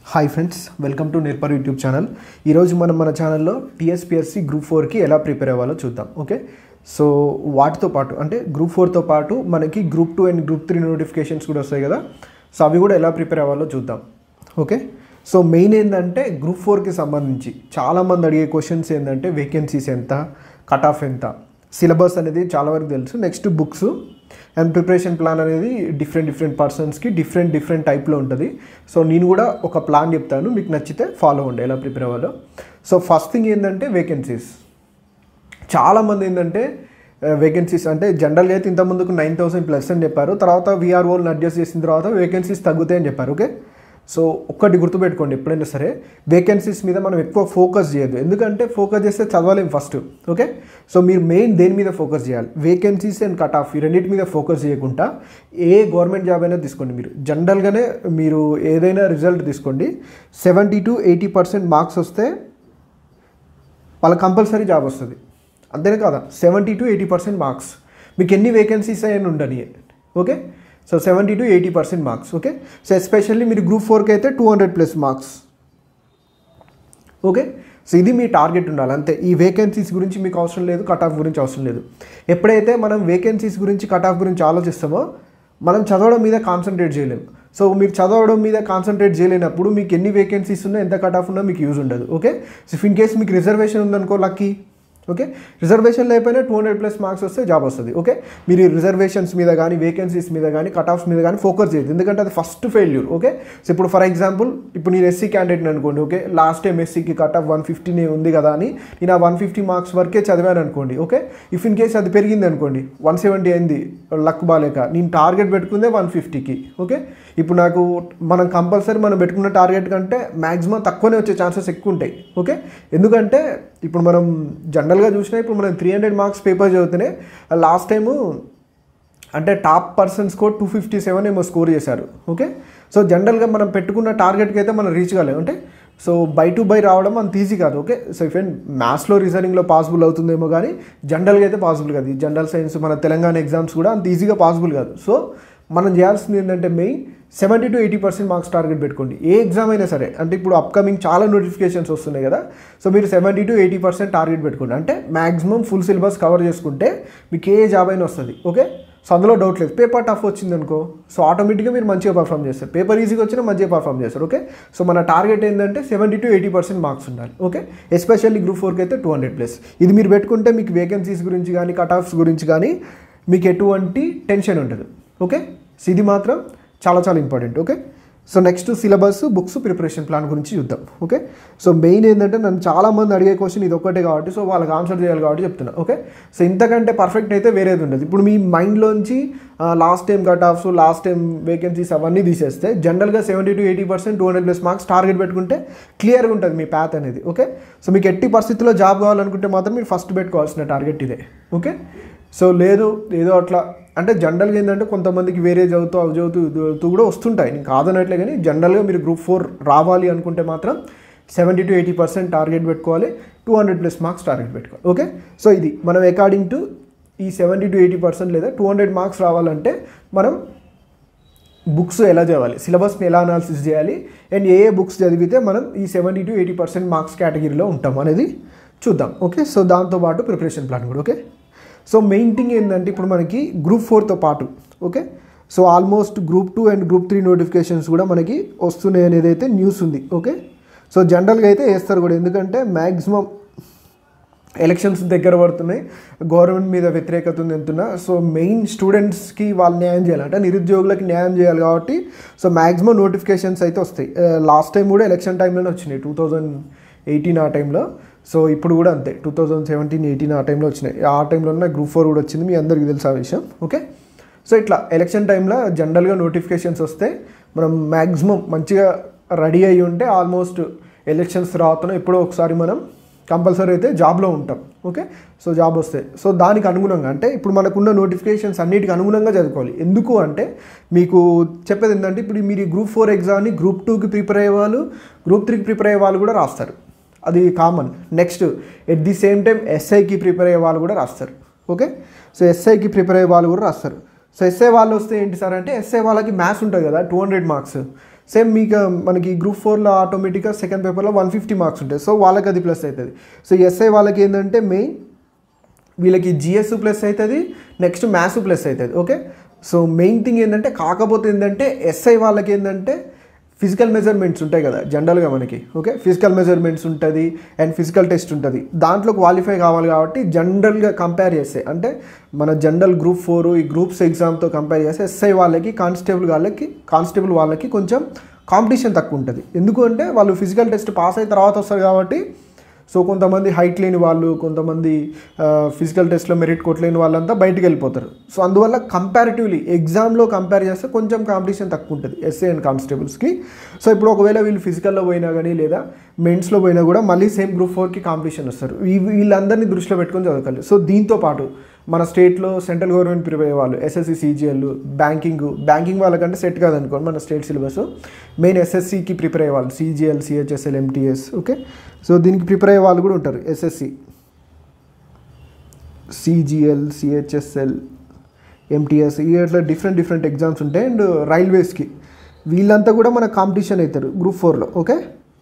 Hi friends welcome to నిర్పర్ YouTube channel ఈరోజు మనం మన ఛానల్లో టీఎస్పిఎస్సి గ్రూప్ ఫోర్కి ఎలా ప్రిపేర్ అవ్వాలో చూద్దాం ఓకే సో వాటితో పాటు అంటే గ్రూప్ ఫోర్తో పాటు మనకి group two and group three notifications కూడా వస్తాయి కదా సో అవి కూడా ఎలా ప్రిపేర్ అవ్వాలో చూద్దాం ఓకే సో మెయిన్ ఏంటంటే గ్రూప్ ఫోర్కి సంబంధించి చాలామంది అడిగే క్వశ్చన్స్ ఏంటంటే వేకెన్సీస్ ఎంత కట్ ఆఫ్ ఎంత సిలబస్ అనేది చాలా వరకు తెలుసు next books and preparation plan అనేది డిఫరెంట్ డిఫరెంట్ పర్సన్స్కి డిఫరెంట్ డిఫరెంట్ టైప్లో ఉంటుంది సో నేను కూడా ఒక ప్లాన్ చెప్తాను మీకు నచ్చితే ఫాలో అవ్వండి ఎలా ప్రిపేర్ అవ్వాలో సో ఫస్ట్ థింగ్ ఏంటంటే వేకెన్సీస్ చాలామంది ఏంటంటే వేకెన్సీస్ అంటే జనరల్గా అయితే ఇంతకుముందుకు నైన్ థౌసండ్ ప్లస్ అని చెప్పారు తర్వాత వీఆర్ఓలను అడ్జస్ట్ చేసిన తర్వాత వేకెన్సీస్ తగ్గుతాయని చెప్పారు ఓకే సో ఒక్కటి గుర్తుపెట్టుకోండి ఎప్పుడైనా సరే వేకెన్సీస్ మీద మనం ఎక్కువ ఫోకస్ చేయొద్దు ఎందుకంటే ఫోకస్ చేస్తే చదవలేం ఫస్ట్ ఓకే సో మీరు మెయిన్ దేని మీద ఫోకస్ చేయాలి వేకెన్సీస్ అండ్ కట్ ఆఫ్ ఈ రెండింటి మీద ఫోకస్ చేయకుండా ఏ గవర్నమెంట్ జాబ్ అయినా తీసుకోండి మీరు జనరల్గానే మీరు ఏదైనా రిజల్ట్ తీసుకోండి seventy to eighty percent marks వస్తే వాళ్ళకి కంపల్సరీ జాబ్ వస్తుంది అంతేనే కదా seventy to eighty percent marks మీకు ఎన్ని వేకెన్సీస్ అయినా ఉండని okay so seventy to eighty percent marks okay so especially మీరు గ్రూప్ ఫోర్కి అయితే two hundred plus marks okay so ఇది మీ టార్గెట్ ఉండాలి అంతే ఈ వేకెన్సీస్ గురించి మీకు అవసరం లేదు కట్ ఆఫ్ గురించి అవసరం లేదు ఎప్పుడైతే మనం వేకెన్సీస్ గురించి కట్ ఆఫ్ గురించి ఆలోచిస్తామో మనం చదవడం మీద కాన్సన్ట్రేట్ చేయలేము సో మీరు చదవడం మీద కాన్సన్ట్రేట్ చేయలేనప్పుడు మీకు ఎన్ని వేకెన్సీస్ ఉన్నా ఎంత కట్ ఆఫ్ ఉన్నా మీకు యూజ్ ఉండదు okay so if in case మీకు రిజర్వేషన్ ఉందనుకో లక్కీ ఓకే రిజర్వేషన్ లేకపోయినా టూ హండ్రెడ్ ప్లస్ మార్క్స్ వస్తే జాబ్ వస్తుంది ఓకే మీరు రిజర్వేషన్స్ మీద కానీ వేకెన్సీస్ మీద కానీ కట్ ఆఫ్స్ మీద కానీ ఫోకస్ చేయదు ఎందుకంటే అది ఫస్ట్ ఫెయిల్యూర్ ఓకే సో ఇప్పుడు ఫర్ ఎగ్జాంపుల్ ఇప్పుడు నేను ఎస్సీ క్యాండిడేట్ అనుకోండి ఓకే లాస్ట్ టైం ఎస్సీకి కట్ ఆఫ్ వన్ ఫిఫ్టీనే ఉంది కదా అని నేను ఆ వన్ ఫిఫ్టీ మార్క్స్ వరకే చదివాను అనుకోండి ఓకే ఇఫ్ ఇన్ కేస్ అది పెరిగింది అనుకోండి వన్ సెవెంటీ అయింది లక్ బాలేక నేను టార్గెట్ పెట్టుకుందే వన్ ఫిఫ్టీకి ఓకే ఇప్పుడు నాకు మనం కంపల్సరీ మనం పెట్టుకున్న టార్గెట్ కంటే మ్యాక్సిమం తక్కువనే వచ్చే ఛాన్సెస్ ఎక్కువ ఉంటాయి ఓకే ఎందుకంటే ఇప్పుడు మనం జనరల్గా చూసినా ఇప్పుడు మనం త్రీ హండ్రెడ్ మార్క్స్ పేపర్ చదివితేనే లాస్ట్ టైము అంటే top person score two fifty seven ఏమో స్కోర్ చేశారు ఓకే సో జనరల్గా మనం పెట్టుకున్న టార్గెట్కి అయితే మనం రీచ్ కాలేము అంటే సో బై టు బై రావడం అంత ఈజీ కాదు ఓకే సో ఇఫ్ అండ్ మ్యాథ్స్లో రీజనింగ్లో పాసిబుల్ అవుతుందేమో కానీ జనరల్గా అయితే పాసిబుల్ కాదు ఈ జనరల్ సైన్స్ మన తెలంగాణ ఎగ్జామ్స్ కూడా అంత ఈజీగా పాసిబుల్ కాదు సో మనం చేయాల్సింది ఏంటంటే main seventy to eighty percent marks target పెట్టుకోండి ఏ ఎగ్జామ్ అయినా సరే అంటే ఇప్పుడు అప్కమింగ్ చాలా నోటిఫికేషన్స్ వస్తున్నాయి కదా సో మీరు seventy to eighty percent target పెట్టుకోండి అంటే మ్యాక్సిమం ఫుల్ సిలబస్ కవర్ చేసుకుంటే మీకు ఏ జాబ్ అయినా వస్తుంది ఓకే సో అందులో డౌట్ లేదు పేపర్ టఫ్ వచ్చింది అనుకో సో ఆటోమేటిక్గా మీరు మంచిగా పర్ఫామ్ చేస్తారు పేపర్ ఈజీగా వచ్చినా మంచిగా పర్ఫామ్ చేస్తారు ఓకే సో మన టార్గెట్ ఏంటంటే seventy to eighty percent marks ఉండాలి ఓకే ఎస్పెషల్లీ గ్రూప్ ఫోర్కి అయితే టూ హండ్రెడ్ ప్లస్ ఇది మీరు పెట్టుకుంటే మీకు వేకెన్సీస్ గురించి కానీ కట్ ఆఫ్స్ గురించి కానీ మీకు ఎటువంటి టెన్షన్ ఉంటుంది ఓకే సో ఇది మాత్రం చాలా చాలా important okay so next syllabus books preparation plan గురించి చూద్దాం ఓకే సో మెయిన్ ఏంటంటే నన్ను చాలామంది అడిగే క్వశ్చన్ ఇది ఒక్కటే కాబట్టి సో వాళ్ళకి ఆన్సర్ చేయాలి కాబట్టి చెప్తున్నా ఓకే సో ఇంతకంటే పర్ఫెక్ట్ అయితే వేరేది ఉండదు ఇప్పుడు మీ మైండ్లోంచి last time cut offs last time vacancies అవన్నీ తీసేస్తే జనరల్గా seventy to eighty percent two hundred plus marks target పెట్టుకుంటే క్లియర్గా ఉంటుంది మీ ప్యాత్ అనేది ఓకే సో మీకు ఎట్టి పరిస్థితుల్లో జాబ్ కావాలనుకుంటే మాత్రం మీరు ఫస్ట్ పెట్టుకోవాల్సిన టార్గెట్ ఇదే ఓకే సో లేదు ఏదో అట్లా అంటే జనరల్గా ఏంటంటే కొంతమందికి వేరే చదువుతూ అవి చదువుతూ ఇది చదువుతూ కూడా వస్తుంటాయి నేను కాదనట్లే కానీ జనరల్గా మీరు గ్రూప్ ఫోర్ రావాలి అనుకుంటే మాత్రం seventy to eighty percent target పెట్టుకోవాలి two hundred plus marks target పెట్టుకోవాలి ఓకే సో ఇది మనం అకార్డింగ్ టు ఈ సెవెంటీ టు ఎయిటీ పర్సెంట్ లేదా టూ హండ్రెడ్ మార్క్స్ రావాలంటే మనం బుక్స్ ఎలా చదవాలి సిలబస్ని ఎలా అనాలిసిస్ చేయాలి అండ్ ఏ ఏ బుక్స్ చదివితే మనం ఈ seventy to eighty percent marks కేటగిరీలో ఉంటాం అనేది చూద్దాం ఓకే సో దాంతోపాటు ప్రిపరేషన్ ప్లాన్ కూడా ఓకే సో మెయిన్ థింగ్ ఏంటంటే ఇప్పుడు మనకి గ్రూప్ ఫోర్తో పాటు okay so almost group two and group three notifications కూడా మనకి వస్తున్నాయి అనేది అయితే న్యూస్ ఉంది ఓకే సో జనరల్గా అయితే వేస్తారు కూడా ఎందుకంటే మ్యాక్సిమం ఎలక్షన్స్ దగ్గర పడుతున్నాయి గవర్నమెంట్ మీద వ్యతిరేకత ఉంది అంటున్నా సో మెయిన్ స్టూడెంట్స్కి వాళ్ళు న్యాయం చేయాలి అంటే నిరుద్యోగులకి న్యాయం చేయాలి కాబట్టి సో మ్యాక్సిమం నోటిఫికేషన్స్ అయితే వస్తాయి లాస్ట్ టైం కూడా ఎలక్షన్ టైంలోనే వచ్చినాయి టూ థౌజండ్ ఎయిటీన్ ఆ టైంలో సో ఇప్పుడు కూడా అంతే టూ థౌజండ్ సెవెంటీన్ ఎయిటీన్ ఆ టైంలో వచ్చినాయి ఆ టైంలోనే గ్రూప్ ఫోర్ కూడా వచ్చింది మీ అందరికీ తెలుసు ఆ విషయం ఓకే సో ఇట్లా ఎలక్షన్ టైంలో జనరల్గా నోటిఫికేషన్స్ వస్తే మనం మ్యాక్సిమం మంచిగా రెడీ అయ్యి ఉంటే ఆల్మోస్ట్ ఎలక్షన్స్ రావతను ఎప్పుడో ఒకసారి మనం కంపల్సరీ అయితే జాబ్లో ఉంటాం ఓకే సో జాబ్ వస్తే సో దానికి అనుగుణంగా అంటే ఇప్పుడు మనకున్న నోటిఫికేషన్స్ అన్నిటికి అనుగుణంగా చదువుకోవాలి ఎందుకు అంటే మీకు చెప్పేది ఏంటంటే ఇప్పుడు మీరు ఈ గ్రూప్ ఫోర్ ఎగ్జామ్ని గ్రూప్ టూకి ప్రిపేర్ అయ్యే వాళ్ళు గ్రూప్ త్రీకి ప్రిపేర్ అయ్యే వాళ్ళు కూడా రాస్తారు అది common next at the same time ఎస్ఐకి ప్రిపేర్ అయ్యే వాళ్ళు కూడా రాస్తారు ఓకే సో ఎస్ఐకి ప్రిపేర్ అయ్యే వాళ్ళు కూడా రాస్తారు సో ఎస్ఐ వాళ్ళు వస్తే ఏంటి సార్ అంటే ఎస్ఐ వాళ్ళకి మ్యాథ్స్ ఉంటుంది కదా టూ హండ్రెడ్ మార్క్స్ సేమ్ మీకు మనకి గ్రూప్ ఫోర్లో ఆటోమేటిక్గా సెకండ్ పేపర్లో వన్ ఫిఫ్టీ మార్క్స్ ఉంటాయి సో వాళ్ళకి అది ప్లస్ అవుతుంది సో ఎస్ఐ వాళ్ళకి ఏంటంటే మెయిన్ వీళ్ళకి జిఎస్ ప్లస్ అవుతుంది నెక్స్ట్ మ్యాథ్స్ ప్లస్ అవుతుంది ఓకే సో మెయిన్ థింగ్ ఏంటంటే కాకపోతే ఏంటంటే ఎస్ఐ వాళ్ళకి ఏంటంటే ఫిజికల్ మెజర్మెంట్స్ ఉంటాయి కదా జనరల్గా మనకి ఓకే ఫిజికల్ మెజర్మెంట్స్ ఉంటుంది అండ్ ఫిజికల్ టెస్ట్ ఉంటుంది దాంట్లో క్వాలిఫై కావాలి కాబట్టి జనరల్గా కంపేర్ చేస్తే అంటే మన జనరల్ గ్రూప్ ఫోర్ ఈ గ్రూప్స్ ఎగ్జామ్తో కంపేర్ చేస్తే ఎస్ఐ వాళ్ళకి కానిస్టేబుల్ వాళ్ళకి కానిస్టేబుల్ వాళ్ళకి కొంచెం కాంపిటీషన్ తక్కువ ఉంటుంది ఎందుకు అంటే వాళ్ళు ఫిజికల్ టెస్ట్ పాస్ అయిన తర్వాత వస్తారు కాబట్టి సో కొంతమంది హైట్ లేని వాళ్ళు కొంతమంది ఫిజికల్ టెస్ట్లో మెరిట్ కొట్టలేని వాళ్ళంతా బయటికి వెళ్ళిపోతారు సో అందువల్ల కంపారిటివ్లీ ఎగ్జామ్లో కంపేర్ చేస్తే కొంచెం కాంపిటీషన్ తక్కువ ఉంటుంది ఎస్ఏ అండ్ కానిస్టేబుల్స్కి సో ఇప్పుడు ఒకవేళ వీళ్ళు ఫిజికల్లో పోయినా కానీ లేదా మెయిన్స్లో పోయినా కూడా మళ్ళీ సేమ్ గ్రూప్ ఫోర్కి కాంపిటీషన్ వస్తారు ఈ వీళ్ళందరినీ దృష్టిలో పెట్టుకొని చదవగలి సో దీంతో పాటు మన స్టేట్లో సెంట్రల్ గవర్నమెంట్ ప్రిపేర్ అయ్యే వాళ్ళు ఎస్ఎస్సి సీజీఎల్ బ్యాంకింగ్ బ్యాంకింగ్ వాళ్ళకంటే సెట్ కాదనుకోండి మన స్టేట్ సిలబస్ మెయిన్ ఎస్ఎస్సికి ప్రిపేర్ అయ్యే వాళ్ళు CGL CHSL MTS okay so దీనికి ప్రిపేర్ అయ్యే వాళ్ళు కూడా ఉంటారు ఎస్ఎస్సి సిజిఎల్ సిహెచ్ఎస్ఎల్ ఎంటీఎస్ ఇట్లా డిఫరెంట్ డిఫరెంట్ ఎగ్జామ్స్ ఉంటాయి అండ్ రైల్వేస్కి వీళ్ళంతా కూడా మన కాంపిటీషన్ అవుతారు గ్రూప్ ఫోర్లో ఓకే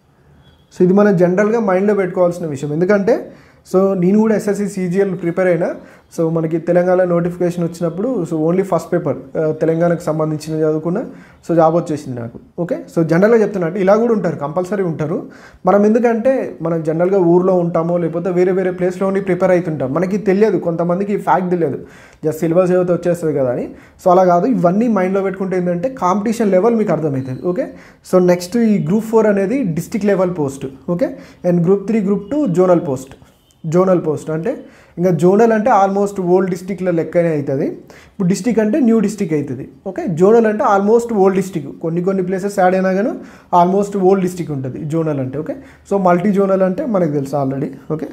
సో ఇది మనం జనరల్గా మైండ్లో పెట్టుకోవాల్సిన విషయం ఎందుకంటే సో నేను కూడా ఎస్ఎస్సి సీజీఎల్ ప్రిపేర్ అయినా సో మనకి తెలంగాణ నోటిఫికేషన్ వచ్చినప్పుడు సో ఓన్లీ ఫస్ట్ పేపర్ తెలంగాణకు సంబంధించిన చదువుకున్న సో జాబ్ వచ్చేసింది నాకు ఓకే సో జనరల్గా చెప్తున్నట్టు ఇలా కూడా ఉంటారు కంపల్సరీ ఉంటారు మనం ఎందుకంటే మనం జనరల్గా ఊర్లో ఉంటామో లేకపోతే వేరే వేరే ప్లేస్లో ఉండి ప్రిపేర్ అవుతుంటాం మనకి తెలియదు కొంతమందికి ఫ్యాక్ట్ తెలియదు జస్ట్ సిలబస్ ఏదైతే వచ్చేస్తుంది కదా అని సో అలా కాదు ఇవన్నీ మైండ్లో పెట్టుకుంటే ఏంటంటే కాంపిటీషన్ లెవెల్ మీకు అర్థమవుతుంది ఓకే సో నెక్స్ట్ ఈ గ్రూప్ ఫోర్ అనేది district level post okay and group three group two zonal post zonal post అంటే ఇంకా జోనల్ అంటే ఆల్మోస్ట్ ఓల్డ్ డిస్టిక్లో లెక్కనే అవుతుంది ఇప్పుడు డిస్టిక్ అంటే న్యూ డిస్టిక్ అవుతుంది ఓకే జోనల్ అంటే ఆల్మోస్ట్ ఓల్డ్ డిస్టిక్ కొన్ని కొన్ని ప్లేసెస్ యాడ్ అయినా కానీ ఆల్మోస్ట్ ఓల్డ్ డిస్టిక్ ఉంటుంది జోనల్ అంటే ఓకే సో మల్టీ జోనల్ అంటే మనకు తెలుసు ఆల్రెడీ ఓకే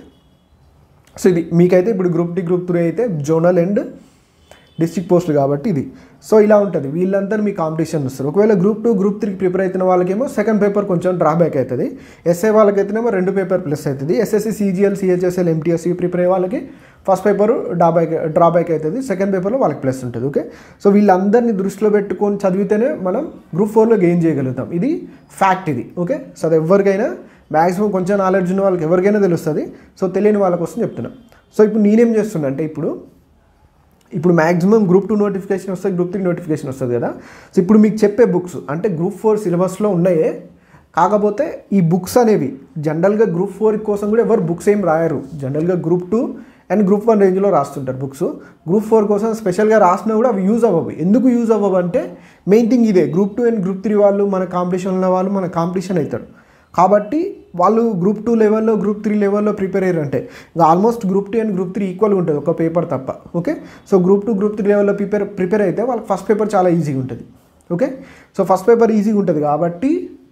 సో ఇది మీకైతే ఇప్పుడు గ్రూప్ డి గ్రూప్ త్రీ అయితే జోనల్ అండ్ డిస్ట్రిక్ట్ పోస్ట్ కాబట్టి ఇది సో ఇలా ఉంటుంది వీళ్ళందరూ మీ కాంపిటీషన్ వస్తారు ఒకవేళ గ్రూప్ టూ గ్రూప్ త్రీకి ప్రిపేర్ అవుతున్న వాళ్ళకేమో సెకండ్ పేపర్ కొంచెం డ్రాబ్యాక్ అవుతుంది ఎస్ఏ వాళ్ళకైతేనేమో రెండు పేపర్ ప్లస్ అవుతుంది ఎస్ఎస్సి సిజిఎల్ సిహెచ్ఎస్ఎల్ ఎంటీఎస్సి ప్రిపేర్ అయ్యే వాళ్ళకి ఫస్ట్ పేపర్ డ్రాబ్యాక్ డ్రాబ్యాక్ అవుతుంది సెకండ్ పేపర్లో వాళ్ళకి ప్లస్ ఉంటుంది ఓకే సో వీళ్ళందరినీ దృష్టిలో పెట్టుకొని చదివితేనే మనం గ్రూప్ ఫోర్లో గెయిన్ చేయగలుగుతాం ఇది ఫ్యాక్ట్ ఇది ఓకే సో అది ఎవరికైనా మ్యాక్సిమం కొంచెం నాలెడ్జ్ ఉన్న వాళ్ళకి ఎవరికైనా తెలుస్తుంది సో తెలియని వాళ్ళ కోసం చెప్తున్నా సో ఇప్పుడు నేనేం చేస్తున్నా అంటే ఇప్పుడు ఇప్పుడు మ్యాక్సిమం గ్రూప్ టూ నోటిఫికేషన్ వస్తుంది గ్రూప్ త్రీ నోటిఫికేషన్ వస్తుంది కదా సో ఇప్పుడు మీకు చెప్పే బుక్స్ అంటే గ్రూప్ ఫోర్ సిలబస్లో ఉన్నాయే కాకపోతే ఈ బుక్స్ అనేవి జనరల్గా గ్రూప్ ఫోర్ కోసం కూడా ఎవరు బుక్స్ ఏం రాయరు జనరల్గా group two and group one రేంజ్లో రాస్తుంటారు బుక్స్ గ్రూప్ ఫోర్ కోసం స్పెషల్గా రాసినా కూడా అవి యూజ్ అవ్వవు ఎందుకు యూజ్ అవ్వవు అంటే మెయిన్ థింగ్ ఇదే group two and group three వాళ్ళు మన కాంపిటీషన్ ఉన్న వాళ్ళు మన కాంపిటీషన్ అవుతారు కాబట్టి వాళ్ళు గ్రూప్ టూ లెవెల్లో గ్రూప్ త్రీ లెవెల్లో ప్రిపేర్ అయ్యారు అంటే ఇంకా almost group two and group three ఈక్వల్గా ఉంటుంది ఒక పేపర్ తప్ప okay so group two group three లెవెల్లో ప్రిపేర్ ప్రిపేర్ అయితే వాళ్ళకి ఫస్ట్ పేపర్ చాలా ఈజీగా ఉంటుంది ఓకే సో ఫస్ట్ పేపర్ ఈజీగా ఉంటుంది కాబట్టి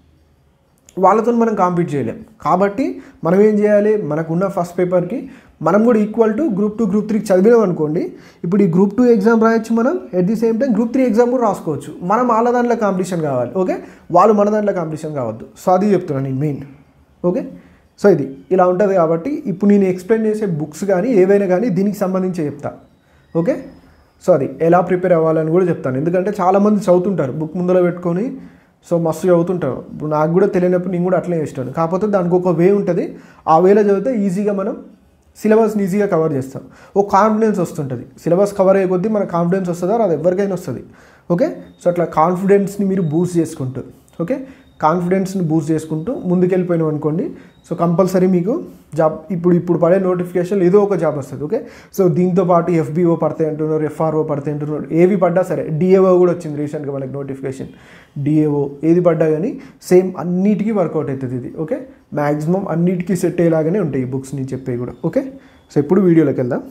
వాళ్ళతో మనం కాంపీట్ చేయలేం కాబట్టి మనం ఏం చేయాలి మనకున్న ఫస్ట్ పేపర్కి మనం కూడా equal to group two group త్రీకి చదివినాం అనుకోండి ఇప్పుడు ఈ గ్రూప్ టూ ఎగ్జామ్ రాయొచ్చు మనం at the same time group three exam కూడా రాసుకోవచ్చు మనం వాళ్ళ దాంట్లో కాంపిటీషన్ కావాలి ఓకే వాళ్ళు మన దాంట్లో కాంపిటీషన్ కావద్దు సో అది చెప్తున్నాను నేను మెయిన్ ఓకే సో ఇది ఇలా ఉంటుంది కాబట్టి ఇప్పుడు నేను ఎక్స్ప్లెయిన్ చేసే బుక్స్ కానీ ఏవైనా కానీ దీనికి సంబంధించి చెప్తా ఓకే సో అది ఎలా ప్రిపేర్ అవ్వాలని కూడా చెప్తాను ఎందుకంటే చాలామంది చదువుతుంటారు బుక్ ముందర పెట్టుకొని సో మస్తు చదువుతుంటారు ఇప్పుడు నాకు కూడా తెలియనప్పుడు నేను కూడా అట్లే చేస్తాను కాకపోతే దానికి ఒక వే ఉంటుంది ఆ వేలో చదివితే ఈజీగా మనం సిలబస్ని ఈజీగా కవర్ చేస్తాం ఓ కాన్ఫిడెన్స్ వస్తుంటుంది సిలబస్ కవర్ అయ్యే కొద్దీ మన కాన్ఫిడెన్స్ వస్తుందో అది ఎవరికైనా వస్తుంది ఓకే సో అట్లా కాన్ఫిడెన్స్ని మీరు బూస్ట్ చేసుకుంటూ ఓకే కాన్ఫిడెన్స్ని బూస్ట్ చేసుకుంటూ ముందుకెళ్ళిపోయినాం అనుకోండి సో కంపల్సరీ మీకు జాబ్ ఇప్పుడు ఇప్పుడు పడే నోటిఫికేషన్ ఏదో ఒక జాబ్ వస్తుంది ఓకే సో దీంతో పాటు ఎఫ్బీఓ పడతాయి అంటున్నారు ఎఫ్ఆర్ఓ పడతాయి అంటున్నారు ఏవి పడ్డా సరే డిఏఓ కూడా వచ్చింది రీసెంట్గా మనకి నోటిఫికేషన్ డిఏఓ ఏది పడ్డా కానీ సేమ్ అన్నిటికీ వర్కౌట్ అవుతుంది ఇది ఓకే మ్యాక్సిమం అన్నిటికీ సెట్ అయ్యేలాగానే ఉంటాయి ఈ బుక్స్ నేను చెప్పేవి కూడా ఓకే సో ఇప్పుడు వీడియోలోకి వెళ్దాం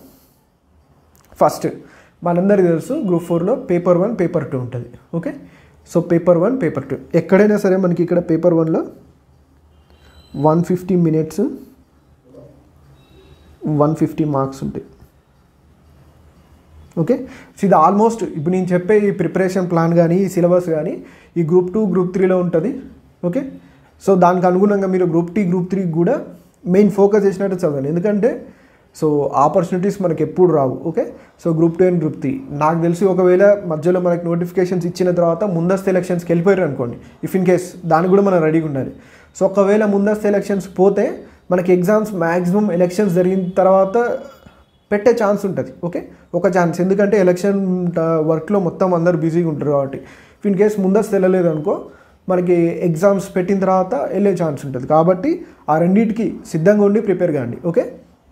ఫస్ట్ మనందరికీ తెలుసు గ్రూప్ ఫోర్లో పేపర్ వన్ పేపర్ టూ ఉంటుంది okay so paper one paper two ఎక్కడైనా సరే మనకి ఇక్కడ పేపర్ వన్లో one fifty minutes one fifty marks ఉంటాయి ఓకే సో ఇది ఆల్మోస్ట్ ఇప్పుడు నేను చెప్పే ఈ ప్రిపరేషన్ ప్లాన్ కానీ ఈ సిలబస్ కానీ ఈ గ్రూప్ టూ గ్రూప్ త్రీలో ఉంటుంది ఓకే సో దానికి అనుగుణంగా మీరు గ్రూప్ టీ గ్రూప్ త్రీ కూడా మెయిన్ ఫోకస్ చేసినట్టు చదవాలి ఎందుకంటే సో ఆపర్చునిటీస్ మనకి ఎప్పుడు రావు okay so group two and group three నాకు తెలిసి ఒకవేళ మధ్యలో మనకి నోటిఫికేషన్స్ ఇచ్చిన తర్వాత ముందస్తు ఎలక్షన్స్కి వెళ్ళిపోయారు అనుకోండి ఇఫ్ ఇన్ కేస్ దానికి కూడా మనం రెడీగా ఉండాలి సో ఒకవేళ ముందస్తు ఎలక్షన్స్ పోతే మనకి ఎగ్జామ్స్ మ్యాక్సిమం ఎలక్షన్స్ జరిగిన తర్వాత పెట్టే ఛాన్స్ ఉంటుంది ఓకే ఒక ఛాన్స్ ఎందుకంటే ఎలక్షన్ వర్క్లో మొత్తం అందరు బిజీగా ఉంటారు కాబట్టి ఇఫ్ ఇన్ కేస్ ముందస్తు వెళ్ళలేదు అనుకో మనకి ఎగ్జామ్స్ పెట్టిన తర్వాత వెళ్ళే ఛాన్స్ ఉంటుంది కాబట్టి ఆ రెండింటికి సిద్ధంగా ఉండి ప్రిపేర్ కాండి ఓకే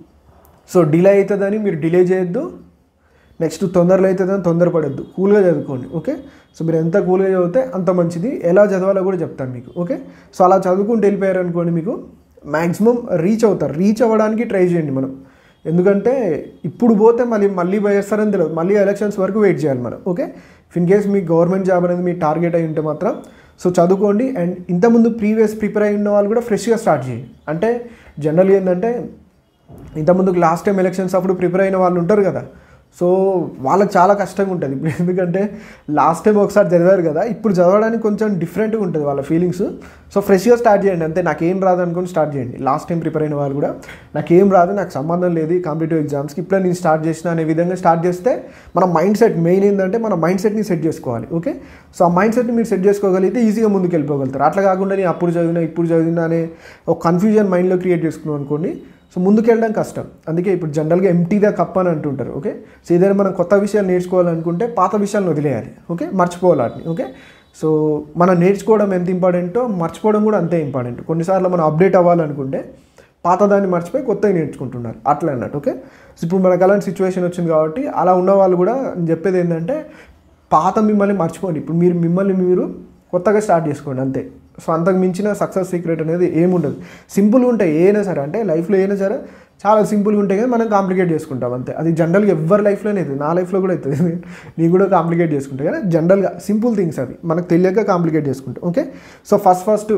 సో డిలే అవుతుందని మీరు డిలే చేయొద్దు నెక్స్ట్ తొందరలో అవుతుందని తొందరపడద్దు కూల్గా చదువుకోండి ఓకే సో మీరు ఎంత కూల్గా చదివితే అంత మంచిది ఎలా చదవాలో కూడా చెప్తాను మీకు ఓకే సో అలా చదువుకుంటూ వెళ్ళిపోయారు అనుకోండి మీకు మ్యాక్సిమం రీచ్ అవుతారు రీచ్ అవ్వడానికి ట్రై చేయండి మనం ఎందుకంటే ఇప్పుడు పోతే మళ్ళీ మళ్ళీ వేస్తారని తెలియదు మళ్ళీ ఎలక్షన్స్ వరకు వెయిట్ చేయాలి మనం ఓకే ఇన్ కేస్ మీ గవర్నమెంట్ జాబ్ అనేది మీ టార్గెట్ అయి ఉంటే మాత్రం సో చదువుకోండి అండ్ ఇంతకుముందు ప్రీవియస్ ప్రిపేర్ అయి ఉన్న వాళ్ళు కూడా ఫ్రెష్గా స్టార్ట్ చేయండి అంటే జనరల్గా ఏంటంటే ఇంతకుముందు లాస్ట్ టైం ఎలక్షన్స్ అప్పుడు ప్రిపేర్ అయిన వాళ్ళు ఉంటారు కదా సో వాళ్ళకి చాలా కష్టంగా ఉంటుంది ఇప్పుడు ఎందుకంటే లాస్ట్ టైం ఒకసారి చదివారు కదా ఇప్పుడు చదవడానికి కొంచెం డిఫరెంట్గా ఉంటుంది వాళ్ళ ఫీలింగ్స్ సో ఫ్రెష్గా స్టార్ట్ చేయండి అంతే నాకేం రాదు అనుకుని స్టార్ట్ చేయండి లాస్ట్ టైం ప్రిపేర్ అయిన వాళ్ళు కూడా నాకేం రాదు నాకు సంబంధం లేదు ఈ కాంపిటేటివ్ ఎగ్జామ్స్కి ఇప్పుడే నేను స్టార్ట్ చేసిన అనే విధంగా స్టార్ట్ చేస్తే మన మైండ్ సెట్ మెయిన్ ఏంటంటే మన మైండ్ సెట్ని సెట్ చేసుకోవాలి ఓకే సో ఆ మైండ్ సెట్ని మీరు సెట్ చేసుకోగలిగితే ఈజీగా ముందుకు వెళ్ళిపోగలుగుతారు అట్లా కాకుండా నేను అప్పుడు చదివినా ఇప్పుడు చదివినా అనే ఒక కన్ఫ్యూజన్ మైండ్లో క్రియేట్ చేసుకున్నాం అనుకోండి సో ముందుకెళ్ళడం కష్టం అందుకే ఇప్పుడు జనరల్గా ఎంటీగా కప్ అని అంటుంటారు ఓకే సో ఏదైనా మనం కొత్త విషయాలు నేర్చుకోవాలనుకుంటే పాత విషయాలను వదిలేయాలి ఓకే మర్చిపోవాలి వాటిని ఓకే సో మనం నేర్చుకోవడం ఎంత ఇంపార్టెంటో మర్చిపోవడం కూడా అంతే ఇంపార్టెంట్ కొన్నిసార్లు మనం అప్డేట్ అవ్వాలనుకుంటే పాతదాన్ని మర్చిపోయి కొత్తగా నేర్చుకుంటున్నారు అట్లా అన్నట్టు ఓకే సో ఇప్పుడు మనకు అలాంటి సిచ్యువేషన్ వచ్చింది కాబట్టి అలా ఉన్న వాళ్ళు కూడా నేను చెప్పేది ఏంటంటే పాత మిమ్మల్ని మర్చిపోండి ఇప్పుడు మీరు మిమ్మల్ని మీరు కొత్తగా స్టార్ట్ చేసుకోండి అంతే సో అంతకు మించిన సక్సెస్ సీక్రెట్ అనేది ఏముండదు సింపుల్గా ఉంటాయి ఏదైనా సరే అంటే లైఫ్లో ఏదైనా సరే చాలా సింపుల్గా ఉంటాయి కానీ మనం కాంప్లికేట్ చేసుకుంటాం అంతే అది జనరల్గా ఎవరి లైఫ్లోనే అవుతుంది నా లైఫ్లో కూడా అవుతుంది నీ కూడా కాంప్లికేట్ చేసుకుంటా కానీ జనరల్గా సింపుల్ థింగ్స్ అవి మనకు తెలియక కాంప్లికేట్ చేసుకుంటాం okay so first first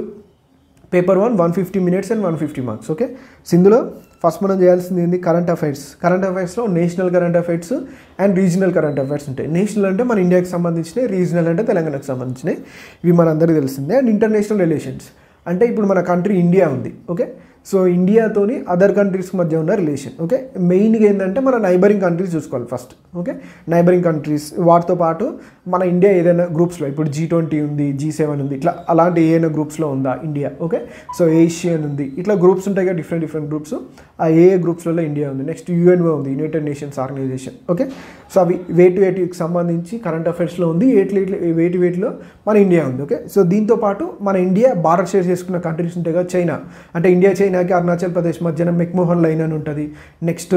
paper one one fifty minutes and one fifty marks okay so ఇందులో ఫస్ట్ మనం చేయాల్సింది ఏంది కరెంట్ అఫైర్స్ కరెంట్ అఫైర్స్లో national current affairs and regional current affairs ఉంటాయి నేషనల్ అంటే మన ఇండియాకి సంబంధించినవి రీజనల్ అంటే తెలంగాణకు సంబంధించినవి ఇవి మనందరికీ తెలిసిందే అండ్ ఇంటర్నేషనల్ రిలేషన్స్ అంటే ఇప్పుడు మన కంట్రీ ఇండియా ఉంది ఓకే సో ఇండియాతోని అదర్ కంట్రీస్ మధ్య ఉన్న రిలేషన్ ఓకే మెయిన్గా ఏంటంటే మన నైబరింగ్ కంట్రీస్ చూసుకోవాలి ఫస్ట్ ఓకే నైబరింగ్ కంట్రీస్ వాటితో పాటు మన ఇండియా ఏదైనా గ్రూప్స్లో ఇప్పుడు జీ ట్వంటీ ఉంది జీ సెవెన్ ఉంది ఇట్లా అలాంటి ఏదైనా గ్రూప్స్లో ఉందా ఇండియా ఓకే సో ఏషియన్ ఉంది ఇట్లా గ్రూప్స్ ఉంటాయి కదా డిఫరెంట్ డిఫరెంట్ గ్రూప్స్ ఆ ఏ ఏ గ్రూప్స్లలో ఇండియా ఉంది నెక్స్ట్ యుఎన్ఓ ఉంది United Nations Organization okay so అవి వేటి వేటికి సంబంధించి కరెంట్ అఫైర్స్లో ఉంది ఏటి వేటి వేటిలో మన ఇండియా ఉంది ఓకే సో దీంతో పాటు మన ఇండియా బార్డర్ షేర్ చేసుకున్న కంట్రీస్ ఉంటాయి కదా చైనా అంటే ఇండియా చైనాకి అరుణాచల్ ప్రదేశ్ మధ్యన మెక్మోహన్ లైన్ అని ఉంటుంది నెక్స్ట్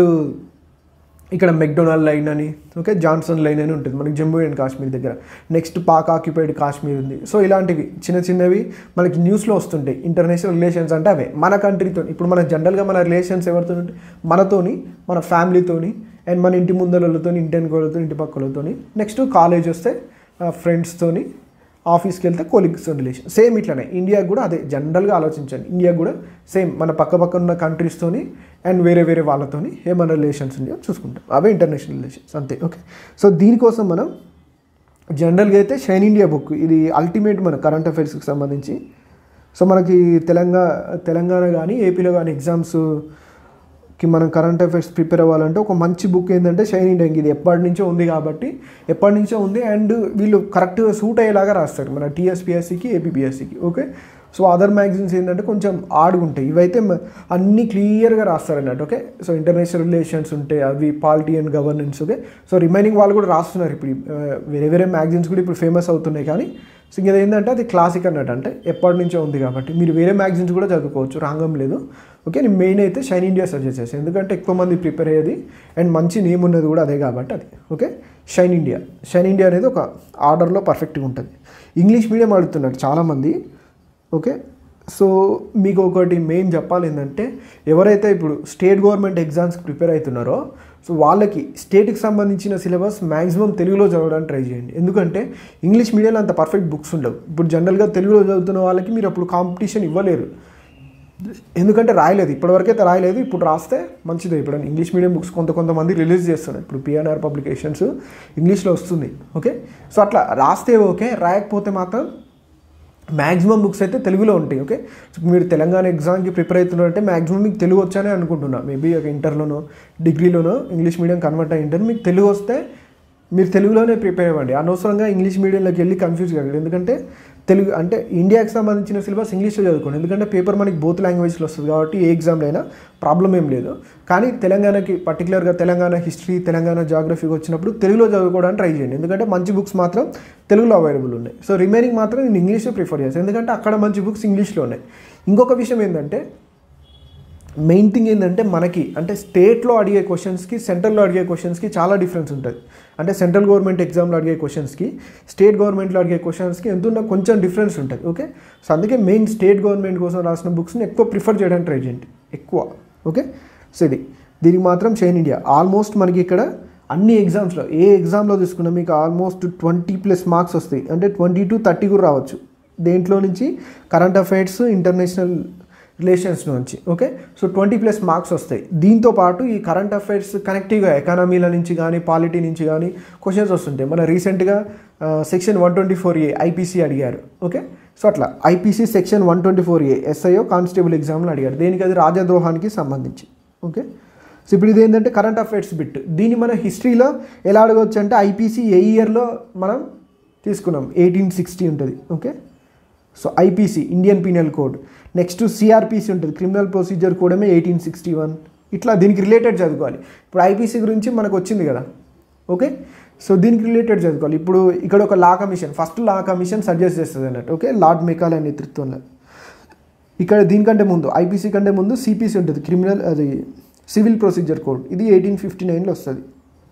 ఇక్కడ మెక్డొనాల్డ్ లైన్ అని ఓకే జాన్సన్ లైన్ అని ఉంటుంది మనకి జమ్మూ అండ్ కాశ్మీర్ దగ్గర నెక్స్ట్ పాక్ ఆక్యుపైడ్ కాశ్మీర్ ఉంది సో ఇలాంటివి చిన్న చిన్నవి మనకి న్యూస్లో వస్తుంటాయి ఇంటర్నేషనల్ రిలేషన్స్ అంటే అవే మన కంట్రీతో ఇప్పుడు మన జనరల్గా మన రిలేషన్స్ ఎవరితో ఉంటాయి మనతోని మన ఫ్యామిలీతోని అండ్ మన ఇంటి ముందరలతో ఇంటి వెనుకలతో ఇంటి పక్కలతోని నెక్స్ట్ కాలేజ్ వస్తే ఫ్రెండ్స్తోని ఆఫీస్కి వెళ్తే కొలీగ్స్ రిలేషన్ సేమ్ ఇట్లానే ఇండియాకి కూడా అదే జనరల్గా ఆలోచించండి ఇండియా కూడా సేమ్ మన పక్క పక్కన ఉన్న కంట్రీస్తోని అండ్ వేరే వేరే వాళ్ళతోని ఏమైనా రిలేషన్స్ ఉన్నాయో చూసుకుంటాం అవే ఇంటర్నేషనల్ రిలేషన్స్ అంతే ఓకే సో దీనికోసం మనం జనరల్గా అయితే షైన్ ఇండియా బుక్ ఇది అల్టిమేట్ మన కరెంట్ అఫైర్స్కి సంబంధించి సో మనకి తెలంగాణ తెలంగాణ కానీ ఏపీలో కానీ ఎగ్జామ్స్ కి మనం కరెంట్ అఫైర్స్ ప్రిపేర్ అవ్వాలంటే ఒక మంచి బుక్ ఏంటంటే షైన్ ఇండియా ఇది ఎప్పటి నుంచో ఉంది కాబట్టి ఎప్పటి నుంచో ఉంది అండ్ వీళ్ళు కరెక్ట్గా సూట్ అయ్యేలాగా రాస్తారు మన టీఎస్పిఎస్సికి ఏపీపీఎస్సికి ఓకే సో అదర్ మ్యాగజైన్స్ ఏంటంటే కొంచెం ఆడుకుంటాయి ఇవైతే మ- అన్నీ క్లియర్గా రాస్తారు అన్నట్టు ఓకే సో ఇంటర్నేషనల్ రిలేషన్స్ ఉంటాయి అవి polity and governance okay so remaining వాళ్ళు కూడా రాస్తున్నారు ఇప్పుడు ఆ, వేరే వేరే మ్యాగజైన్స్ కూడా ఇప్పుడు ఫేమస్ అవుతున్నాయి కానీ సో ఇది ఏంటంటే అది క్లాసిక్ అన్నట్టు అంటే ఎప్పటి నుంచో ఉంది కాబట్టి మీరు వేరే మ్యాగజైన్స్ కూడా చదువుకోవచ్చు రాంగం లేదు ఓకే నేను మెయిన్ అయితే షైన్ ఇండియా సజెస్ట్ చేస్తాను ఎందుకంటే ఎక్కువ మంది ప్రిపేర్ అయ్యేది అండ్ మంచి నేమ్ ఉన్నది కూడా అదే కాబట్టి అది okay Shine India Shine India అనేది ఒక ఆర్డర్లో పర్ఫెక్ట్గా ఉంటుంది ఇంగ్లీష్ మీడియం అడుగుతున్నారు చాలామంది ఓకే సో మీకు ఒకటి మెయిన్ చెప్పాలి ఏంటంటే ఎవరైతే ఇప్పుడు స్టేట్ గవర్నమెంట్ ఎగ్జామ్స్కి ప్రిపేర్ అవుతున్నారో సో వాళ్ళకి స్టేట్కి సంబంధించిన సిలబస్ మ్యాక్సిమం తెలుగులో చదవడానికి ట్రై చేయండి ఎందుకంటే ఇంగ్లీష్ మీడియంలో అంత పర్ఫెక్ట్ బుక్స్ ఉండవు ఇప్పుడు జనరల్గా తెలుగులో చదువుతున్న వాళ్ళకి మీరు అప్పుడు కాంపిటీషన్ ఇవ్వలేరు ఎందుకంటే రాయలేదు ఇప్పటివరకు అయితే రాయలేదు ఇప్పుడు రాస్తే మంచిదే ఇప్పుడు ఇంగ్లీష్ మీడియం బుక్స్ కొంత కొంతమంది రిలీజ్ చేస్తున్నారు ఇప్పుడు పిఎన్ఆర్ పబ్లికేషన్స్ ఇంగ్లీష్లో వస్తుంది ఓకే సో అట్లా రాస్తే ఓకే రాయకపోతే మాత్రం మ్యాక్సిమం బుక్స్ అయితే తెలుగులో ఉంటాయి ఓకే సో మీరు తెలంగాణ ఎగ్జామ్కి ప్రిపేర్ అవుతున్నారంటే మ్యాక్సిమం మీకు తెలుగు వచ్చానే అనుకుంటున్నా మేబీ ఒక ఇంటర్లోనో డిగ్రీలోనో ఇంగ్లీష్ మీడియం కన్వర్ట్ అయ్యి ఉంటారు మీకు తెలుగు వస్తే మీరు తెలుగులోనే ప్రిపేర్ అవ్వండి అనవసరంగా ఇంగ్లీష్ మీడియంలోకి వెళ్ళి కన్ఫ్యూజ్ కాకండి ఎందుకంటే తెలుగు అంటే ఇండియాకి సంబంధించిన సిలబస్ ఇంగ్లీష్లో చదువుకోండి ఎందుకంటే పేపర్ మనకి బోత్ లాంగ్వేజ్లో వస్తుంది కాబట్టి ఏ ఎగ్జామ్లో అయినా ప్రాబ్లం ఏం లేదు కానీ తెలంగాణకి పర్టికులర్గా తెలంగాణ హిస్టరీ తెలంగాణ జాగ్రఫీకి వచ్చినప్పుడు తెలుగులో చదువుకోవడానికి ట్రై చేయండి ఎందుకంటే మంచి బుక్స్ మాత్రం తెలుగులో అవైలబుల్ ఉన్నాయి సో రిమైనింగ్ మాత్రం నేను ఇంగ్లీష్లో ప్రిఫర్ చేస్తాను ఎందుకంటే అక్కడ మంచి బుక్స్ ఇంగ్లీష్లో ఉన్నాయి ఇంకొక విషయం ఏంటంటే మెయిన్ థింగ్ ఏంటంటే మనకి అంటే స్టేట్లో అడిగే క్వశ్చన్స్కి సెంట్రల్లో అడిగే క్వశ్చన్స్కి చాలా డిఫరెన్స్ ఉంటుంది అంటే సెంట్రల్ గవర్నమెంట్ ఎగ్జామ్లో అడిగే క్వశ్చన్స్కి స్టేట్ గవర్నమెంట్లో అడిగే క్వశ్చన్స్కి ఎంత ఉన్న కొంచెం డిఫరెన్స్ ఉంటుంది ఓకే సో అందుకే మెయిన్ స్టేట్ గవర్నమెంట్ కోసం రాసిన బుక్స్ని ఎక్కువ ప్రిఫర్ చేయడానికి ట్రై చేయండి ఎక్కువ ఓకే సో ఇది దీనికి మాత్రం చైన్ ఇండియా ఆల్మోస్ట్ మనకి ఇక్కడ అన్ని ఎగ్జామ్స్లో ఏ ఎగ్జామ్లో తీసుకున్నా మీకు ఆల్మోస్ట్ ట్వంటీ ప్లస్ మార్క్స్ వస్తాయి అంటే ట్వంటీ టు థర్టీ కూడా రావచ్చు దేంట్లో నుంచి కరెంట్ అఫైర్స్ ఇంటర్నేషనల్ రిలేషన్స్ నుంచి okay so twenty plus marks వస్తాయి దీంతో పాటు ఈ కరెంట్ అఫైర్స్ కనెక్టివ్గా ఎకానమీల నుంచి కానీ పాలిటీ నుంచి కానీ క్వశ్చన్స్ వస్తుంటాయి మన రీసెంట్గా section one twenty four A IPC అడిగారు ఓకే సో అట్లా IPC section one twenty four A ఎస్ఐఓ కానిస్టేబుల్ ఎగ్జామ్లో అడిగారు దేనికి అది రాజద్రోహానికి సంబంధించి ఓకే సో ఇప్పుడు ఇది ఏంటంటే కరెంట్ అఫైర్స్ బిట్ దీన్ని మన హిస్టరీలో ఎలా అడగవచ్చు అంటే ఐపీసీ ఏ ఇయర్లో మనం తీసుకున్నాం ఎయిటీన్ సిక్స్టీ ఉంటుంది okay so IPC Indian penal code next CRPC ఉంటుంది క్రిమినల్ ప్రొసీజర్ కోడమే ఎయిటీన్ సిక్స్టీ వన్ ఇట్లా దీనికి రిలేటెడ్ చదువుకోవాలి ఇప్పుడు ఐపీసీ గురించి మనకు వచ్చింది కదా ఓకే సో దీనికి రిలేటెడ్ చదువుకోవాలి ఇప్పుడు ఇక్కడ ఒక law commission first law commission suggest చేస్తుంది అన్నట్టు ఓకే లార్డ్ మెకాల నేతృత్వంలో ఇక్కడ దీనికంటే ముందు ఐపీసీ కంటే ముందు సిపిసి ఉంటుంది క్రిమినల్ అది సివిల్ ప్రొసీజర్ కోడ్ ఇది ఎయిటీన్ ఫిఫ్టీ నైన్లో వస్తుంది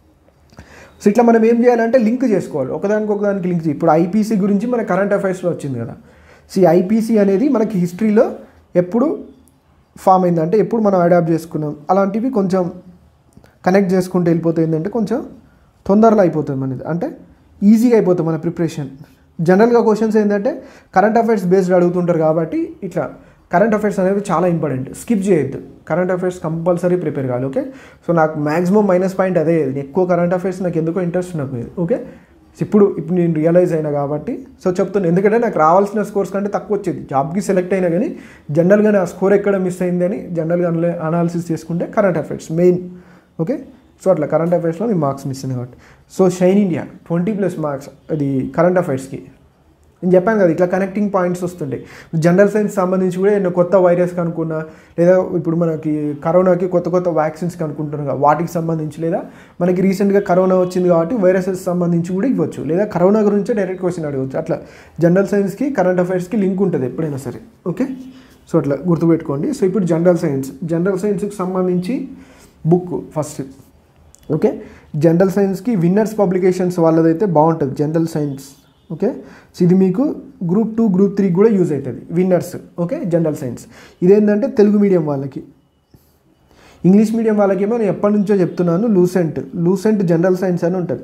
సో ఇట్లా మనం ఏం చేయాలంటే లింక్ చేసుకోవాలి ఒకదానికి ఒకదానికి లింక్ చేయి ఇప్పుడు ఐపీసీ గురించి మన కరెంట్ అఫైర్స్లో వచ్చింది కదా సో ఈ ఐపీసీ అనేది మనకి హిస్టరీలో ఎప్పుడు ఫామ్ అయిందంటే ఎప్పుడు మనం అడాప్ట్ చేసుకున్నాం అలాంటివి కొంచెం కనెక్ట్ చేసుకుంటూ వెళ్ళిపోతే ఏంటంటే కొంచెం తొందరలో అయిపోతుంది మనది అంటే ఈజీగా అయిపోతుంది మన ప్రిపరేషన్ జనరల్గా క్వశ్చన్స్ ఏంటంటే కరెంట్ అఫైర్స్ బేస్డ్ అడుగుతుంటారు కాబట్టి ఇట్లా కరెంట్ అఫైర్స్ అనేవి చాలా ఇంపార్టెంట్ స్కిప్ చేయొద్దు కరెంట్ అఫైర్స్ కంపల్సరీ ప్రిపేర్ కావాలి ఓకే సో నాకు మాక్సిమం మైనస్ పాయింట్ అదే ఎక్కువ కరెంట్ అఫైర్స్ నాకు ఎందుకో ఇంట్రెస్ట్ నాకు లేదు ఓకే ఇప్పుడు ఇప్పుడు నేను రియలైజ్ అయినా కాబట్టి సో చెప్తున్నాను ఎందుకంటే నాకు రావాల్సిన స్కోర్స్ కంటే తక్కువ వచ్చేది జాబ్కి సెలెక్ట్ అయినా కానీ జనరల్గా నా స్కోర్ ఎక్కడ మిస్ అయింది అని జనరల్గా అనాలిసిస్ చేసుకుంటే current affairs main okay so అట్లా కరెంట్ అఫైర్స్లో మీ మార్క్స్ మిస్ అయింది కాబట్టి so shine India twenty plus marks అది కరెంట్ అఫైర్స్కి నేను చెప్పాను కదా ఇట్లా కనెక్టింగ్ పాయింట్స్ వస్తుంటాయి జనరల్ సైన్స్ సంబంధించి కూడా ఏదైనా కొత్త వైరస్ కనుక్కున్నా లేదా ఇప్పుడు మనకి కరోనాకి కొత్త కొత్త వ్యాక్సిన్స్ కనుక్కుంటున్నాం కదా వాటికి సంబంధించి లేదా మనకి రీసెంట్గా కరోనా వచ్చింది కాబట్టి వైరసెస్ సంబంధించి కూడా ఇవ్వచ్చు లేదా కరోనా గురించే డైరెక్ట్ క్వశ్చన్ అడగవచ్చు అట్లా జనరల్ సైన్స్కి కరెంట్ అఫైర్స్కి లింక్ ఉంటుంది ఎప్పుడైనా సరే ఓకే సో అట్లా గుర్తుపెట్టుకోండి సో ఇప్పుడు జనరల్ సైన్స్ జనరల్ సైన్స్కి సంబంధించి బుక్ ఫస్ట్ ఓకే జనరల్ సైన్స్కి విన్నర్స్ పబ్లికేషన్స్ వాళ్ళదైతే బాగుంటుంది జనరల్ సైన్స్ ఓకే సో ఇది మీకు గ్రూప్ టూ గ్రూప్ త్రీ కూడా యూజ్ అవుతుంది విన్నర్స్ ఓకే జనరల్ సైన్స్ ఇదేంటంటే తెలుగు మీడియం వాళ్ళకి ఇంగ్లీష్ మీడియం వాళ్ళకేమో నేను ఎప్పటి నుంచో చెప్తున్నాను లూసెంట్ లూసెంట్ జనరల్ సైన్స్ అని ఉంటుంది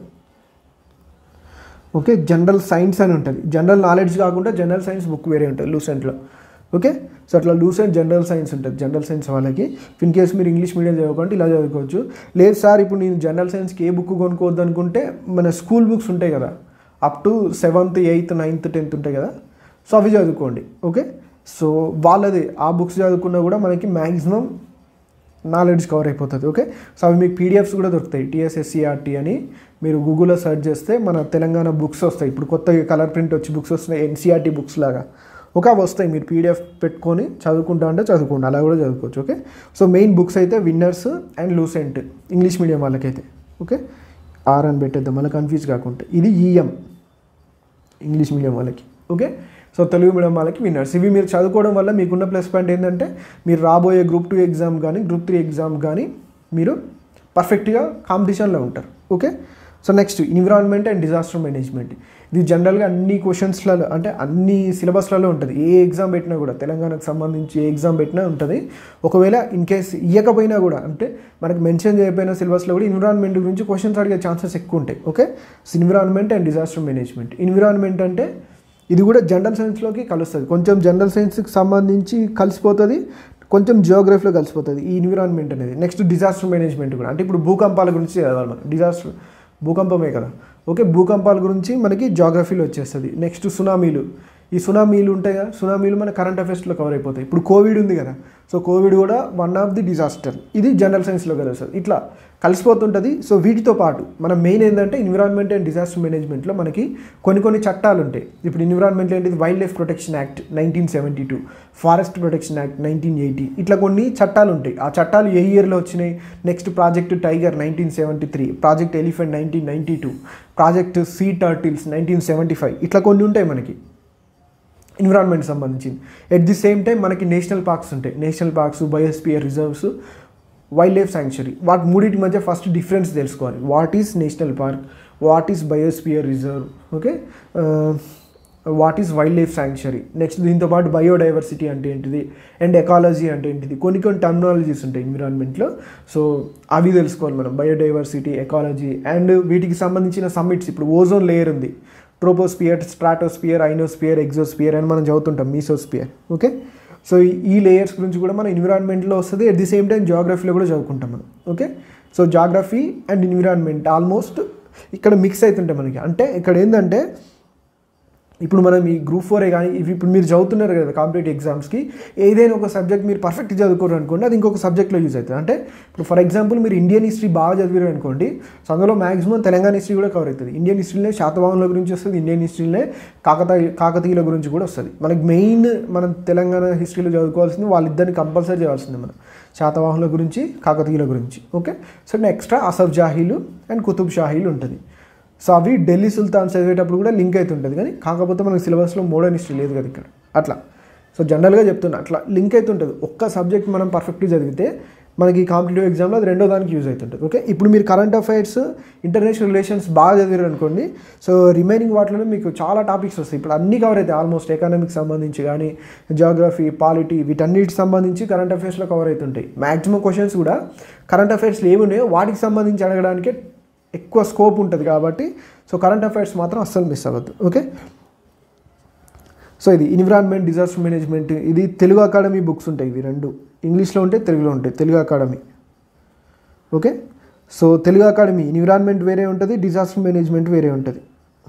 ఓకే జనరల్ సైన్స్ అని ఉంటుంది జనరల్ నాలెడ్జ్ కాకుండా జనరల్ సైన్స్ బుక్ వేరే ఉంటుంది లూసెంట్లో ఓకే సో అట్లా లూసెంట్ జనరల్ సైన్స్ ఉంటుంది జనరల్ సైన్స్ వాళ్ళకి ఇన్ కేస్ మీరు ఇంగ్లీష్ మీడియం చదువుకుంటే ఇలా చదువుకోవచ్చు లేదు సార్ ఇప్పుడు నేను జనరల్ సైన్స్కి ఏ బుక్ కొనుక్కోవద్దు అనుకుంటే మన స్కూల్ బుక్స్ ఉంటాయి కదా up to seventh eighth ninth tenth ఉంటాయి కదా సో అవి చదువుకోండి ఓకే సో వాళ్ళది ఆ బుక్స్ చదువుకున్నా కూడా మనకి మ్యాక్సిమం నాలెడ్జ్ కవర్ అయిపోతుంది ఓకే సో అవి మీకు పీడిఎఫ్స్ కూడా దొరుకుతాయి టీఎస్ఎస్సిఆర్టీ అని మీరు గూగుల్లో సెర్చ్ చేస్తే మన తెలంగాణ బుక్స్ వస్తాయి ఇప్పుడు కొత్తగా కలర్ ప్రింట్ వచ్చి బుక్స్ వస్తున్నాయి ఎన్సీఆర్టీ బుక్స్ లాగా ఒక అవి వస్తాయి మీరు పీడిఎఫ్ పెట్టుకొని చదువుకుంటా అంటే చదువుకోండి అలా కూడా చదువుకోవచ్చు ఓకే సో మెయిన్ బుక్స్ అయితే Winners and Lucent English medium వాళ్ళకైతే ఓకే ఆర్ అని పెట్టేద్దాం మళ్ళీ కన్ఫ్యూజ్ కాకుండా ఇది ఈఎం ఇంగ్లీష్ మీడియం వాళ్ళకి ఓకే సో తెలుగు మీడియం వాళ్ళకి విన్నర్స్ ఇవి మీరు చదువుకోవడం వల్ల మీకున్న ప్లస్ పాయింట్ ఏంటంటే మీరు రాబోయే గ్రూప్ టూ ఎగ్జామ్ కానీ గ్రూప్ త్రీ ఎగ్జామ్ కానీ మీరు పర్ఫెక్ట్గా కాంపిటీషన్లో ఉంటారు okay so next environment and disaster management ఇది జనరల్గా అన్ని క్వశ్చన్స్లలో అంటే అన్ని సిలబస్లలో ఉంటుంది ఏ ఎగ్జామ్ పెట్టినా కూడా తెలంగాణకు సంబంధించి ఏ ఎగ్జామ్ పెట్టినా ఉంటుంది ఒకవేళ ఇన్ కేస్ ఇవ్వకపోయినా కూడా అంటే మనకి మెన్షన్ చేయకపోయిన సిలబస్లో కూడా ఎన్విరాన్మెంట్ గురించి క్వశ్చన్స్ అడిగే ఛాన్సెస్ ఎక్కువ ఉంటాయి okay so environment and disaster management environment అంటే ఇది కూడా జనరల్ సైన్స్లోకి కలుస్తుంది కొంచెం జనరల్ సైన్స్కి సంబంధించి కలిసిపోతుంది కొంచెం జియోగ్రఫీలో కలిసిపోతుంది ఈ ఎన్విరాన్మెంట్ అనేది నెక్స్ట్ డిజాస్టర్ మేనేజ్మెంట్ కూడా అంటే ఇప్పుడు భూకంపాల గురించి చదవాలి మనం డిజాస్టర్ భూకంపమే కదా ఓకే భూకంపాల గురించి మనకి జాగ్రఫీలో వచ్చేస్తుంది నెక్స్ట్ సునామీలు ఈ సునామీలు ఉంటాయి కదా సునామీలు మన కరెంట్ అఫైర్స్లో కవర్ అయిపోతాయి ఇప్పుడు కోవిడ్ ఉంది కదా సో కోవిడ్ కూడా వన్ ఆఫ్ ది డిజాస్టర్ ఇది జనరల్ సైన్స్లో కదా సార్ ఇట్లా కలిసిపోతుంటుంది సో వీటితో పాటు మన మెయిన్ ఏంటంటే ఎన్విరాన్మెంట్ అండ్ డిజాస్టర్ మేనేజ్మెంట్లో మనకి కొన్ని కొన్ని చట్టాలు ఉంటాయి ఇప్పుడు ఎన్విరాన్మెంట్ ఏంటిది wild life protection act nineteen seventy two forest protection act nineteen eighty ఇట్లా కొన్ని చట్టాలు ఉంటాయి ఆ చట్టాలు ఏ ఇయర్లో వచ్చినాయి next project tiger nineteen seventy three project elephant nineteen ninety two project sea turtles nineteen seventy five ఇట్లా కొన్ని ఉంటాయి మనకి ఎన్విరాన్మెంట్ సంబంధించింది ఎట్ ది సేమ్ టైం మనకి నేషనల్ పార్క్స్ ఉంటాయి national parks biosphere reserves wild life sanctuary వాటి మూడింటి మధ్య ఫస్ట్ డిఫరెన్స్ తెలుసుకోవాలి what is national park what is biosphere reserve okay what is wild life sanctuary next దీంతో పాటు biodiversity అంటే ఏంటిది అండ్ ఎకాలజీ అంటే ఏంటిది కొన్ని కొన్ని టర్మినాలజీస్ ఉంటాయి ఎన్విరాన్మెంట్లో సో అవి తెలుసుకోవాలి మనం బయోడైవర్సిటీ ఎకాలజీ అండ్ వీటికి సంబంధించిన సమ్మిట్స్ ఇప్పుడు ఓజోన్ లేయర్ ఉంది ట్రోపోస్పియర్ స్ట్రాటోస్పియర్ ఐనోస్పియర్ ఎగ్జోస్పియర్ అని మనం చదువుతుంటాం మీసోస్పియర్ ఓకే సో ఈ లేయర్స్ గురించి కూడా మన ఎన్విరాన్మెంట్లో వస్తుంది అట్ ది సేమ్ టైం జాగ్రఫీలో కూడా చదువుకుంటాం మనం okay so geography and environment almost ఇక్కడ మిక్స్ అవుతుంటాయి మనకి అంటే ఇక్కడ ఏంటంటే ఇప్పుడు మనం ఈ గ్రూప్ ఫోరే కానీ ఇవి ఇప్పుడు మీరు చదువుతున్నారు కదా కాంపిటేటివ్ ఎగ్జామ్స్కి ఏదైనా ఒక సబ్జెక్ట్ మీరు పర్ఫెక్ట్ చదువుకోరు అనుకోండి అది ఇంకొక సబ్జెక్ట్లో యూజ్ అవుతుంది అంటే ఇప్పుడు ఫర్ ఎగ్జాంపుల్ మీరు ఇండియన్ హిస్టరీ బాగా చదివారు అనుకోండి సో అందులో మాక్సిమం తెలంగాణ హిస్టరీ కూడా కవర్ అవుతుంది ఇండియన్ హిస్టరీలో శాతవాహనుల గురించి వస్తుంది ఇండియన్ హిస్టరీలో కాకతీయ కాకతీయుల గురించి కూడా వస్తుంది మనకి మెయిన్ మనం తెలంగాణ హిస్టరీలో చదువుకోవాల్సింది వాళ్ళిద్దరిని కంపల్సరీ చేయాల్సింది మనం శాతవాహనుల గురించి కాకతీయుల గురించి ఓకే సో ఎక్స్ట్రా అసఫ్ జాహీలు అండ్ కుతుబ్ షాహీలు ఉంటుంది సో అవి ఢిల్లీ సుల్తాన్ చదివేటప్పుడు కూడా లింక్ అవుతుంటుంది కానీ కాకపోతే మనకి సిలబస్లో మోడర్న్ హిస్టరీ లేదు కదా ఇక్కడ అట్లా సో జనరల్గా చెప్తున్నా అట్లా లింక్ అవుతుంటుంది ఒక్క సబ్జెక్ట్ మనం పర్ఫెక్ట్గా చదివితే మనకి కాంపిటేటివ్ ఎగ్జామ్లో అది రెండో దానికి యూజ్ అవుతుంటుంది ఓకే ఇప్పుడు మీరు కరెంట్ అఫైర్స్ ఇంటర్నేషనల్ రిలేషన్స్ బాగా చదివారు అనుకోండి సో రిమైనింగ్ వాటిలోనే మీకు చాలా టాపిక్స్ వస్తాయి ఇప్పుడు అన్ని కవర్ అవుతాయి ఆల్మోస్ట్ ఎకనామిక్స్ సంబంధించి కానీ జాగ్రఫీ పాలిటీ వీటన్నిటికి సంబంధించి కరెంట్ అఫైర్స్లో కవర్ అవుతుంటాయి మ్యాక్సిమం క్వశ్చన్స్ కూడా కరెంట్ అఫైర్స్లో ఏమున్నాయో వాటికి సంబంధించి అడగడానికే ఎక్కువ స్కోప్ ఉంటుంది కాబట్టి సో కరెంట్ అఫైర్స్ మాత్రం అస్సలు మిస్ అవ్వద్దు ఓకే సో ఇది ఎన్విరాన్మెంట్ డిజాస్టర్ మేనేజ్మెంట్ ఇది తెలుగు అకాడమీ బుక్స్ ఉంటాయి ఇవి రెండు ఇంగ్లీష్లో ఉంటాయి తెలుగులో ఉంటాయి Telugu academy okay so Telugu academy environment వేరే ఉంటుంది డిజాస్టర్ మేనేజ్మెంట్ వేరే ఉంటుంది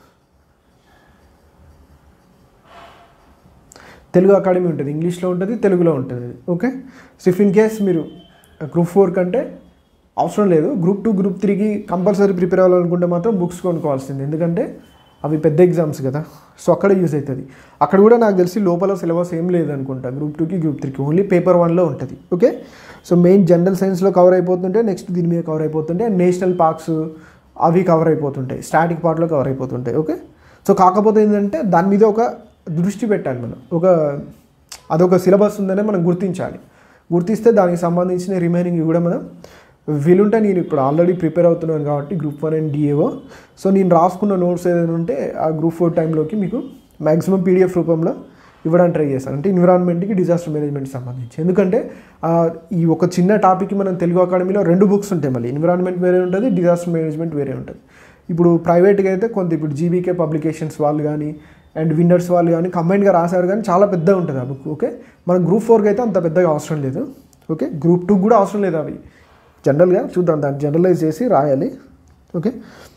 తెలుగు అకాడమీ ఉంటుంది ఇంగ్లీష్లో ఉంటుంది తెలుగులో ఉంటుంది okay so if in case మీరు గ్రూప్ ఫోర్ కంటే అవసరం లేదు గ్రూప్ టూ గ్రూప్ త్రీకి కంపల్సరీ ప్రిపేర్ అవ్వాలనుకుంటే మాత్రం బుక్స్ కొనుక్కోవాల్సింది ఎందుకంటే అవి పెద్ద ఎగ్జామ్స్ కదా సో అక్కడ యూజ్ అవుతుంది అక్కడ కూడా నాకు తెలిసి లోపల సిలబస్ ఏం లేదనుకుంటా గ్రూప్ టూకి గ్రూప్ త్రీకి ఓన్లీ పేపర్ వన్లో ఉంటుంది ఓకే సో మెయిన్ జనరల్ సైన్స్లో కవర్ అయిపోతుంటే నెక్స్ట్ దీని మీద కవర్ అయిపోతుంటే నేషనల్ పార్క్స్ అవి కవర్ అయిపోతుంటాయి స్టాటిక్ పార్ట్లో కవర్ అయిపోతుంటాయి ఓకే సో కాకపోతే ఏంటంటే దాని మీద ఒక దృష్టి పెట్టాలి మనం ఒక అదొక సిలబస్ ఉందనే మనం గుర్తించాలి గుర్తిస్తే దానికి సంబంధించిన రిమైనింగ్ కూడా మనం వీలుంటే నేను ఇప్పుడు ఆల్రెడీ ప్రిపేర్ అవుతున్నాను కాబట్టి group one and DAO so నేను రాసుకున్న నోట్స్ ఏదైనా ఉంటే ఆ గ్రూప్ ఫోర్ టైంలోకి మీకు మ్యాక్సిమం పీడిఎఫ్ రూపంలో ఇవ్వడానికి ట్రై చేస్తాను అంటే ఎన్విరాన్మెంట్కి డిజాస్టర్ మేనేజ్మెంట్కి సంబంధించి ఎందుకంటే ఆ, ఈ ఒక చిన్న టాపిక్ మనం తెలుగు అకాడమీలో రెండు బుక్స్ ఉంటాయి మళ్ళీ ఎన్విరాన్మెంట్ వేరే ఉంటుంది డిజాస్టర్ మేనేజ్మెంట్ వేరే ఉంటుంది ఇప్పుడు ప్రైవేట్గా అయితే కొంత ఇప్పుడు జీబీకే పబ్లికేషన్స్ వాళ్ళు కానీ అండ్ విన్నర్స్ వాళ్ళు కానీ కంబైన్గా రాశారు కానీ చాలా పెద్దగా ఉంటుంది ఆ బుక్ ఓకే మన గ్రూప్ ఫోర్కి అయితే అంత పెద్దగా అవసరం లేదు ఓకే గ్రూప్ టూకి కూడా అవసరం లేదు అవి జనరల్గా చూద్దాం దాన్ని జనరలైజ్ చేసి రాయాలి okay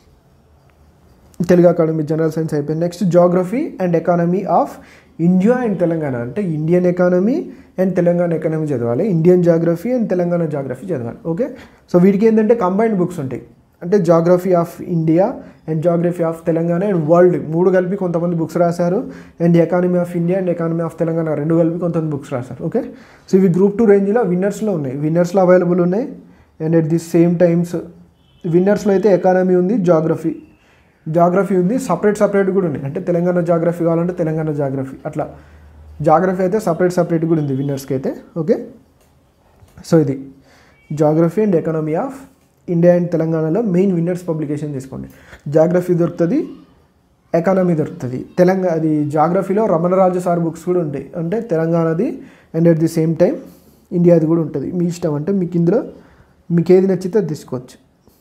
Telugu academy general science అయిపోయింది next geography and economy of India and Telangana అంటే Indian economy and Telangana economy చదవాలి Indian geography and Telangana geography చదవాలి ఓకే సో వీటికి ఏంటంటే కంబైన్డ్ బుక్స్ ఉంటాయి అంటే geography of India and geography of Telangana and world మూడు కలిపి కొంతమంది బుక్స్ రాశారు and economy of India and economy of Telangana రెండు కలిపి కొంతమంది బుక్స్ రాశారు ఓకే సో ఇవి గ్రూప్ టూ రేంజ్లో విన్నర్స్లో ఉన్నాయి విన్నర్స్లో అవైలబుల్ ఉన్నాయి and at the same times విన్నర్స్లో అయితే ఎకానమీ ఉంది జాగ్రఫీ జాగ్రఫీ ఉంది సపరేట్ సపరేట్ కూడా ఉంది అంటే తెలంగాణ జాగ్రఫీ కావాలంటే తెలంగాణ జాగ్రఫీ అట్లా జాగ్రఫీ అయితే సపరేట్ సపరేట్ కూడా ఉంది విన్నర్స్కి అయితే ఓకే సో ఇది geography and economy of India and తెలంగాణలో మెయిన్ విన్నర్స్ పబ్లికేషన్ తీసుకోండి జాగ్రఫీ దొరుకుతుంది ఎకానమీ దొరుకుతుంది తెలంగాణ అది జాగ్రఫీలో రమణరాజు సార్ బుక్స్ కూడా ఉంటాయి అంటే తెలంగాణది and at the same time ఇండియాది కూడా ఉంటుంది మీ ఇష్టం అంటే మీకు ఇందులో మీకు ఏది నచ్చితే అది తీసుకోవచ్చు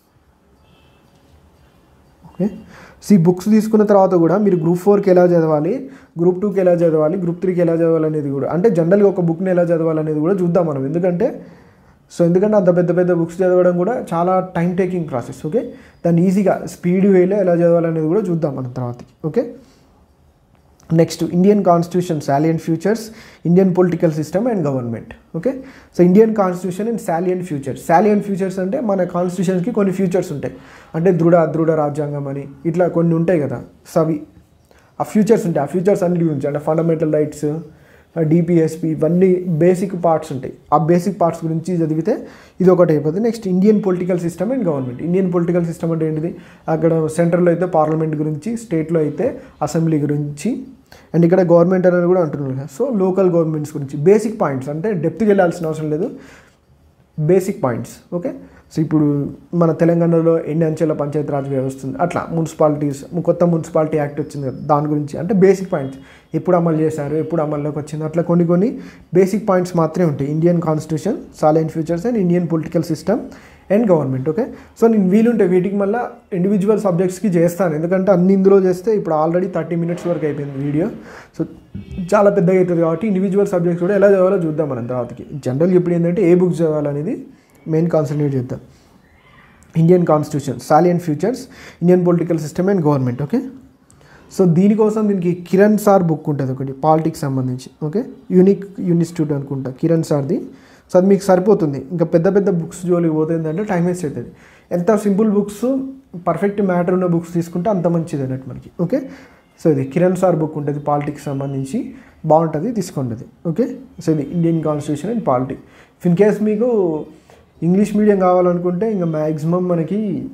ఓకే సో ఈ బుక్స్ తీసుకున్న తర్వాత కూడా మీరు గ్రూప్ ఫోర్కి ఎలా చదవాలి గ్రూప్ టూకి ఎలా చదవాలి గ్రూప్ త్రీకి ఎలా చదవాలి అనేది కూడా అంటే జనరల్గా ఒక బుక్ని ఎలా చదవాలి అనేది కూడా చూద్దాం మనం ఎందుకంటే సో ఎందుకంటే అంత పెద్ద పెద్ద బుక్స్ చదవడం కూడా చాలా టైం టేకింగ్ ప్రాసెస్ ఓకే దాన్ని ఈజీగా స్పీడ్ వేలో ఎలా చదవాలనేది కూడా చూద్దాం మనం తర్వాతకి okay next Indian constitution salient features Indian political system and government okay so Indian constitution and salient features salient features అంటే మన కాన్స్టిట్యూషన్కి కొన్ని ఫ్యూచర్స్ ఉంటాయి అంటే దృఢ దృఢ రాజ్యాంగం అని ఇట్లా కొన్ని ఉంటాయి కదా సో అవి ఆ ఫ్యూచర్స్ ఉంటాయి ఆ ఫ్యూచర్స్ అన్నిటి గురించి అంటే ఫండమెంటల్ రైట్స్ డిపిఎస్పి ఇవన్నీ బేసిక్ పార్ట్స్ ఉంటాయి ఆ బేసిక్ పార్ట్స్ గురించి చదివితే ఇది ఒకటి అయిపోతుంది next Indian political system and government Indian political system అంటే ఏంటిది అక్కడ సెంట్రల్లో అయితే పార్లమెంట్ గురించి స్టేట్లో అయితే అసెంబ్లీ గురించి అండ్ ఇక్కడ గవర్నమెంట్ అనేది కూడా అంటున్నారు కదా సో లోకల్ గవర్నమెంట్స్ గురించి బేసిక్ పాయింట్స్ అంటే డెప్త్కి వెళ్ళాల్సిన అవసరం లేదు బేసిక్ పాయింట్స్ ఓకే సో ఇప్పుడు మన తెలంగాణలో ఎన్ని అంచెల పంచాయతీ రాజ్ వ్యవస్థ ఉంది అట్లా మున్సిపాలిటీస్ కొత్త మున్సిపాలిటీ యాక్ట్ వచ్చింది కదా దాని గురించి అంటే బేసిక్ పాయింట్స్ ఎప్పుడు అమలు చేశారు ఎప్పుడు అమల్లోకి వచ్చింది అట్లా కొన్ని కొన్ని బేసిక్ పాయింట్స్ మాత్రమే ఉంటాయి Indian constitution salient features and Indian political system and government okay so నేను వీలుంటే వీటికి మళ్ళీ ఇండివిజువల్ సబ్జెక్ట్స్కి చేస్తాను ఎందుకంటే అన్ని ఇందులో చేస్తే ఇప్పుడు ఆల్రెడీ థర్టీ మినిట్స్ వరకు అయిపోయింది వీడియో సో చాలా పెద్దగా అవుతుంది కాబట్టి ఇండివిజువల్ సబ్జెక్ట్స్ కూడా ఎలా చదవాలో చూద్దాం మనం తర్వాతకి జనరల్గా ఇప్పుడు ఏంటంటే ఏ బుక్స్ చదవాలనేది మెయిన్ కాన్సన్ట్రేట్ చేద్దాం Indian constitution salient features Indian political system and government okay so దీనికోసం దీనికి కిరణ్ సార్ బుక్ ఉంటుంది ఒకటి పాలిటిక్స్ సంబంధించి ఓకే యూనిక్ ఇన్స్టిట్యూట్ అనుకుంటా కిరణ్ సార్ది సో అది మీకు సరిపోతుంది ఇంకా పెద్ద పెద్ద బుక్స్ జోలికి పోతుందంటే టైం వేస్ట్ అవుతుంది ఎంత సింపుల్ బుక్స్ పర్ఫెక్ట్ మ్యాటర్ ఉన్న బుక్స్ తీసుకుంటే అంత మంచిది అన్నట్టు మనకి ఓకే సో ఇది కిరణ్ సార్ బుక్ ఉంటుంది పాలిటిక్స్ సంబంధించి బాగుంటుంది తీసుకుంటుంది ఓకే సో ఇది Indian constitution and politics in case మీకు ఇంగ్లీష్ మీడియం కావాలనుకుంటే ఇంకా మ్యాక్సిమం మనకి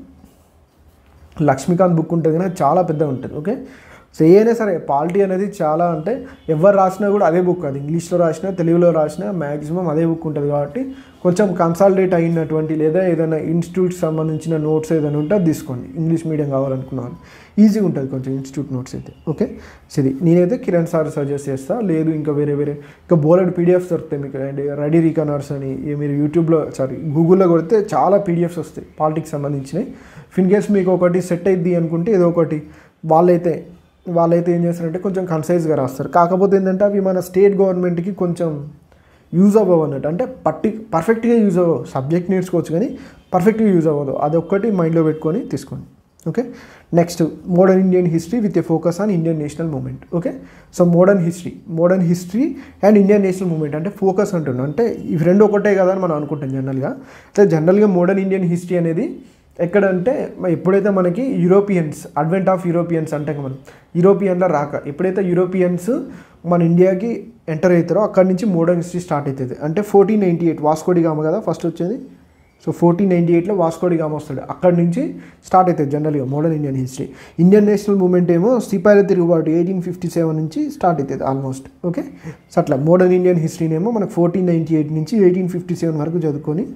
లక్ష్మీకాంత్ బుక్ ఉంటుంది కానీ అది చాలా పెద్దగా ఉంటుంది ఓకే సో ఏదైనా సరే పాలిటీ అనేది చాలా అంటే ఎవరు రాసినా కూడా అదే బుక్ అది ఇంగ్లీష్లో రాసినా తెలుగులో రాసినా మ్యాక్సిమం అదే బుక్ ఉంటుంది కాబట్టి కొంచెం కన్సాలిడేట్ అయినటువంటి లేదా ఏదైనా ఇన్స్టిట్యూట్ సంబంధించిన నోట్స్ ఏదైనా ఉంటే అది తీసుకోండి ఇంగ్లీష్ మీడియం కావాలనుకున్నాను ఈజీగా ఉంటుంది కొంచెం ఇన్స్టిట్యూట్ నోట్స్ అయితే ఓకే సరే నేనైతే కిరణ్ సార్ సజెస్ట్ చేస్తా లేదు ఇంకా వేరే వేరే ఇంకా బోలెడ్ పీడిఎఫ్స్ దొరుకుతాయి మీకు అండ్ రెడీ రీకనర్స్ అని ఈ మీరు యూట్యూబ్లో సారీ గూగుల్లో కొడితే చాలా పీడిఎఫ్స్ వస్తాయి పాలిటిక్స్ సంబంధించినవి ఇన్ కేస్ మీకు ఒకటి సెట్ అయింది అనుకుంటే ఏదో ఒకటి వాళ్ళైతే వాళ్ళైతే ఏం చేస్తారంటే కొంచెం కన్సైజ్గా రాస్తారు కాకపోతే ఏంటంటే అవి మన స్టేట్ గవర్నమెంట్కి కొంచెం యూజ్ అవ్వవు అన్నట్టు అంటే పర్టి పర్ఫెక్ట్గా యూజ్ అవ్వవు సబ్జెక్ట్ నేర్చుకోవచ్చు కానీ పర్ఫెక్ట్గా యూజ్ అవ్వదు అదొక్కటి మైండ్లో పెట్టుకొని తీసుకోండి okay next modern Indian history with a focus on Indian national movement okay so modern history modern history and Indian national movement అంటే ఫోకస్ అంటున్నాం అంటే ఇవి రెండు ఒకటే కదా అని మనం అనుకుంటాం జనరల్గా అయితే జనరల్గా మోడర్న్ ఇండియన్ హిస్టరీ అనేది ఎక్కడంటే మ- ఎప్పుడైతే మనకి యూరోపియన్స్ అడ్వెంట్ ఆఫ్ యూరోపియన్స్ అంటే మనం యూరోపియన్లో రాక ఎప్పుడైతే యూరోపియన్స్ మన ఇండియాకి ఎంటర్ అవుతారో అక్కడి నుంచి మోడర్న్ హిస్టరీ స్టార్ట్ అవుతుంది అంటే fourteen ninety eight Vasco da Gama కదా ఫస్ట్ వచ్చేది సో ఫోర్టీన్ నైంటీ ఎయిట్లో వాస్కోడి గామ వస్తాడు అక్కడి నుంచి స్టార్ట్ అవుతుంది జనరల్గా modern Indian history Indian national movement ఏమో సిపాయిల తిరుగుబాటు ఎయిటీన్ ఫిఫ్టీ సెవెన్ నుంచి స్టార్ట్ అవుతుంది ఆల్మోస్ట్ ఓకే సో అట్లా మోడర్న్ ఇండియన్ హిస్టరీనేమో మనకు ఫోర్టీన్ నైంటీ ఎయిట్ నుంచి ఎయిటీన్ ఫిఫ్టీ సెవెన్ వరకు చదువుకొని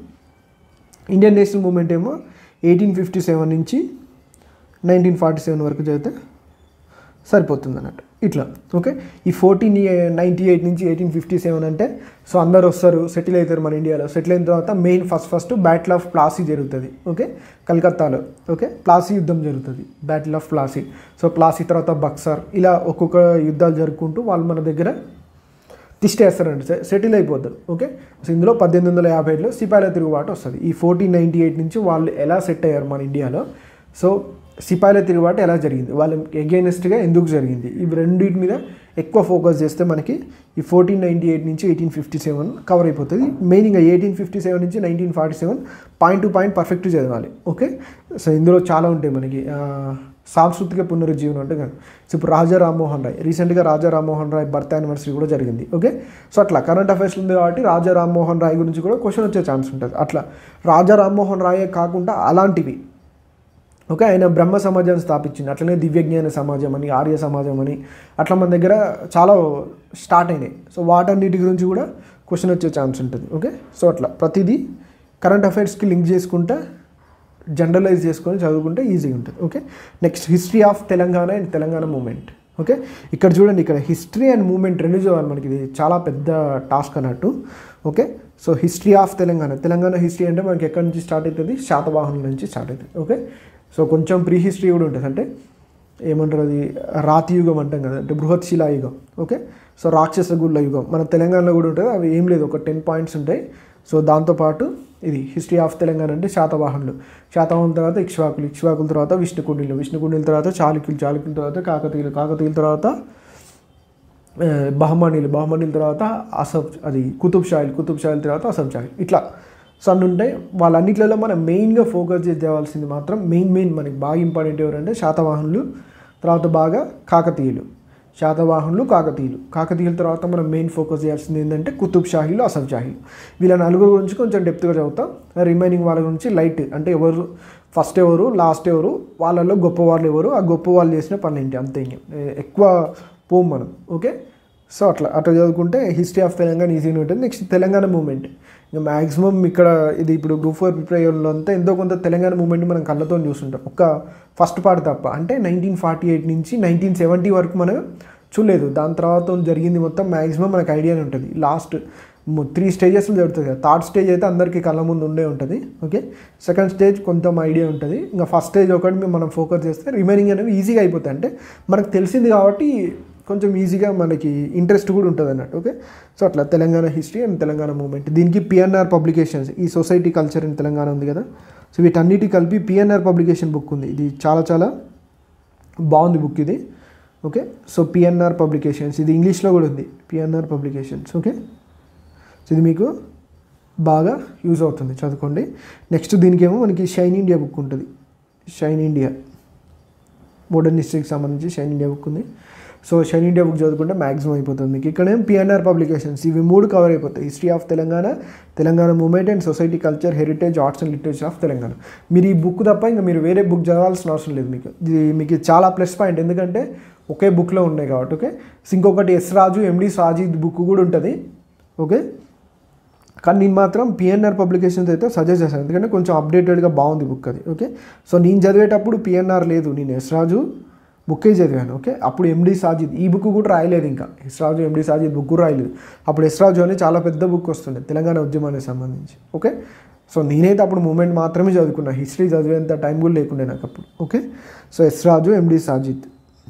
ఇండియన్ నేషనల్ మూమెంట్ ఏమో ఎయిటీన్ ఫిఫ్టీ సెవెన్ నుంచి నైన్టీన్ ఫార్టీ సెవెన్ వరకు చదివితే సరిపోతుంది అన్నట్టు ఇట్లా ఓకే ఈ ఫోర్టీన్ నైంటీ ఎయిట్ నుంచి ఎయిటీన్ ఫిఫ్టీ సెవెన్ అంటే సో అందరు వస్తారు సెటిల్ అవుతారు మన ఇండియాలో సెటిల్ అయిన తర్వాత main first first battle of Plassey జరుగుతుంది ఓకే కలకత్తాలో ఓకే ప్లాసీ యుద్ధం జరుగుతుంది battle of Plassey so Plassey తర్వాత బక్సర్ ఇలా ఒక్కొక్క యుద్ధాలు జరుపుకుంటూ వాళ్ళు మన దగ్గర తిష్టేస్తారండి సె- సెటిల్ అయిపోతారు ఓకే సో ఇందులో పద్దెనిమిది వందల యాభై ఏడులో సిపాయిల తిరుగుబాటు వస్తుంది ఈ ఫోర్టీన్ నైంటీ ఎయిట్ నుంచి వాళ్ళు ఎలా సెట్ అయ్యారు మన ఇండియాలో సో సిపాయిల తిరుగుబాటు ఎలా జరిగింది వాళ్ళ ఎగైనెస్ట్గా ఎందుకు జరిగింది ఇవి రెండింటి మీద ఎక్కువ ఫోకస్ చేస్తే మనకి ఈ ఫోర్టీన్ నైంటీ ఎయిట్ నుంచి ఎయిటీన్ ఫిఫ్టీ సెవెన్ కవర్ అయిపోతుంది మెయిన్ ఇంకా ఎయిటీన్ ఫిఫ్టీ సెవెన్ నుంచి nineteen forty seven point to point perfect చదవాలి ఓకే సో ఇందులో చాలా ఉంటాయి మనకి ఆ, సాంస్కృతిక పునరుజ్జీవనం అంటే కదా సో ఇప్పుడు రాజా రామ్మోహన్ రాయ్ రీసెంట్గా రాజా రామ్మోహన్ రాయ్ బర్త్ యానివర్సరీ కూడా జరిగింది ఓకే సో అట్లా కరెంట్ అఫైర్స్ ఉంది కాబట్టి రాజా రామ్మోహన్ రాయ్ గురించి కూడా క్వశ్చన్ వచ్చే ఛాన్స్ ఉంటుంది అట్లా రాజా రామ్మోహన్ రాయే కాకుండా అలాంటివి ఓకే ఆయన బ్రహ్మ సమాజాన్ని స్థాపించింది అట్లనే దివ్యజ్ఞాన సమాజం అని ఆర్య సమాజం అని అట్లా మన దగ్గర చాలా స్టార్ట్ అయినాయి సో వాటన్నిటి గురించి కూడా క్వశ్చన్ వచ్చే ఛాన్స్ ఉంటుంది ఓకే సో అట్లా ప్రతిదీ కరెంట్ అఫైర్స్కి లింక్ చేసుకుంటే జనరలైజ్ చేసుకొని చదువుకుంటే ఈజీగా ఉంటుంది okay next history of Telangana and Telangana movement okay ఇక్కడ చూడండి ఇక్కడ హిస్టరీ అండ్ మూమెంట్ రెండు చదవాలి మనకి ఇది చాలా పెద్ద టాస్క్ అన్నట్టు okay so history of Telangana Telangana history అంటే మనకి ఎక్కడి నుంచి స్టార్ట్ అవుతుంది శాతవాహనుల నుంచి స్టార్ట్ అవుతుంది ఓకే సో కొంచెం ప్రీ హిస్టరీ కూడా ఉంటుంది అంటే ఏమంటారు అది రాతి యుగం అంటాం కదా అంటే బృహత్ శిలా యుగం ఓకే సో రాక్షస గుళ్ళ యుగం మన తెలంగాణలో కూడా ఉంటుంది అవి ఏం లేదు ఒక టెన్ పాయింట్స్ ఉంటాయి సో దాంతోపాటు ఇది హిస్టరీ ఆఫ్ తెలంగాణ అంటే శాతవాహనులు శాతవాహనుల తర్వాత ఇక్ష్వాకులు ఇక్ష్వాకుల తర్వాత విష్ణుకుండిలు విష్ణుకుండిల తర్వాత చాళుక్యులు చాళుక్యుల తర్వాత కాకతీయులు కాకతీయుల తర్వాత ఆ, బహమనీలు బహమనీల తర్వాత అసఫ్ అది కుతుబ్ షాయిల్ కుతుబ్ షాయిల్ తర్వాత అసఫ్ షాయిల్ ఇట్లా సో అన్ని ఉంటాయి వాళ్ళన్నిట్లలో మనం మెయిన్గా ఫోకస్ చేసి తేవాల్సింది మాత్రం మెయిన్ మెయిన్ మనకి బాగా ఇంపార్టెంట్ ఎవరంటే శాతవాహనులు తర్వాత బాగా కాకతీయులు శాతవాహనులు కాకతీయులు కాకతీయుల తర్వాత మనం మెయిన్ ఫోకస్ చేయాల్సింది ఏంటంటే కుతుబ్ షాహీలు అసఫ్ షాహీలు వీళ్ళ నలుగురు గురించి కొంచెం డెప్త్గా చదువుతాం రిమైనింగ్ వాళ్ళ గురించి లైట్ అంటే ఎవరు ఫస్ట్ ఎవరు లాస్ట్ ఎవరు వాళ్ళలో గొప్ప వాళ్ళు ఎవరు ఆ గొప్ప వాళ్ళు చేసిన పనులు ఏంటి అంతే ఇంక ఎక్కువ పోం మనం ఓకే సో అట్లా అట్లా చదువుకుంటే హిస్టరీ ఆఫ్ తెలంగాణ ఈజీగా ఉంటుంది నెక్స్ట్ తెలంగాణ మూమెంట్ ఇంకా మ్యాక్సిమం ఇక్కడ ఇది ఇప్పుడు గ్రూప్ ఫోర్ ప్రిపేర్లో అంతా ఎంతో కొంత తెలంగాణ మూమెంట్ మనం కళ్ళతో చూస్తుంటాం ఒక్క ఫస్ట్ పార్ట్ తప్ప అంటే నైన్టీన్ ఫార్టీ ఎయిట్ నుంచి నైన్టీన్ సెవెంటీ వరకు మనం చూడలేదు దాని తర్వాత జరిగింది మొత్తం మ్యాక్సిమం మనకు ఐడియానే ఉంటుంది లాస్ట్ త్రీ స్టేజెస్లో జరుగుతుంది కదా థర్డ్ స్టేజ్ అయితే అందరికీ కళ్ళ ముందు ఉండే ఉంటుంది ఓకే సెకండ్ స్టేజ్ కొంచెం ఐడియా ఉంటుంది ఇంకా ఫస్ట్ స్టేజ్ ఒకటి మేము మనం ఫోకస్ చేస్తే రిమైనింగ్ అనేవి ఈజీగా అయిపోతాయి అంటే మనకు తెలిసింది కాబట్టి కొంచెం ఈజీగా మనకి ఇంట్రెస్ట్ కూడా ఉంటుంది అన్నట్టు ఓకే సో అట్లా Telangana history and Telangana movement దీనికి పిఎన్ఆర్ పబ్లికేషన్స్ ఈ సొసైటీ కల్చర్ ఇన్ తెలంగాణ ఉంది కదా సో వీటన్నిటి కలిపి పిఎన్ఆర్ పబ్లికేషన్ బుక్ ఉంది ఇది చాలా చాలా బాగుంది బుక్ ఇది ఓకే సో పిఎన్ఆర్ పబ్లికేషన్స్ ఇది ఇంగ్లీష్లో కూడా ఉంది పిఎన్ఆర్ పబ్లికేషన్స్ ఓకే సో ఇది మీకు బాగా యూజ్ అవుతుంది చదువుకోండి నెక్స్ట్ దీనికేమో మనకి షైన్ ఇండియా బుక్ ఉంటుంది షైన్ ఇండియా మోడర్న్ హిస్టరీకి సంబంధించి షైన్ ఇండియా బుక్ ఉంది సో షైన్ ఇండియా బుక్ చదువుకుంటే మ్యాక్సిమం అయిపోతుంది మీకు ఇక్కడేం పిఎన్ఆర్ పబ్లికేషన్స్ ఇవి మూడు కవర్ అయిపోతాయి history of Telangana Telangana movement and society culture heritage arts and literature of Telangana మీరు ఈ బుక్ తప్ప ఇంకా మీరు వేరే బుక్ చదవాల్సిన అవసరం లేదు మీకు ఇది మీకు చాలా ప్లస్ పాయింట్ ఎందుకంటే ఒకే బుక్లో ఉన్నాయి కాబట్టి ఓకే సో ఇంకొకటి S Raju MD Sajid book కూడా ఉంటుంది ఓకే కానీ నేను మాత్రం పిఎన్ఆర్ పబ్లికేషన్స్ అయితే సజెస్ట్ చేశాను ఎందుకంటే కొంచెం అప్డేటెడ్గా బాగుంది బుక్ అది ఓకే సో నేను చదివేటప్పుడు పిఎన్ఆర్ లేదు నేను ఎస్ రాజు బుక్కే చదివాను ఓకే అప్పుడు ఎండి సాజిద్ ఈ బుక్ కూడా రాయలేదు ఇంకా S Raju MD Sajid book కూడా రాయలేదు అప్పుడు ఎస్ రాజు అని చాలా పెద్ద బుక్ వస్తుండే తెలంగాణ ఉద్యమానికి సంబంధించి ఓకే సో నేనైతే అప్పుడు మూమెంట్ మాత్రమే చదువుకున్నా హిస్టరీ చదివేంత టైం కూడా లేకుండే నాకు అప్పుడు okay so S Raju MD Sajid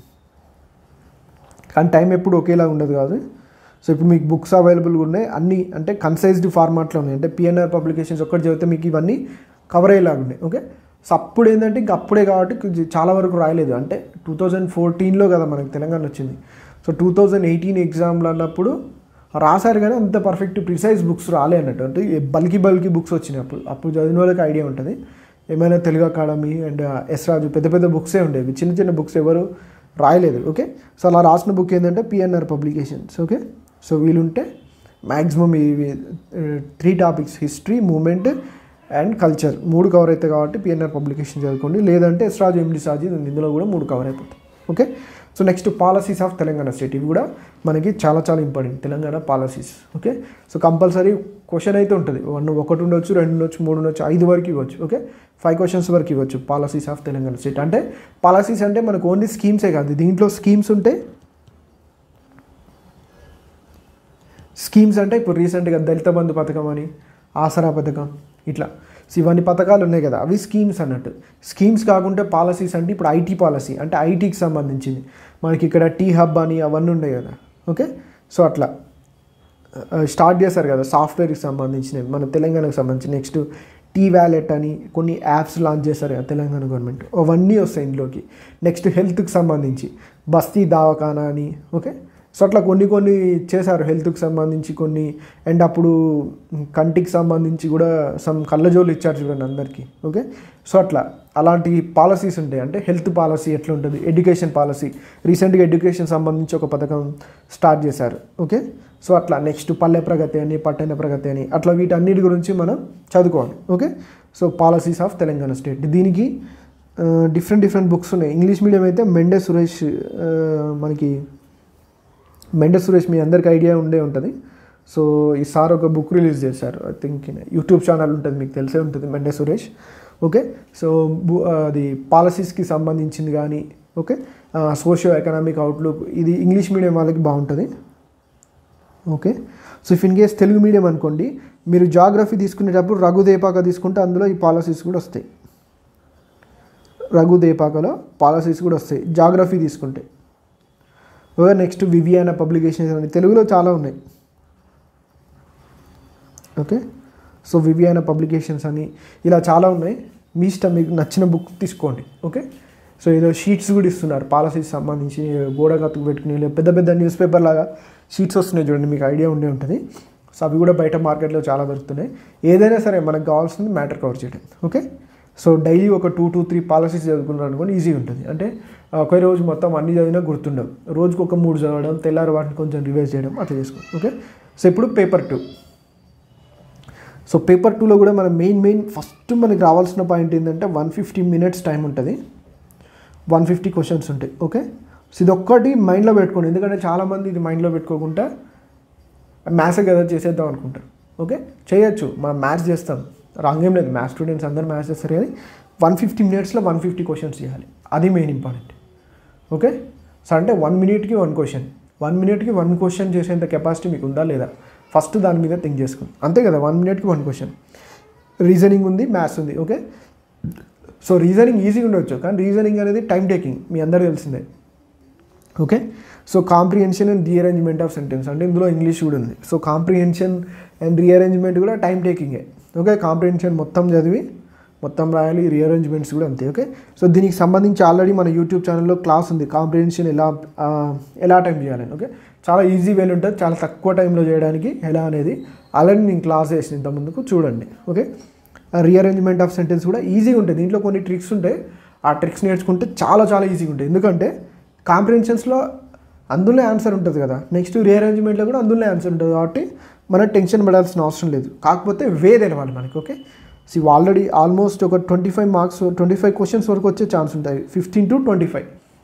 కానీ టైం ఎప్పుడు ఒకేలా ఉండదు కాదు సో ఇప్పుడు మీకు బుక్స్ అవైలబుల్గా ఉన్నాయి అన్ని అంటే కన్సైజ్డ్ ఫార్మాట్లో ఉన్నాయి అంటే పిఎన్ఆర్ పబ్లికేషన్స్ ఒక్కటి చదివితే మీకు ఇవన్నీ కవర్ అయ్యేలాగా ఉన్నాయి ఓకే సో అప్పుడు ఏంటంటే ఇంక అప్పుడే కాబట్టి కొంచెం చాలా వరకు రాయలేదు అంటే టూ థౌజండ్ ఫోర్టీన్లో కదా మనకి తెలంగాణ వచ్చింది సో టూ థౌజండ్ ఎయిటీన్ ఎగ్జామ్లు అన్నప్పుడు రాశారు కానీ అంత పర్ఫెక్ట్ ప్రిసైజ్ బుక్స్ రాలే అన్నట్టు అంటే బల్కి బల్కి బుక్స్ వచ్చినప్పుడు అప్పుడు చదివిన వాళ్ళకి ఐడియా ఉంటుంది ఏమైనా Telugu academy and S Raju పెద్ద పెద్ద బుక్సే ఉండేవి చిన్న చిన్న బుక్స్ ఎవరు రాయలేదు ఓకే సో అలా రాసిన బుక్ ఏంటంటే పిఎన్ఆర్ పబ్లికేషన్స్ ఓకే సో వీలుంటే మ్యాక్సిమం ఇవి three topics history movement and culture మూడు కవర్ అవుతాయి కాబట్టి పిఎన్ఆర్ పబ్లికేషన్ చదువుకోండి లేదంటే ఎస్రాజ్ ఎండి సాజీ ఇందులో కూడా మూడు కవర్ అయిపోతాయి okay so next policies of Telangana state ఇవి కూడా మనకి చాలా చాలా important Telangana policies okay so compulsory question అయితే ఉంటుంది వన్ ఒకటి ఉండొచ్చు రెండు ఉండొచ్చు మూడు ఉండొచ్చు ఐదు వరకు ఇవ్వచ్చు ఓకే ఫైవ్ క్వశ్చన్స్ వరకు ఇవ్వచ్చు పాలసీస్ ఆఫ్ తెలంగాణ స్టేట్ అంటే పాలసీస్ అంటే మనకు ఓన్లీ స్కీమ్సే కాదు దీంట్లో స్కీమ్స్ ఉంటే స్కీమ్స్ అంటే ఇప్పుడు రీసెంట్గా దళిత బంధు పథకం అని ఆసరా పథకం ఇట్లా సో ఇవన్నీ పథకాలు ఉన్నాయి కదా అవి స్కీమ్స్ అన్నట్టు స్కీమ్స్ కాకుంటే పాలసీస్ అంటే ఇప్పుడు ఐటీ పాలసీ అంటే ఐటీకి సంబంధించింది మనకి ఇక్కడ టీ హబ్ అని అవన్నీ ఉన్నాయి కదా ఓకే సో అట్లా స్టార్ట్ చేశారు కదా సాఫ్ట్వేర్కి సంబంధించినవి మన తెలంగాణకు సంబంధించి నెక్స్ట్ టీ వ్యాలెట్ అని కొన్ని యాప్స్ లాంచ్ చేశారు కదా తెలంగాణ గవర్నమెంట్ అవన్నీ వస్తాయి ఇందులోకి నెక్స్ట్ హెల్త్కి సంబంధించి బస్తీ దవాఖానా అని ఓకే సో అట్లా కొన్ని కొన్ని చేశారు హెల్త్కి సంబంధించి కొన్ని అండ్ అప్పుడు కంటికి సంబంధించి కూడా సమ్ కళ్ళజోలు ఇచ్చారు చూడండి అందరికీ ఓకే సో అట్లా అలాంటి పాలసీస్ ఉంటాయి అంటే హెల్త్ పాలసీ ఎట్లా ఉంటుంది ఎడ్యుకేషన్ పాలసీ రీసెంట్గా ఎడ్యుకేషన్ సంబంధించి ఒక పథకం స్టార్ట్ చేశారు ఓకే సో అట్లా నెక్స్ట్ పల్లె ప్రగతి అని పట్టణ ప్రగతి అని అట్లా వీటన్నిటి గురించి మనం చదువుకోవాలి okay so policies of Telangana state దీనికి డిఫరెంట్ డిఫరెంట్ బుక్స్ ఉన్నాయి ఇంగ్లీష్ మీడియం అయితే మెండే సురేష్ ఆ, మనకి మెండే సురేష్ మీ అందరికి ఐడియా ఉండే ఉంటుంది సో ఈ సార్ ఒక బుక్ రిలీజ్ చేశారు ఐ థింక్ యూట్యూబ్ ఛానల్ ఉంటుంది మీకు తెలిసే ఉంటుంది మెండే సురేష్ ఓకే సో బు- అది పాలసీస్కి సంబంధించింది కానీ ఓకే సోషియో ఎకనామిక్ అవుట్లుక్ ఇది ఇంగ్లీష్ మీడియం వాళ్ళకి బాగుంటుంది okay so if in case Telugu medium అనుకోండి మీరు జాగ్రఫీ తీసుకునేటప్పుడు రఘుదేపాక తీసుకుంటే అందులో ఈ పాలసీస్ కూడా వస్తాయి రఘుదేపాకలో పాలసీస్ కూడా వస్తాయి జాగ్రఫీ తీసుకుంటే ఓకే నెక్స్ట్ వివియానా పబ్లికేషన్స్ అని తెలుగులో చాలా ఉన్నాయి ఓకే సో వివియానా పబ్లికేషన్స్ అని ఇలా చాలా ఉన్నాయి మీ ఇష్టం మీకు నచ్చిన బుక్ తీసుకోండి ఓకే సో ఏదో షీట్స్ కూడా ఇస్తున్నారు పాలసీస్ సంబంధించి గోడ కత్తుకు పెట్టుకుని లేదా పెద్ద పెద్ద న్యూస్ పేపర్ లాగా షీట్స్ వస్తున్నాయి చూడండి మీకు ఐడియా ఉండే ఉంటుంది సో అవి కూడా బయట మార్కెట్లో చాలా దొరుకుతున్నాయి ఏదైనా సరే మనకు కావాల్సింది మ్యాటర్ కవర్ చేయడం ఓకే సో డైలీ ఒక టూ టూ త్రీ పాలసీస్ చదువుకున్నారు అనుకోండి ఈజీ ఉంటుంది అంటే ఒకే రోజు మొత్తం అన్ని చదివినా గుర్తుండవు రోజుకు ఒక మూడు చదవడం తెల్లారి వాటిని కొంచెం రివైజ్ చేయడం అట్లా చేసుకోండి ఓకే సో ఇప్పుడు పేపర్ టూ సో పేపర్ టూలో కూడా మన మెయిన్ మెయిన్ ఫస్ట్ మనకి రావాల్సిన పాయింట్ ఏంటంటే వన్ ఫిఫ్టీ మినిట్స్ టైం ఉంటుంది వన్ ఫిఫ్టీ క్వశ్చన్స్ ఉంటాయి ఓకే సో ఇది ఒక్కటి మైండ్లో పెట్టుకోండి ఎందుకంటే చాలామంది ఇది మైండ్లో పెట్టుకోకుండా మ్యాథ్స్ కదా చేసేద్దాం అనుకుంటారు ఓకే చేయొచ్చు మనం మ్యాథ్స్ చేస్తాం రాంగ్ ఏం లేదు మ్యాథ్స్ స్టూడెంట్స్ అందరూ మ్యాథ్స్ చేస్తారు కానీ వన్ ఫిఫ్టీ మినిట్స్లో వన్ ఫిఫ్టీ క్వశ్చన్స్ చేయాలి అది మెయిన్ ఇంపార్టెంట్ ఓకే సో అంటే వన్ మినిట్కి వన్ క్వశ్చన్ వన్ మినిట్కి వన్ క్వశ్చన్ చేసేంత కెపాసిటీ మీకు ఉందా లేదా ఫస్ట్ దాని మీద థింక్ చేసుకోండి అంతే కదా వన్ మినిట్కి వన్ క్వశ్చన్ రీజనింగ్ ఉంది మ్యాథ్స్ ఉంది ఓకే సో రీజనింగ్ ఈజీగా ఉండొచ్చు కానీ రీజనింగ్ అనేది టైం టేకింగ్ మీ అందరూ తెలిసిందే okay so comprehension and rearrangement of sentence అంటే ఇందులో ఇంగ్లీష్ కూడా ఉంది సో కాంప్రిహెన్షన్ అండ్ రీఅరేంజ్మెంట్ కూడా టైం టేకింగే ఓకే కాంప్రిహెన్షన్ మొత్తం చదివి మొత్తం రాయాలి రీఅరేంజ్మెంట్స్ కూడా అంతే ఓకే సో దీనికి సంబంధించి ఆల్రెడీ మన యూట్యూబ్ ఛానల్లో క్లాస్ ఉంది కాంప్రిహెన్షన్ ఎలా ఆ, ఎలా టైం చేయాలని ఓకే చాలా ఈజీ వేలు ఉంటుంది చాలా తక్కువ టైంలో చేయడానికి ఎలా అనేది ఆల్రెడీ నేను క్లాస్ చేసిన ఇంత ముందుకు చూడండి ఓకే రీఅరేంజ్మెంట్ ఆఫ్ సెంటెన్స్ కూడా ఈజీగా ఉంటుంది దీంట్లో కొన్ని ట్రిక్స్ ఉంటాయి ఆ ట్రిక్స్ నేర్చుకుంటే చాలా చాలా ఈజీగా ఉంటాయి ఎందుకంటే కాంప్రిహెన్షన్స్లో అందులో ఆన్సర్ ఉంటుంది కదా నెక్స్ట్ రీఅరేంజ్మెంట్లో కూడా అందులో ఆన్సర్ ఉంటుంది కాబట్టి మనం టెన్షన్ పడాల్సిన అవసరం లేదు కాకపోతే వే తెలవాలి మనకి ఓకే సో ఆల్రెడీ ఆల్మోస్ట్ ఒక twenty five marks twenty five questions వరకు వచ్చే ఛాన్స్ ఉంటాయి fifteen to twenty five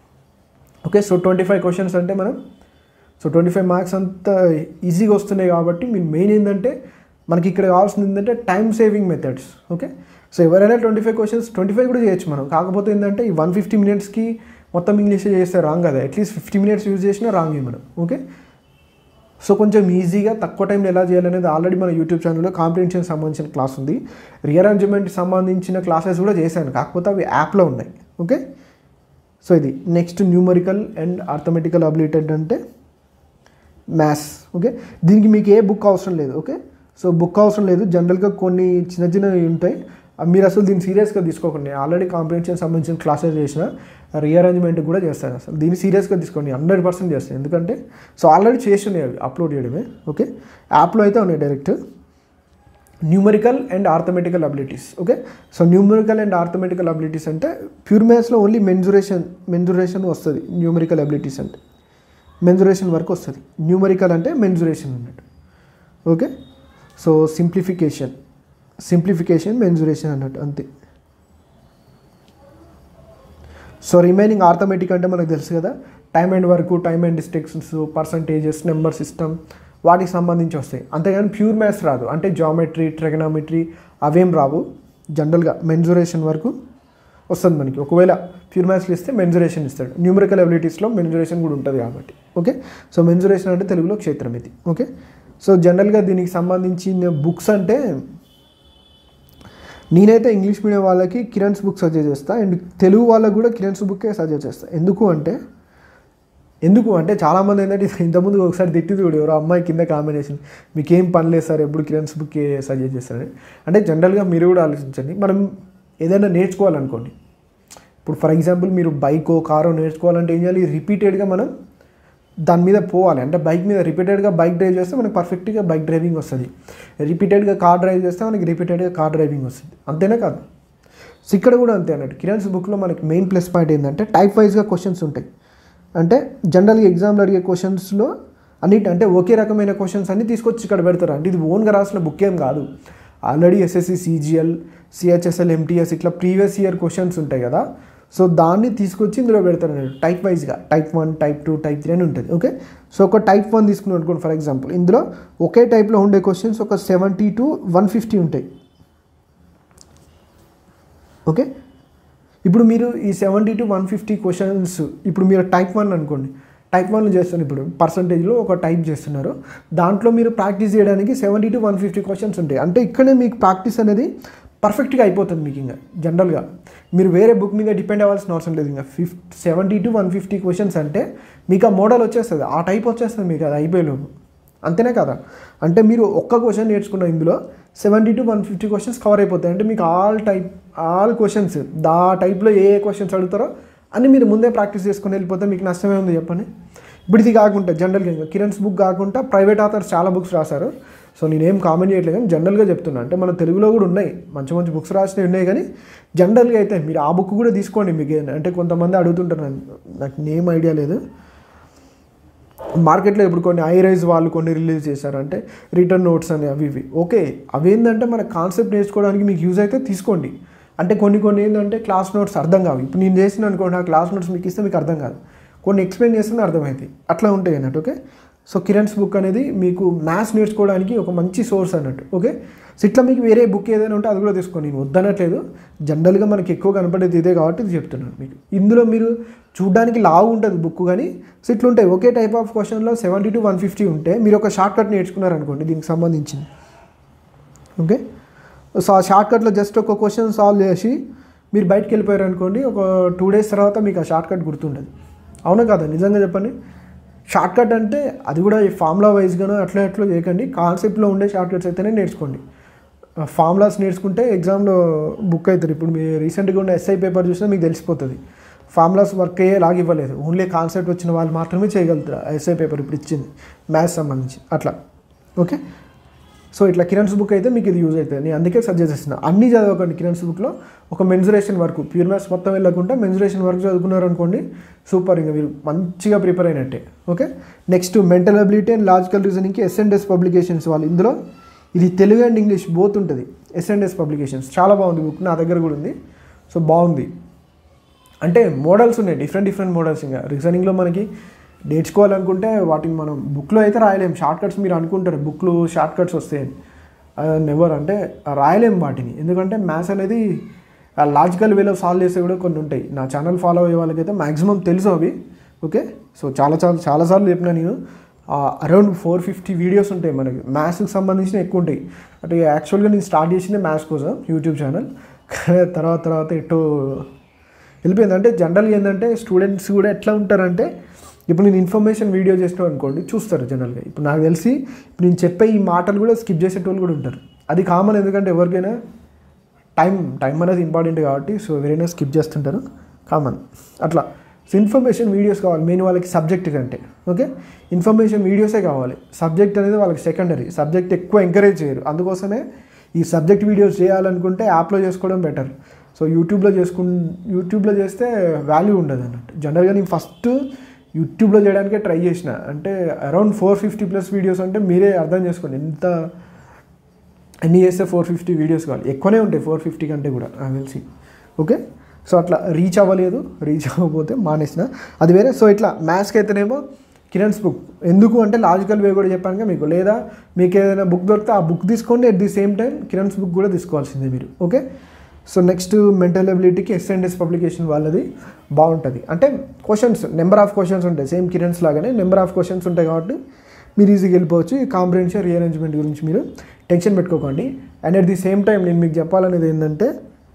okay so twenty five questions అంటే మనం సో ట్వంటీ ఫైవ్ మార్క్స్ అంత ఈజీగా వస్తున్నాయి కాబట్టి మీరు మెయిన్ ఏంటంటే మనకి ఇక్కడ కావాల్సింది ఏంటంటే time saving methods okay so ఎవరైనా twenty five questions twenty five కూడా చేయొచ్చు మనం కాకపోతే ఏంటంటే ఈ వన్ ఫిఫ్టీ మినిట్స్కి మొత్తం ఇంగ్లీష్ చేస్తే రాంగ్ కదా అట్లీస్ట్ ఫిఫ్టీ మినిట్స్ యూజ్ చేసినా రాంగ్ మనం ఓకే సో కొంచెం ఈజీగా తక్కువ టైంలో ఎలా చేయాలనేది ఆల్రెడీ మన యూట్యూబ్ ఛానల్లో కాంప్రిహెన్షన్ సంబంధించిన క్లాస్ ఉంది రీఅరేంజ్మెంట్ సంబంధించిన క్లాసెస్ కూడా చేశాను కాకపోతే అవి యాప్లో ఉన్నాయి ఓకే సో ఇది next numerical and arithmetical ability అంటే మ్యాథ్స్ ఓకే దీనికి మీకు ఏ బుక్ అవసరం లేదు ఓకే సో బుక్ అవసరం లేదు జనరల్గా కొన్ని చిన్న చిన్నవి ఉంటాయి అవి మీరు అసలు దీన్ని సీరియస్గా తీసుకోకండి ఆల్రెడీ కాంప్రిహెన్షన్ సంబంధించిన క్లాసెస్ చేసిన రీఅరేంజ్మెంట్ కూడా చేస్తాను అసలు దీన్ని సీరియస్గా తీసుకోండి హండ్రెడ్ పర్సెంట్ చేస్తాను ఎందుకంటే సో ఆల్రెడీ చేసి ఉన్నాయి అవి అప్లోడ్ చేయడమే ఓకే యాప్లో అయితే ఉన్నాయి direct numerical and arithmetical abilities okay so numerical and arithmetical abilities అంటే ప్యూర్ మ్యాథ్స్లో ఓన్లీ మెన్జురేషన్ మెన్జురేషన్ వస్తుంది న్యూమరికల్ అబిలిటీస్ అంటే మెన్జురేషన్ వరకు వస్తుంది న్యూమరికల్ అంటే మెన్జురేషన్ అన్నట్టు okay so simplification simplification mensuration అన్నట్టు అంతే సో రిమైనింగ్ ఆర్థమెటిక్ అంటే మనకు తెలుసు కదా time and work time and distractions percentages number system వాటికి సంబంధించి వస్తాయి అంతేగాని ప్యూర్ మ్యాథ్స్ రాదు అంటే జామెట్రీ ట్రెగనామెట్రీ అవేం రావు జనరల్గా మెన్జురేషన్ వరకు వస్తుంది మనకి ఒకవేళ ప్యూర్ మ్యాథ్స్లో ఇస్తే మెన్జురేషన్ ఇస్తాడు న్యూమరికల్ అబిలిటీస్లో మెన్జురేషన్ కూడా ఉంటుంది కాబట్టి ఓకే సో మెన్జురేషన్ అంటే తెలుగులో క్షేత్రం ఇది ఓకే సో జనరల్గా దీనికి సంబంధించిన బుక్స్ అంటే నేనైతే ఇంగ్లీష్ మీడియం వాళ్ళకి కిరణ్స్ బుక్ సజెస్ట్ చేస్తా అండ్ తెలుగు వాళ్ళకి కూడా కిరణ్స్ బుక్కే సజెస్ట్ చేస్తా ఎందుకు అంటే ఎందుకు అంటే చాలామంది ఏంటంటే ఇంతకుముందు ఒకసారి తిట్టి చూడు ఎవరో అమ్మాయి కింద కాంబినేషన్ మీకు ఏం పని లేదు సార్ ఎప్పుడు కిరణ్స్ బుక్ సజెస్ట్ చేస్తారని అంటే జనరల్గా మీరు కూడా ఆలోచించండి మనం ఏదైనా నేర్చుకోవాలనుకోండి ఇప్పుడు ఫర్ ఎగ్జాంపుల్ మీరు బైకో కారో నేర్చుకోవాలంటే ఏం చేయాలి రిపీటెడ్గా మనం దాని మీద పోవాలి అంటే బైక్ మీద రిపీటెడ్గా బైక్ డ్రైవ్ చేస్తే మనకి పర్ఫెక్ట్గా బైక్ డ్రైవింగ్ వస్తుంది రిపీటెడ్గా కార్ డ్రైవ్ చేస్తే మనకి రిపీటెడ్గా కార్ డ్రైవింగ్ వస్తుంది అంతేనా కాదు సో ఇక్కడ కూడా అంతే అన్నట్టు కిరణ్స్ బుక్లో మనకి మెయిన్ ప్లస్ పాయింట్ ఏంటంటే టైప్ వైజ్గా క్వశ్చన్స్ ఉంటాయి అంటే జనరల్గా ఎగ్జామ్లో అడిగే క్వశ్చన్స్లో అన్నిటి అంటే ఒకే రకమైన క్వశ్చన్స్ అన్ని తీసుకొచ్చి ఇక్కడ పెడతారు అంటే ఇది ఓన్గా రాసిన బుక్ ఏం కాదు already SSC CGL CHSL MTS ఇట్లా ప్రీవియస్ ఇయర్ క్వశ్చన్స్ ఉంటాయి కదా సో దాన్ని తీసుకొచ్చి ఇందులో పెడతారు అన్నట్టు టైప్ వైజ్గా type one type two type three అని ఉంటుంది ఓకే సో ఒక టైప్ వన్ తీసుకుని అనుకోండి ఫర్ ఎగ్జాంపుల్ ఇందులో ఒకే టైప్లో ఉండే క్వశ్చన్స్ ఒక సెవెంటీ టు వన్ ఫిఫ్టీ ఉంటాయి ఓకే ఇప్పుడు మీరు ఈ seventy to one fifty questions ఇప్పుడు మీరు టైప్ వన్ అనుకోండి టైప్ వన్ చేస్తున్నారు ఇప్పుడు పర్సంటేజ్లో ఒక టైప్ చేస్తున్నారు దాంట్లో మీరు ప్రాక్టీస్ చేయడానికి seventy to one fifty questions ఉంటాయి అంటే ఇక్కడే మీకు ప్రాక్టీస్ అనేది పర్ఫెక్ట్గా అయిపోతుంది మీకు ఇంకా జనరల్గా మీరు వేరే బుక్ మీద డిపెండ్ అవ్వాల్సిన అవసరం లేదు ఇంకా fif seventy to one fifty questions అంటే మీకు ఆ మోడల్ వచ్చేస్తుంది ఆ టైప్ వచ్చేస్తుంది మీకు అది అయిపోయేలోపు అంతేనే కదా అంటే మీరు ఒక్క క్వశ్చన్ నేర్చుకున్న ఇందులో seventy to one fifty questions cover అయిపోతాయి అంటే మీకు ఆల్ టైప్ ఆల్ క్వశ్చన్స్ దా టైప్లో ఏ ఏ క్వశ్చన్స్ అడుగుతారో అని మీరు ముందే ప్రాక్టీస్ చేసుకుని వెళ్ళిపోతే మీకు నష్టమే ఉంది చెప్పండి ఇప్పుడు ఇది కాకుండా జనరల్గా ఇంకా కిరణ్స్ బుక్ కాకుండా ప్రైవేట్ ఆథర్స్ చాలా బుక్స్ రాశారు సో నేనేం కామెంట్ చేయట్లేదు కానీ జనరల్గా చెప్తున్నా అంటే మన తెలుగులో కూడా ఉన్నాయి మంచి మంచి బుక్స్ రాసినవి ఉన్నాయి కానీ జనరల్గా అయితే మీరు ఆ బుక్ కూడా తీసుకోండి మీకు ఏ- అంటే కొంతమంది అడుగుతుంటారు నన్ను. నాకు నేమ్ ఐడియా లేదు మార్కెట్లో ఇప్పుడు కొన్ని ఐరైజ్ వాళ్ళు కొన్ని రిలీజ్ చేశారు అంటే రిటర్న్ నోట్స్ అని అవి ఇవి ఓకే అవి ఏంటంటే మన కాన్సెప్ట్ నేర్చుకోవడానికి మీకు యూజ్ అయితే తీసుకోండి అంటే కొన్ని కొన్ని ఏంటంటే క్లాస్ నోట్స్ అర్థం కావు ఇప్పుడు నేను చేసిన అనుకోండి ఆ క్లాస్ నోట్స్ మీకు ఇస్తే మీకు అర్థం కాదు కొన్ని ఎక్స్ప్లెయిన్ చేస్తే అర్థమవుతాయి అట్లా ఉంటాయి అన్నట్టు ఓకే సో కిరణ్స్ బుక్ అనేది మీకు మ్యాథ్స్ నేర్చుకోవడానికి ఒక మంచి సోర్స్ అన్నట్టు ఓకే సో ఇట్లా మీకు వేరే బుక్ ఏదైనా ఉంటే అది కూడా తీసుకోండి నేను వద్దనట్లేదు జనరల్గా మనకి ఎక్కువ కనపడేది ఇదే కాబట్టి ఇది చెప్తున్నాను మీకు ఇందులో మీరు చూడడానికి లావు ఉంటుంది బుక్ కానీ సో ఇట్లా ఉంటాయి ఒకే టైప్ ఆఫ్ క్వశ్చన్లో సెవెంటీ టు వన్ ఫిఫ్టీ ఉంటే మీరు ఒక షార్ట్ కట్ నేర్చుకున్నారనుకోండి దీనికి సంబంధించింది ఓకే సో ఆ షార్ట్ కట్లో జస్ట్ ఒక క్వశ్చన్ సాల్వ్ చేసి మీరు బయటకు వెళ్ళిపోయారు అనుకోండి ఒక టూ డేస్ తర్వాత మీకు ఆ షార్ట్ కట్ గుర్తుండదు అవునా కదా నిజంగా చెప్పండి షార్ట్ కట్ అంటే అది కూడా ఈ ఫార్ములా వైజ్గానో అట్లా అట్లా చేయకండి కాన్సెప్ట్లో ఉండే షార్ట్ కట్స్ అయితేనే నేర్చుకోండి ఫార్ములాస్ నేర్చుకుంటే ఎగ్జామ్లో బుక్ అవుతారు ఇప్పుడు మీరు రీసెంట్గా ఉన్న ఎస్ఐ పేపర్ చూసినా మీకు తెలిసిపోతుంది ఫార్ములాస్ వర్క్ అయ్యే లాగా ఇవ్వలేదు ఓన్లీ కాన్సెప్ట్ వచ్చిన వాళ్ళు మాత్రమే చేయగలుగుతారు ఎస్ఐ పేపర్ ఇప్పుడు ఇచ్చింది మ్యాథ్స్ సంబంధించి అట్లా ఓకే సో ఇట్లా కిరణ్స్ బుక్ అయితే మీకు ఇది యూజ్ అవుతుంది నేను అందుకే సజెస్ట్ చేస్తున్నా అన్ని చదవకండి కిరణ్స్ బుక్లో ఒక మెన్జురేషన్ వరకు ప్యూర్ మ్యాథ్స్ మొత్తం వెళ్ళకుండా మెన్జురేషన్ వరకు చదువుకున్నారు అనుకోండి సూపర్ ఇంకా మీరు మంచిగా ప్రిపేర్ అయినట్టే okay next mental ability and logical రీజనింగ్కి ఎస్ఎండ్ఎస్ పబ్లికేషన్స్ వాళ్ళు ఇందులో ఇది తెలుగు అండ్ ఇంగ్లీష్ బోత్ ఉంటుంది ఎస్ఎండ్ఎస్ పబ్లికేషన్స్ చాలా బాగుంది బుక్ నా దగ్గర కూడా ఉంది సో బాగుంది అంటే మోడల్స్ ఉన్నాయి డిఫరెంట్ డిఫరెంట్ మోడల్స్ ఇంకా రీజనింగ్లో మనకి నేర్చుకోవాలనుకుంటే వాటిని మనం బుక్లో అయితే రాయలేం షార్ట్ కట్స్ మీరు అనుకుంటారు బుక్లో షార్ట్ కట్స్ వస్తాయని నెవర్ అంటే రాయలేం వాటిని ఎందుకంటే మ్యాథ్స్ అనేది లాజికల్ వేలో సాల్వ్ చేస్తే కూడా కొన్ని ఉంటాయి నా ఛానల్ ఫాలో అయ్యే వాళ్ళకైతే మ్యాక్సిమం తెలుసు అవి ఓకే సో చాలా చాలా చాలాసార్లు చెప్పిన నేను అరౌండ్ ఫోర్ ఫిఫ్టీ వీడియోస్ ఉంటాయి మనకి మ్యాథ్స్కి సంబంధించిన ఎక్కువ ఉంటాయి అంటే యాక్చువల్గా నేను స్టార్ట్ చేసిందే మ్యాథ్స్ కోసం యూట్యూబ్ ఛానల్ తర్వాత తర్వాత ఎటో వెళ్ళిపోయింది అంటే జనరల్గా ఏంటంటే స్టూడెంట్స్ కూడా ఎట్లా ఉంటారంటే ఇప్పుడు నేను ఇన్ఫర్మేషన్ వీడియో చేసినాం అనుకోండి చూస్తారు జనరల్గా ఇప్పుడు నాకు తెలిసి ఇప్పుడు నేను చెప్పే ఈ మాటలు కూడా స్కిప్ చేసేటోళ్ళు కూడా ఉంటారు అది కామన్ ఎందుకంటే ఎవరికైనా టైం టైం అనేది ఇంపార్టెంట్ కాబట్టి సో ఎవరైనా స్కిప్ చేస్తుంటారు కామన్ అట్లా సో ఇన్ఫర్మేషన్ వీడియోస్ కావాలి మెయిన్ వాళ్ళకి సబ్జెక్ట్ కంటే ఓకే ఇన్ఫర్మేషన్ వీడియోసే కావాలి సబ్జెక్ట్ అనేది వాళ్ళకి సెకండరీ సబ్జెక్ట్ ఎక్కువ ఎంకరేజ్ చేయరు అందుకోసమే ఈ సబ్జెక్ట్ వీడియోస్ చేయాలనుకుంటే యాప్లో చేసుకోవడం బెటర్ సో యూట్యూబ్లో చేసుకు యూట్యూబ్లో చేస్తే వాల్యూ ఉండదు అన్నట్టు జనరల్గా నేను ఫస్ట్ యూట్యూబ్లో చేయడానికే ట్రై చేసిన అంటే around four fifty plus videos అంటే మీరే అర్థం చేసుకోండి ఎంత ఎన్ని చేస్తే ఫోర్ ఫిఫ్టీ వీడియోస్ కావాలి ఎక్కువనే ఉంటాయి ఫోర్ ఫిఫ్టీ కంటే కూడా నాకు తెలిసి ఓకే సో అట్లా రీచ్ అవ్వలేదు రీచ్ అవ్వకపోతే మానేసిన అది వేరే సో ఇట్లా మ్యాథ్స్కి అయితేనేమో కిరణ్స్ బుక్ ఎందుకు అంటే లాజికల్ వే కూడా చెప్పాను కదా మీకు లేదా మీకు ఏదైనా బుక్ దొరికితే ఆ బుక్ తీసుకోండి at the same time Kiran's book కూడా తీసుకోవాల్సిందే మీరు ఓకే సో నెక్స్ట్ మెంటల్ అబిలిటీకి ఎస్ఎండ్ఎస్ పబ్లికేషన్ వాళ్ళది బాగుంటుంది అంటే క్వశ్చన్స్ నెంబర్ ఆఫ్ క్వశ్చన్స్ ఉంటాయి సేమ్ కిరణ్స్ లాగానే నెంబర్ ఆఫ్ క్వశ్చన్స్ ఉంటాయి కాబట్టి మీరు ఈజీగా వెళ్ళిపోవచ్చు ఈ కాంప్రహెన్షన్ రీఅరేంజ్మెంట్ గురించి మీరు టెన్షన్ పెట్టుకోకండి and at the same time నేను మీకు చెప్పాలనేది ఏంటంటే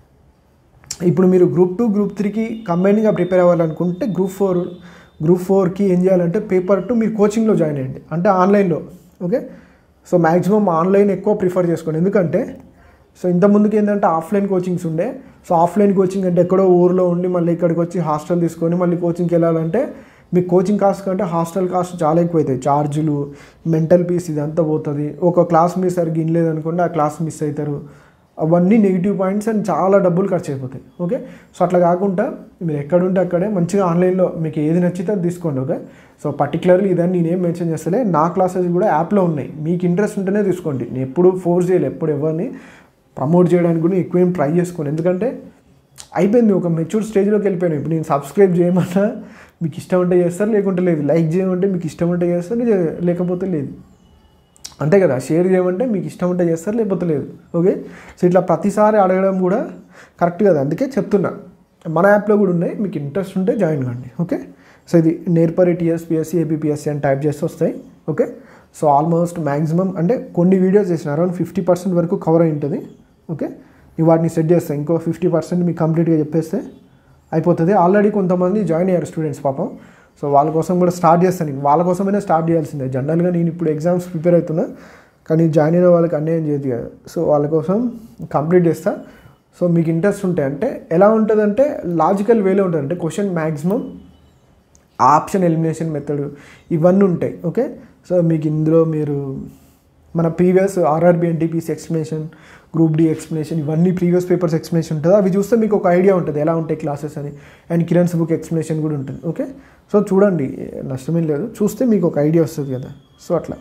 ఇప్పుడు మీరు గ్రూప్ టూ గ్రూప్ త్రీకి కంబైన్గా ప్రిపేర్ అవ్వాలనుకుంటే గ్రూప్ ఫోర్ గ్రూప్ ఫోర్కి ఏం చేయాలంటే పేపర్ టూ మీరు కోచింగ్లో జాయిన్ అయ్యండి అంటే ఆన్లైన్లో ఓకే సో మ్యాక్సిమం ఆన్లైన్ ఎక్కువ ప్రిఫర్ చేసుకోండి ఎందుకంటే సో ఇంతకుముందుకి ఏంటంటే ఆఫ్లైన్ కోచింగ్స్ ఉండే సో ఆఫ్లైన్ కోచింగ్ అంటే ఎక్కడో ఊర్లో ఉండి మళ్ళీ ఇక్కడికి వచ్చి హాస్టల్ తీసుకొని మళ్ళీ కోచింగ్కి వెళ్ళాలంటే మీ కోచింగ్ కాస్ట్ కంటే హాస్టల్ కాస్ట్ చాలా ఎక్కువ అవుతాయి ఛార్జులు మెంటల్ పీస్ ఇదంతా పోతుంది ఒక క్లాస్ మీరు సరిగ్గా వినలేదనుకోండి ఆ క్లాస్ మిస్ అవుతారు అవన్నీ నెగిటివ్ పాయింట్స్ అండ్ చాలా డబ్బులు ఖర్చు అయిపోతాయి ఓకే సో అట్లా కాకుండా మీరు ఎక్కడుంటే అక్కడే మంచిగా ఆన్లైన్లో మీకు ఏది నచ్చితే అది తీసుకోండి ఓకే సో పర్టికులర్లీ ఇదని నేనేం మెన్షన్ చేస్తలే నా క్లాసెస్ కూడా యాప్లో ఉన్నాయి మీకు ఇంట్రెస్ట్ ఉంటేనే తీసుకోండి నేను ఎప్పుడు ఫోర్స్ చేయలేదు ఎప్పుడు ఎవరిని ప్రమోట్ చేయడానికి కూడా ఎక్కువ ఏం ట్రై చేసుకోండి ఎందుకంటే అయిపోయింది ఒక మెచ్యూర్ స్టేజ్లోకి వెళ్ళిపోయాను ఇప్పుడు నేను సబ్స్క్రైబ్ చేయమన్నా మీకు ఇష్టం ఉంటే చేస్తారు లేకుంటే లేదు లైక్ చేయమంటే మీకు ఇష్టం ఉంటే చేస్తారు లే- లేకపోతే లేదు అంతే కదా షేర్ చేయమంటే మీకు ఇష్టం ఉంటే చేస్తారు లేకపోతే లేదు ఓకే సో ఇట్లా ప్రతిసారి అడగడం కూడా కరెక్ట్ కదా అందుకే చెప్తున్నా మన యాప్లో కూడా ఉన్నాయి మీకు ఇంట్రెస్ట్ ఉంటే జాయిన్ కండి ఓకే సో ఇది నేర్పరి టీఎస్పిఎస్సి ఏపీఎస్సి అని టైప్ చేస్తే వస్తాయి ఓకే సో ఆల్మోస్ట్ మ్యాక్సిమం అంటే కొన్ని వీడియోస్ చేసిన అరౌండ్ ఫిఫ్టీ పర్సెంట్ వరకు కవర్ అయి ఉంటుంది ఓకే నేను వాటిని సెట్ చేస్తాను ఇంకో ఫిఫ్టీ పర్సెంట్ మీకు కంప్లీట్గా చెప్పేస్తే అయిపోతుంది ఆల్రెడీ కొంతమంది జాయిన్ అయ్యారు స్టూడెంట్స్ పాపం సో వాళ్ళ కోసం కూడా స్టార్ట్ చేస్తాను నేను వాళ్ళ కోసమైనా స్టార్ట్ చేయాల్సిందే జనరల్గా నేను ఇప్పుడు ఎగ్జామ్స్ ప్రిపేర్ అవుతున్నా కానీ జాయిన్ అయిన వాళ్ళకి అన్యాయం చేయదు కదా సో వాళ్ళ కోసం కంప్లీట్ చేస్తా సో మీకు ఇంట్రెస్ట్ ఉంటే అంటే ఎలా ఉంటుందంటే లాజికల్ వేలో ఉంటుంది అంటే question maximum option elimination method ఇవన్నీ ఉంటాయి ఓకే సో మీకు ఇందులో మీరు మన previous RRB NTPC explanation group D explanation ఇవన్నీ ప్రీవియస్ పేపర్స్ ఎక్స్ప్లెనేషన్ ఉంటుంది అవి చూస్తే మీకు ఒక ఐడియా ఉంటుంది ఎలా ఉంటాయి క్లాసెస్ అని అండ్ కిరణ్స్ బుక్ ఎక్స్ప్లెనేషన్ కూడా ఉంటుంది ఓకే సో చూడండి నష్టమేం లేదు చూస్తే మీకు ఒక ఐడియా వస్తుంది కదా సో అట్లా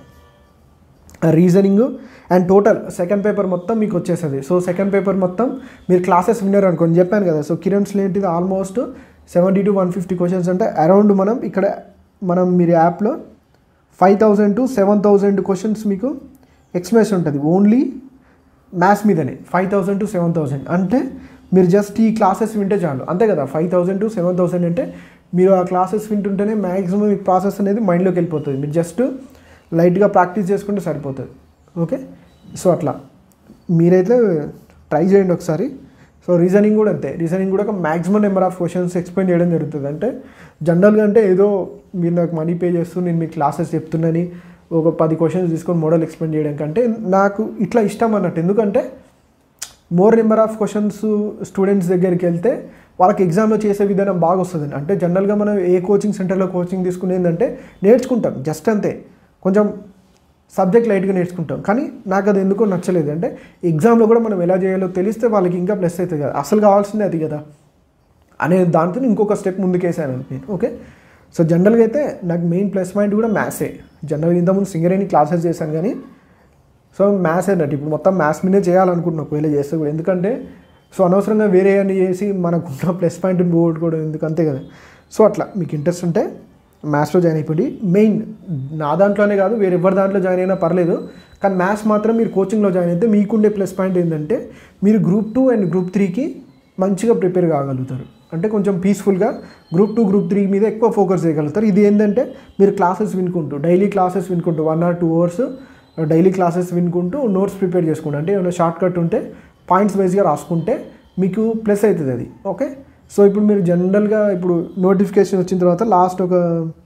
reasoning and total second paper మొత్తం మీకు వచ్చేస్తుంది సో సెకండ్ పేపర్ మొత్తం మీరు క్లాసెస్ విన్నారు అనుకోండి చెప్పాను కదా సో కిరణ్స్లో ఏంటిది almost seventy to one fifty questions అంటే అరౌండ్ మనం ఇక్కడ మనం మీరు యాప్లో five thousand to seven thousand questions మీకు ఎక్స్ప్లెనేషన్ ఉంటుంది ఓన్లీ మ్యాథ్స్ మీదనే five thousand to seven thousand అంటే మీరు జస్ట్ ఈ క్లాసెస్ వింటే చాలు అంతే కదా five thousand to seven thousand అంటే మీరు ఆ క్లాసెస్ వింటుంటేనే మ్యాక్సిమం ఈ ప్రాసెస్ అనేది మైండ్లోకి వెళ్ళిపోతుంది మీరు జస్ట్ లైట్గా ప్రాక్టీస్ చేసుకుంటే సరిపోతుంది ఓకే సో అట్లా మీరైతే ట్రై చేయండి ఒకసారి సో రీజనింగ్ కూడా అంతే రీజనింగ్ కూడా ఒక maximum number of questions explain చేయడం జరుగుతుంది అంటే జనరల్గా అంటే ఏదో మీరు నాకు మనీ పే చేస్తూ నేను మీ క్లాసెస్ చెప్తున్నాని ఒక పది క్వశ్చన్స్ తీసుకొని మోడల్ ఎక్స్ప్లెయిన్ చేయడం కంటే నాకు ఇట్లా ఇష్టం అన్నట్టు ఎందుకంటే more number of questions students దగ్గరికి వెళ్తే వాళ్ళకి ఎగ్జామ్లో చేసే విధానం బాగా వస్తుంది అంటే జనరల్గా మనం ఏ కోచింగ్ సెంటర్లో కోచింగ్ తీసుకునేందంటే నేర్చుకుంటాం జస్ట్ అంతే కొంచెం సబ్జెక్ట్ లైట్గా నేర్చుకుంటాం కానీ నాకు అది ఎందుకో నచ్చలేదు అంటే ఎగ్జామ్లో కూడా మనం ఎలా చేయాలో తెలిస్తే వాళ్ళకి ఇంకా ప్లస్ అవుతుంది కదా అసలు కావాల్సిందే అది కదా అనే దాంతో ఇంకొక స్టెప్ ముందుకేసాను నేను ఓకే సో జనరల్గా అయితే నాకు మెయిన్ ప్లస్ పాయింట్ కూడా మ్యాథ్సే జనరల్గా ఇంతకుముందు సింగరేణి క్లాసెస్ చేశాను కానీ సో మ్యాథ్స్ అన్నట్టు ఇప్పుడు మొత్తం మ్యాథ్స్ మీదే చేయాలనుకుంటున్నాను ఒకవేళ చేస్తే కూడా ఎందుకంటే సో అనవసరంగా వేరే అని చేసి మనకున్న ప్లస్ పాయింట్ పోగొట్టుకోవడం ఎందుకు అంతే కదా సో అట్లా మీకు ఇంట్రెస్ట్ ఉంటే మ్యాథ్స్లో జాయిన్ అయిపోయి మెయిన్ నా దాంట్లోనే కాదు వేరే ఎవరి దాంట్లో జాయిన్ అయినా పర్లేదు కానీ మ్యాథ్స్ మాత్రం మీరు కోచింగ్లో జాయిన్ అయితే మీకుండే ప్లస్ పాయింట్ ఏంటంటే మీరు గ్రూప్ టూ అండ్ గ్రూప్ త్రీకి మంచిగా ప్రిపేర్ కాగలుగుతారు అంటే కొంచెం పీస్ఫుల్గా గ్రూప్ టూ గ్రూప్ త్రీ మీద ఎక్కువ ఫోకస్ చేయగలుగుతారు ఇది ఏంటంటే మీరు క్లాసెస్ వినుకుంటూ డైలీ క్లాసెస్ వినుకుంటూ one or two hours daily classes వినుకుంటూ నోట్స్ ప్రిపేర్ చేసుకుంటూ అంటే ఏమైనా షార్ట్ కట్ ఉంటే పాయింట్స్ వైజ్గా రాసుకుంటే మీకు ప్లస్ అవుతుంది అది ఓకే సో ఇప్పుడు మీరు జనరల్గా ఇప్పుడు నోటిఫికేషన్ వచ్చిన తర్వాత లాస్ట్ ఒక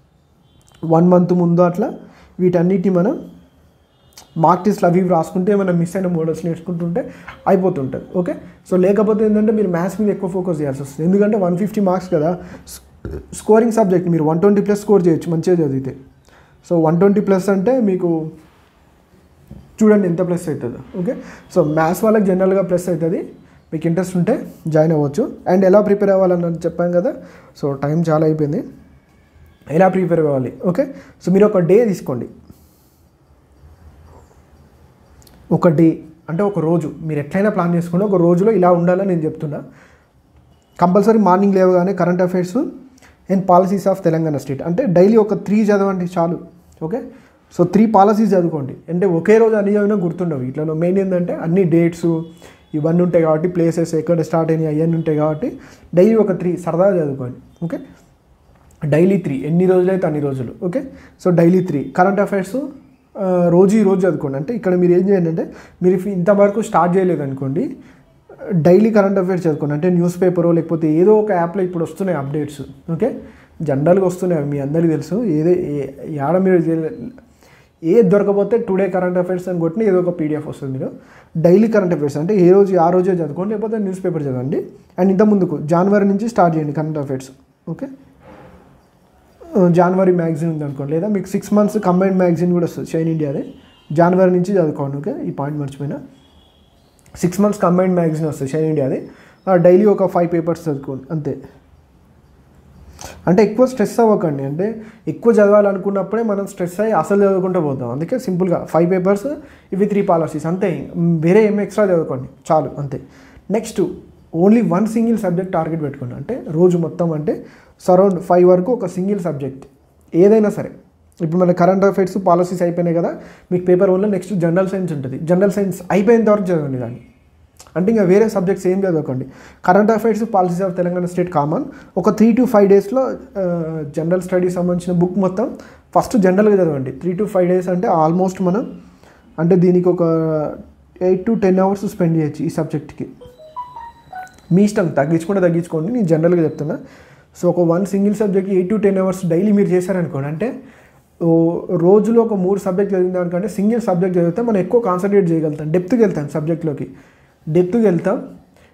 వన్ మంత్ ముందు అట్లా వీటన్నిటిని మనం మార్క్ టెస్ట్లు అవి ఇవి రాసుకుంటే మనం మిస్ అయిన మోడల్స్ నేర్చుకుంటుంటే అయిపోతుంటుంది ఓకే సో లేకపోతే ఏంటంటే మీరు మ్యాథ్స్ మీద ఎక్కువ ఫోకస్ చేయాల్సి వస్తుంది ఎందుకంటే వన్ ఫిఫ్టీ మార్క్స్ కదా స్కోరింగ్ సబ్జెక్ట్ మీరు వన్ ట్వంటీ ప్లస్ స్కోర్ చేయొచ్చు మంచిగా చదివితే సో వన్ ట్వంటీ ప్లస్ అంటే మీకు చూడండి ఎంత ప్లస్ అవుతుందో ఓకే సో మ్యాథ్స్ వాళ్ళకి జనరల్గా ప్లస్ అవుతుంది మీకు ఇంట్రెస్ట్ ఉంటే జాయిన్ అవ్వచ్చు అండ్ ఎలా ప్రిపేర్ అవ్వాలని చెప్పాను కదా సో టైం చాలా అయిపోయింది ఎలా ప్రిపేర్ అవ్వాలి ఓకే సో మీరు ఒక డే తీసుకోండి ఒక డే అంటే ఒక రోజు మీరు ఎట్లయినా ప్లాన్ చేసుకుని ఒక రోజులో ఇలా ఉండాలని నేను చెప్తున్నా కంపల్సరీ మార్నింగ్ లేవగానే current affairs and policies of Telangana state అంటే డైలీ ఒక త్రీ చదవండి చాలు ఓకే సో త్రీ పాలసీస్ చదువుకోండి అంటే ఒకే రోజు అన్ని చదివినా గుర్తుండవు ఇట్లా మెయిన్ ఏంటంటే అన్ని డేట్స్ ఇవన్నీ ఉంటాయి కాబట్టి ప్లేసెస్ ఎక్కడ స్టార్ట్ అయినాయి అవన్నీ ఉంటాయి కాబట్టి డైలీ ఒక త్రీ సరదాగా చదువుకోండి ఓకే డైలీ త్రీ ఎన్ని రోజులైతే అన్ని రోజులు okay so daily three current affairs రోజు ఈ రోజు చదువుకోండి అంటే ఇక్కడ మీరు ఏం చేయండి అంటే మీరు ఇఫ్ ఇంతవరకు స్టార్ట్ చేయలేదు అనుకోండి డైలీ కరెంట్ అఫైర్స్ చదువుకోండి అంటే న్యూస్ పేపరో లేకపోతే ఏదో ఒక యాప్లో ఇప్పుడు వస్తున్నాయి అప్డేట్స్ ఓకే జనరల్గా వస్తున్నాయి అవి మీ అందరికీ తెలుసు ఏదే ఏ- యాడ మీరు చే- ఏది దొరకపోతే టుడే కరెంట్ అఫైర్స్ అని కొట్టిన ఏదో ఒక పీడిఎఫ్ వస్తుంది మీరు డైలీ కరెంట్ అఫైర్స్ అంటే ఏ రోజు ఆ రోజే చదువుకోండి లేకపోతే న్యూస్ పేపర్ చదవండి అండ్ ఇంత ముందుకు జనవరి నుంచి స్టార్ట్ చేయండి కరెంట్ అఫైర్స్ ఓకే జనవరి మ్యాగజైన్ ఉంది అనుకోండి లేదా మీకు సిక్స్ మంత్స్ కంబైన్డ్ మ్యాగజైన్ కూడా వస్తుంది షైన్ ఇండియాదే జనవరి నుంచి చదువుకోండి ఓకే ఈ పాయింట్ మర్చిపోయినా సిక్స్ మంత్స్ కంబైన్డ్ మ్యాగజైన్ వస్తుంది షైన్ ఇండియాది డైలీ ఒక ఫైవ్ పేపర్స్ చదువుకోండి అంతే అంటే ఎక్కువ స్ట్రెస్ అవ్వకండి అంటే ఎక్కువ చదవాలనుకున్నప్పుడే మనం స్ట్రెస్ అయ్యి అసలు చదువుకుంటూ పోతాం అందుకే సింపుల్గా ఫైవ్ పేపర్స్ ఇవి త్రీ పాలసీస్ అంతే మ్, వేరే ఏం ఎక్స్ట్రా చదువుకోండి చాలు అంతే next only one single subject target పెట్టుకోండి అంటే రోజు మొత్తం అంటే సరౌండ్ ఫైవ్ వరకు ఒక సింగిల్ సబ్జెక్ట్ ఏదైనా సరే ఇప్పుడు మన కరెంట్ అఫైర్స్ పాలసీస్ అయిపోయినాయి కదా మీకు పేపర్ వన్లో నెక్స్ట్ జనరల్ సైన్స్ ఉంటుంది జనరల్ సైన్స్ అయిపోయిన వరకు చదవండి దాన్ని అంటే ఇంకా వేరే సబ్జెక్ట్స్ ఏం చదవకండి current affairs policies of Telangana state common ఒక త్రీ టు ఫైవ్ డేస్లో జనరల్ స్టడీస్ సంబంధించిన బుక్ మొత్తం ఫస్ట్ జనరల్గా చదవండి త్రీ టు ఫైవ్ డేస్ అంటే ఆల్మోస్ట్ మనం అంటే దీనికి ఒక eight to ten hours spend చేయొచ్చు ఈ సబ్జెక్ట్కి మీ ఇష్టం తగ్గించుకుంటే తగ్గించుకోండి నేను జనరల్గా చెప్తున్నా సో ఒక one single subject eight to ten hours daily మీరు చేశారనుకోండి అంటే ఓ రోజులో ఒక మూడు సబ్జెక్ట్ చదివిన దానికంటే సింగిల్ సబ్జెక్ట్ చదివితే మనం ఎక్కువ కాన్సన్ట్రేట్ చేయగలుగుతాం డెప్త్కి వెళ్తాం సబ్జెక్ట్లోకి డెప్త్కి వెళ్తాం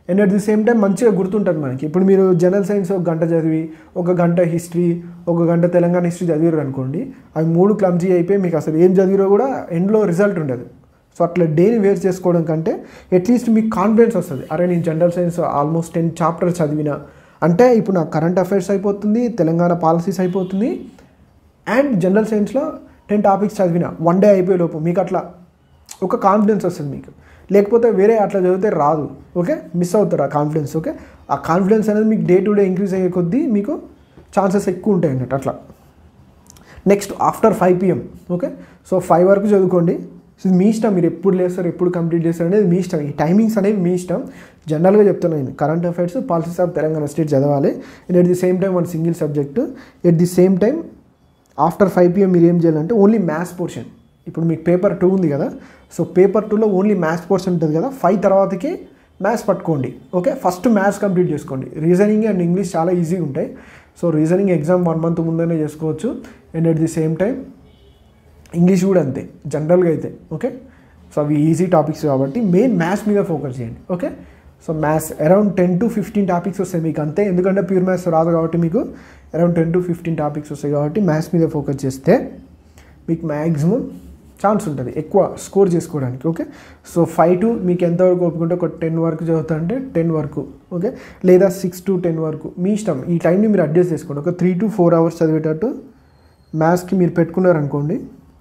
and at the same time మంచిగా గుర్తుంటుంది మనకి ఇప్పుడు మీరు జనరల్ సైన్స్ ఒక గంట చదివి ఒక గంట హిస్టరీ ఒక గంట తెలంగాణ హిస్టరీ చదివారు అనుకోండి అవి మూడు క్లమ్జీ అయిపోయి మీకు అసలు ఏం చదివిరో కూడా ఎండ్లో రిజల్ట్ ఉండదు సో అట్లా డేని వేస్ట్ చేసుకోవడం కంటే అట్లీస్ట్ మీకు కాన్ఫిడెన్స్ వస్తుంది అరే నేను general science almost ten chapters చదివిన అంటే ఇప్పుడు నాకు కరెంట్ అఫైర్స్ అయిపోతుంది తెలంగాణ పాలసీస్ అయిపోతుంది అండ్ జనరల్ సైన్స్లో టెన్ టాపిక్స్ చదివిన వన్ డే అయిపోయే లోపు మీకు అట్లా ఒక కాన్ఫిడెన్స్ వస్తుంది మీకు లేకపోతే వేరే అట్లా చదివితే రాదు ఓకే మిస్ అవుతారు ఆ కాన్ఫిడెన్స్ ఓకే ఆ కాన్ఫిడెన్స్ అనేది మీకు డే టు డే ఇంక్రీజ్ అయ్యే కొద్దీ మీకు ఛాన్సెస్ ఎక్కువ ఉంటాయి అన్నట్టు అట్లా next after five PM okay so five వరకు చదువుకోండి సో ఇది మీ ఇష్టం మీరు ఎప్పుడు లేస్తారు ఎప్పుడు కంప్లీట్ చేస్తారు అనేది మీ ఇష్టం ఈ టైమింగ్స్ అనేవి మీ ఇష్టం జనరల్గా చెప్తున్నాను నేను current affairs policies of Telangana state చదవాలి and at the same time one single subject at the same time after five PM మీరు ఏం చేయాలంటే ఓన్లీ మ్యాథ్స్ పోర్షన్ ఇప్పుడు మీకు పేపర్ టూ ఉంది కదా సో పేపర్ టూలో ఓన్లీ మ్యాథ్స్ పోర్షన్ ఉంటుంది కదా ఫైవ్ తర్వాతకి మ్యాథ్స్ పట్టుకోండి ఓకే ఫస్ట్ మ్యాథ్స్ కంప్లీట్ చేసుకోండి రీజనింగ్ అండ్ ఇంగ్లీష్ చాలా ఈజీగా ఉంటాయి so reasoning exam one month ముందనే చేసుకోవచ్చు and at the same time English కూడా అంతే జనరల్గా అయితే ఓకే సో అవి ఈజీ టాపిక్స్ కాబట్టి మెయిన్ మ్యాథ్స్ మీద ఫోకస్ చేయండి okay so maths around ten to fifteen topics వస్తాయి మీకు అంతే ఎందుకంటే ప్యూర్ మ్యాథ్స్ రాదు కాబట్టి మీకు around ten to fifteen topics వస్తాయి కాబట్టి మ్యాథ్స్ మీద ఫోకస్ చేస్తే మీకు మ్యాక్సిమం ఛాన్స్ ఉంటుంది ఎక్కువ స్కోర్ చేసుకోవడానికి ఓకే సో ఫైవ్ టు మీకు ఎంతవరకు ఒప్పుకుంటే ఒక టెన్ వరకు చదువుతా అంటే టెన్ వరకు ఓకే లేదా సిక్స్ టు టెన్ వరకు మీ ఇష్టం ఈ టైంని మీరు అడ్జస్ట్ చేసుకోండి ఒక త్రీ టు ఫోర్ అవర్స్ చదివేటట్టు మ్యాథ్స్కి మీరు పెట్టుకున్నారనుకోండి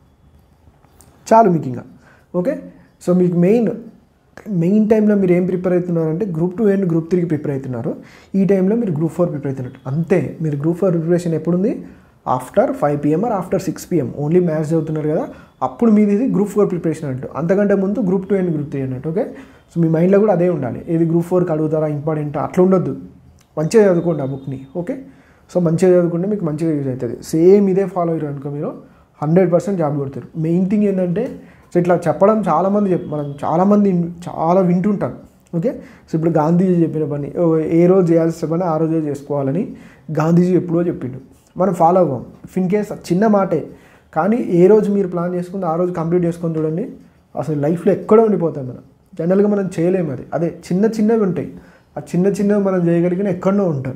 చాలు మీకు ఇంకా ఓకే సో మీకు మెయిన్ మెయిన్ టైంలో మీరు ఏం ప్రిపేర్ అవుతున్నారంటే గ్రూప్ టూ అండ్ గ్రూప్ త్రీకి ప్రిపేర్ అవుతున్నారు ఈ టైంలో మీరు గ్రూప్ ఫోర్ ప్రిపేర్ అవుతున్నట్టు అంతే మీరు గ్రూప్ ఫోర్ ప్రిపరేషన్ ఎప్పుడుంది after five PM or after six PM only maths చదువుతున్నారు కదా అప్పుడు మీది ఇది గ్రూప్ ఫోర్ ప్రిపరేషన్ అన్నట్టు అంతకంటే ముందు group two and group three అన్నట్టు ఓకే సో మీ మైండ్లో కూడా అదే ఉండాలి ఏది గ్రూప్ ఫోర్కి అడుగుతారా ఇంపార్టెంట్ అట్లా ఉండొద్దు మంచిగా చదువుకోండి ఆ బుక్ని ఓకే సో మంచిగా చదువుకుంటే మీకు మంచిగా యూజ్ అవుతుంది సేమ్ ఇదే ఫాలో అయ్యారు అనుకో మీరు హండ్రెడ్ పర్సెంట్ జాబ్ కొడతారు మెయిన్ థింగ్ ఏంటంటే సో ఇట్లా చెప్పడం చాలామంది చెప్ మనం చాలామంది చాలా వింటుంటాం ఓకే సో ఇప్పుడు గాంధీజీ చెప్పిన పని ఓ, ఏ రోజు చేయాల్సిన పని ఆ రోజే చేసుకోవాలని గాంధీజీ ఎప్పుడో చెప్పిండు మనం ఫాలో అవ్వం ఇన్ కేస్ చిన్న మాటే కానీ ఏ రోజు మీరు ప్లాన్ చేసుకుంది ఆ రోజు కంప్లీట్ చేసుకొని చూడండి అసలు లైఫ్లో ఎక్కడో ఉండిపోతాం మనం జనరల్గా మనం చేయలేము అది అదే చిన్న చిన్నవి ఉంటాయి ఆ చిన్న చిన్నవి మనం చేయగలిగిన ఎక్కడో ఉంటాం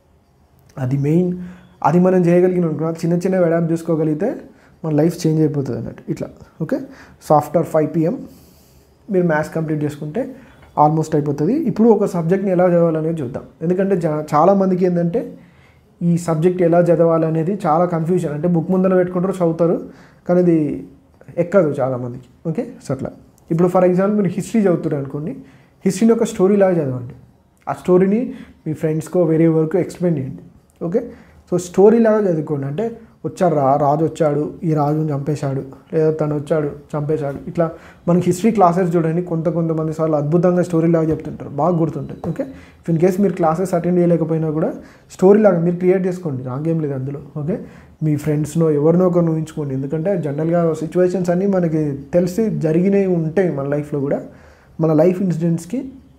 అది మెయిన్ అది మనం చేయగలిగిన అనుకో చిన్న చిన్నవి అడాప్ట్ చేసుకోగలిగితే మన లైఫ్ చేంజ్ అయిపోతుంది అన్నట్టు ఇట్లా okay so after five PM మీరు మ్యాథ్స్ కంప్లీట్ చేసుకుంటే ఆల్మోస్ట్ అయిపోతుంది ఇప్పుడు ఒక సబ్జెక్ట్ని ఎలా చదవాలనేది చూద్దాం ఎందుకంటే జా- చాలామందికి ఏంటంటే ఈ సబ్జెక్ట్ ఎలా చదవాలనేది చాలా కన్ఫ్యూజన్ అంటే బుక్ ముందర పెట్టుకుంటారు చదువుతారు కానీ అది ఎక్కదు చాలామందికి ఓకే సో అట్లా ఇప్పుడు ఫర్ ఎగ్జాంపుల్ మీరు హిస్టరీ చదువుతారు అనుకోండి హిస్టరీని ఒక స్టోరీ లాగా చదవండి ఆ స్టోరీని మీ ఫ్రెండ్స్కో వేరే వరకు ఎక్స్ప్లెయిన్ చేయండి ఓకే సో స్టోరీ లాగా చదువుకోండి అంటే వచ్చాడు రా రాజు వచ్చాడు ఈ రాజుని చంపేశాడు లేదా తను వచ్చాడు చంపేశాడు ఇట్లా మనకి హిస్టరీ క్లాసెస్ చూడండి కొంత కొంతమంది సార్లు అద్భుతంగా స్టోరీ లాగా చెప్తుంటారు బాగా గుర్తుంటుంది ఓకే ఇన్ కేస్ మీరు క్లాసెస్ అటెండ్ చేయలేకపోయినా కూడా స్టోరీ లాగా మీరు క్రియేట్ చేసుకోండి రాంగేం లేదు అందులో ఓకే మీ ఫ్రెండ్స్నో ఎవరినో ఒకరిని ఊహించుకోండి ఎందుకంటే జనరల్గా సిచ్యువేషన్స్ అన్నీ మనకి తెలిసి జరిగినవి ఉంటాయి మన లైఫ్లో కూడా మన లైఫ్ ఇన్సిడెంట్స్కి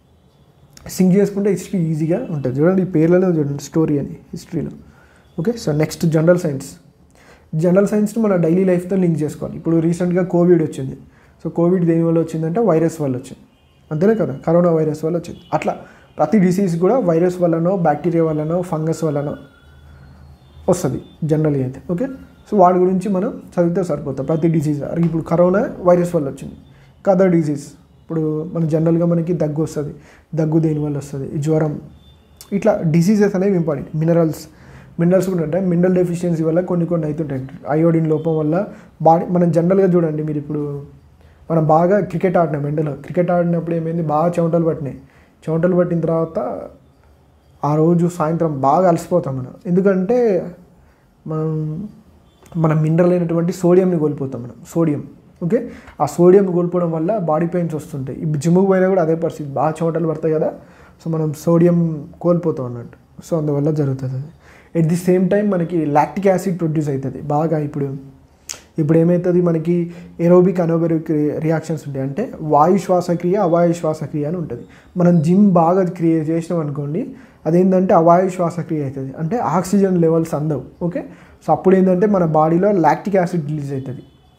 సింక్ చేసుకుంటే హిస్టరీ ఈజీగా ఉంటుంది చూడండి ఈ పేర్లోనే చూడండి స్టోరీ అని హిస్టరీలో okay so next general science general సైన్స్ని మన డైలీ లైఫ్తో లింక్ చేసుకోవాలి ఇప్పుడు రీసెంట్గా కోవిడ్ వచ్చింది సో కోవిడ్ దేని వల్ల వచ్చిందంటే వైరస్ వల్ల వచ్చింది అంతేనే కదా కరోనా వైరస్ వల్ల వచ్చింది అట్లా ప్రతి డిసీజ్ కూడా వైరస్ వల్లనో బ్యాక్టీరియా వల్లనో ఫంగస్ వల్లనో వస్తుంది జనరల్ అయితే ఓకే సో వాడి గురించి మనం చదివితే సరిపోతుంది ప్రతి డిసీజ్ ఇప్పుడు కరోనా వైరస్ వల్ల వచ్చింది కదర్ డిసీజ్ ఇప్పుడు మన జనరల్గా మనకి దగ్గు వస్తుంది దగ్గు దేని వల్ల వస్తుంది జ్వరం ఇట్లా డిసీజెస్ అనేవి ఇంపార్టెంట్ మినరల్స్ మినరల్స్ కూడా ఉంటాయి మినరల్ డెఫిషియన్సీ వల్ల కొన్ని కొన్ని అవుతుంటాయి అయోడిన్ లోపం వల్ల బాడీ మనం జనరల్గా చూడండి మీరు ఇప్పుడు మనం బాగా క్రికెట్ ఆడినాం ఎండలో క్రికెట్ ఆడినప్పుడు ఏమైంది బాగా చెమటలు పట్టినాయి చెమటలు పట్టిన తర్వాత ఆ రోజు సాయంత్రం బాగా అలసిపోతాం మనం ఎందుకంటే మనం మన మినరల్ అయినటువంటి సోడియంని కోల్పోతాం మనం సోడియం ఓకే ఆ సోడియం కోల్పోవడం వల్ల బాడీ పెయిన్స్ వస్తుంటాయి ఇప్పుడు జిమ్కి పోయినా కూడా అదే పరిస్థితి బాగా చెమటలు పడతాయి కదా సో మనం సోడియం కోల్పోతాం అన్నట్టు సో అందువల్ల జరుగుతుంది అది ఎట్ ది సేమ్ టైం మనకి లాక్టిక్ యాసిడ్ ప్రొడ్యూస్ అవుతుంది బాగా ఇప్పుడు ఇప్పుడు ఏమవుతుంది మనకి ఏరోబిక్ అనోబెరిక్ రియాక్షన్స్ ఉంటాయి అంటే వాయు శ్వాసక్రియ అవాయు శ్వాసక్రియ అని ఉంటుంది మనం జిమ్ బాగా క్రియ చేసినాం అనుకోండి అదేంటంటే అవాయు శ్వాసక్రియ అవుతుంది అంటే ఆక్సిజన్ లెవెల్స్ అందవు ఓకే సో అప్పుడు ఏంటంటే మన బాడీలో లాక్టిక్ యాసిడ్ రిలీజ్ అవుతుంది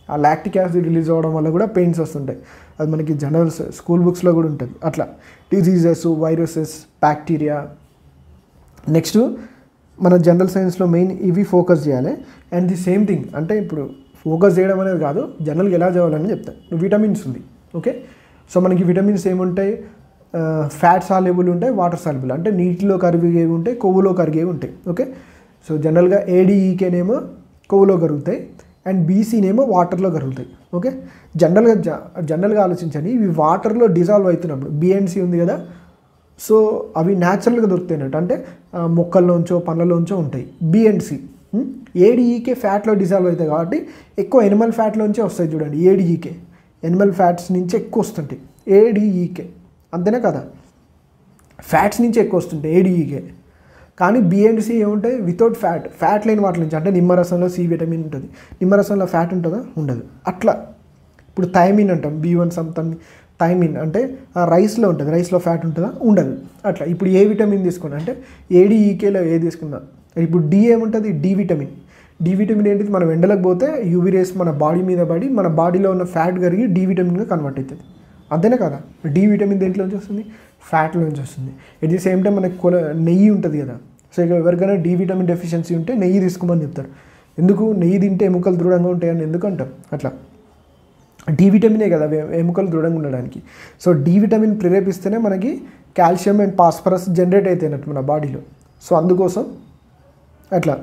ఆ లాక్టిక్ యాసిడ్ రిలీజ్ అవ్వడం వల్ల కూడా పెయిన్స్ వస్తుంటాయి అది మనకి జనరల్ స్కూల్ బుక్స్లో కూడా ఉంటుంది అట్లా డిజీజెస్ వైరసెస్ బ్యాక్టీరియా నెక్స్ట్ మన జనరల్ సైన్స్లో మెయిన్ ఇవి ఫోకస్ చేయాలి అండ్ ది సేమ్ థింగ్ అంటే ఇప్పుడు ఫోకస్ చేయడం అనేది కాదు జనరల్గా ఎలా చేయాలని చెప్తాను విటమిన్స్ ఉంది ఓకే సో మనకి విటమిన్స్ ఏముంటాయి ఫ్యాట్ సాల్యుబుల్ ఉంటాయి వాటర్ సాల్యుబుల్ అంటే నీటిలో కరిగేవి ఉంటాయి కొవ్వులో కరిగేవి ఉంటాయి ఓకే సో జనరల్గా ఏడీఈకేనేమో కొవ్వులో కరుగుతాయి అండ్ బీసీనేమో వాటర్లో కరుగుతాయి ఓకే జనరల్గా జ జనరల్గా ఆలోచించండి ఇవి వాటర్లో డిజాల్వ్ అవుతున్నప్పుడు బిఎన్సీ ఉంది కదా సో అవి న్యాచురల్గా దొరుకుతాయి అన్నట్టు అంటే ఆ, మొక్కల్లోంచో పండ్లలోంచో ఉంటాయి బిఎన్సి ఏడిఈకే ఫ్యాట్లో డిజాల్వ్ అవుతాయి కాబట్టి ఎక్కువ ఎనిమల్ ఫ్యాట్లోంచే వస్తాయి చూడండి ఏడిఈకే ఎనిమల్ ఫ్యాట్స్ నుంచి ఎక్కువ వస్తుంటాయి ఏడిఈకే అంతేనా కదా ఫ్యాట్స్ నుంచి ఎక్కువ వస్తుంటాయి ఏడిఈకే కానీ బిఎన్సి ఏముంటాయి వితౌట్ ఫ్యాట్ ఫ్యాట్ లేని వాటి నుంచి అంటే నిమ్మరసంలో సి విటమిన్ ఉంటుంది నిమ్మరసంలో ఫ్యాట్ ఉంటుందా ఉండదు అట్లా ఇప్పుడు థైమిన్ అంటాం బి వన్ సమ్థింగ్ థైమిన్ అంటే ఆ రైస్లో ఉంటుంది రైస్లో ఫ్యాట్ ఉంటుందా ఉండదు అట్లా ఇప్పుడు ఏ విటమిన్ తీసుకున్నా అంటే ఏడిఈకేలో ఏ తీసుకున్నా ఇప్పుడు డి ఏముంటుంది డి విటమిన్ డి విటమిన్ ఏంటిది మనం ఎండలకు పోతే యూవీ రేస్ మన బాడీ మీద పడి మన బాడీలో ఉన్న ఫ్యాట్ కరిగి డి విటమిన్గా కన్వర్ట్ అవుతుంది అంతేనే కదా డి విటమిన్ దేంట్లోంచి వస్తుంది ఫ్యాట్లోంచి వస్తుంది ఎట్ ది సేమ్ టైం మనకి కొల నెయ్యి ఉంటుంది కదా సో ఇక ఎవరికైనా డి విటమిన్ డెఫిషియన్సీ ఉంటే నెయ్యి తీసుకోమని చెప్తారు ఎందుకు నెయ్యి తింటే ఎముకలు దృఢంగా ఉంటాయని ఎందుకు అంటాం అట్లా డి విటమినే కదా ఎ- ఎముకలు దృఢంగా ఉండడానికి సో డి విటమిన్ ప్రేరేపిస్తేనే మనకి కాల్షియం అండ్ ఫాస్ఫరస్ జనరేట్ అవుతాయి అన్నట్టు మన బాడీలో సో అందుకోసం అట్లా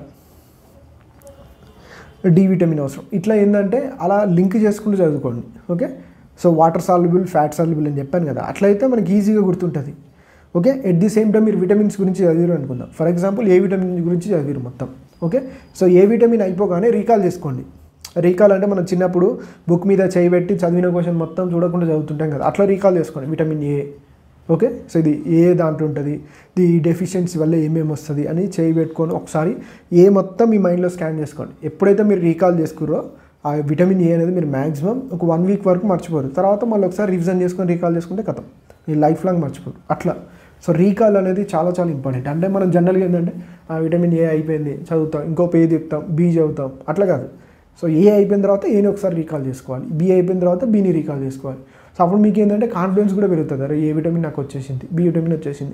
డి విటమిన్ అవసరం ఇట్లా ఏంటంటే అలా లింక్ చేసుకుంటూ చదువుకోండి okay so water soluble fat soluble అని చెప్పాను కదా అట్లయితే మనకి ఈజీగా గుర్తుంటుంది okay at the same time మీరు విటమిన్స్ గురించి చదివారు అనుకుందాం ఫర్ ఎగ్జాంపుల్ ఏ విటమిన్ గురించి చదివారు మొత్తం ఓకే సో ఏ విటమిన్ అయిపోగానే రీకాల్ చేసుకోండి రీకాల్ అంటే మనం చిన్నప్పుడు బుక్ మీద చేయి పెట్టి చదివిన క్వశ్చన్ మొత్తం చూడకుండా చదువుతుంటాం కదా అట్లా రీకాల్ చేసుకోండి విటమిన్ ఏ ఓకే సో ఇది ఏ దాంట్లో ఉంటుంది ఇది డెఫిషియన్సీ వల్ల ఏమేమి వస్తుంది అని చేయి పెట్టుకొని ఒకసారి ఏ మొత్తం మీ మైండ్లో స్కాన్ చేసుకోండి ఎప్పుడైతే మీరు రీకాల్ చేసుకుర్రో ఆ విటమిన్ ఏ అనేది మీరు మ్యాక్సిమం ఒక వన్ వీక్ వరకు మర్చిపోరు తర్వాత మళ్ళీ ఒకసారి రివిజన్ చేసుకొని రీకాల్ చేసుకుంటే కథం మీరు లైఫ్ లాంగ్ మర్చిపోరు అట్లా సో రీకాల్ అనేది చాలా చాలా ఇంపార్టెంట్ అంటే మనం జనరల్గా ఏంటంటే ఆ విటమిన్ ఏ అయిపోయింది చదువుతాం ఇంకో పే చెప్తాం బి చదువుతాం అట్లా కాదు సో ఏ అయిపోయిన తర్వాత ఏని ఒకసారి రీకాల్ చేసుకోవాలి బి అయిపోయిన తర్వాత బీని రీకాల్ చేసుకోవాలి సో అప్పుడు మీకు ఏంటంటే కాన్ఫిడెన్స్ కూడా పెరుగుతుంది అరే ఏ విటమిన్ నాకు వచ్చేసింది బి విటమిన్ వచ్చేసింది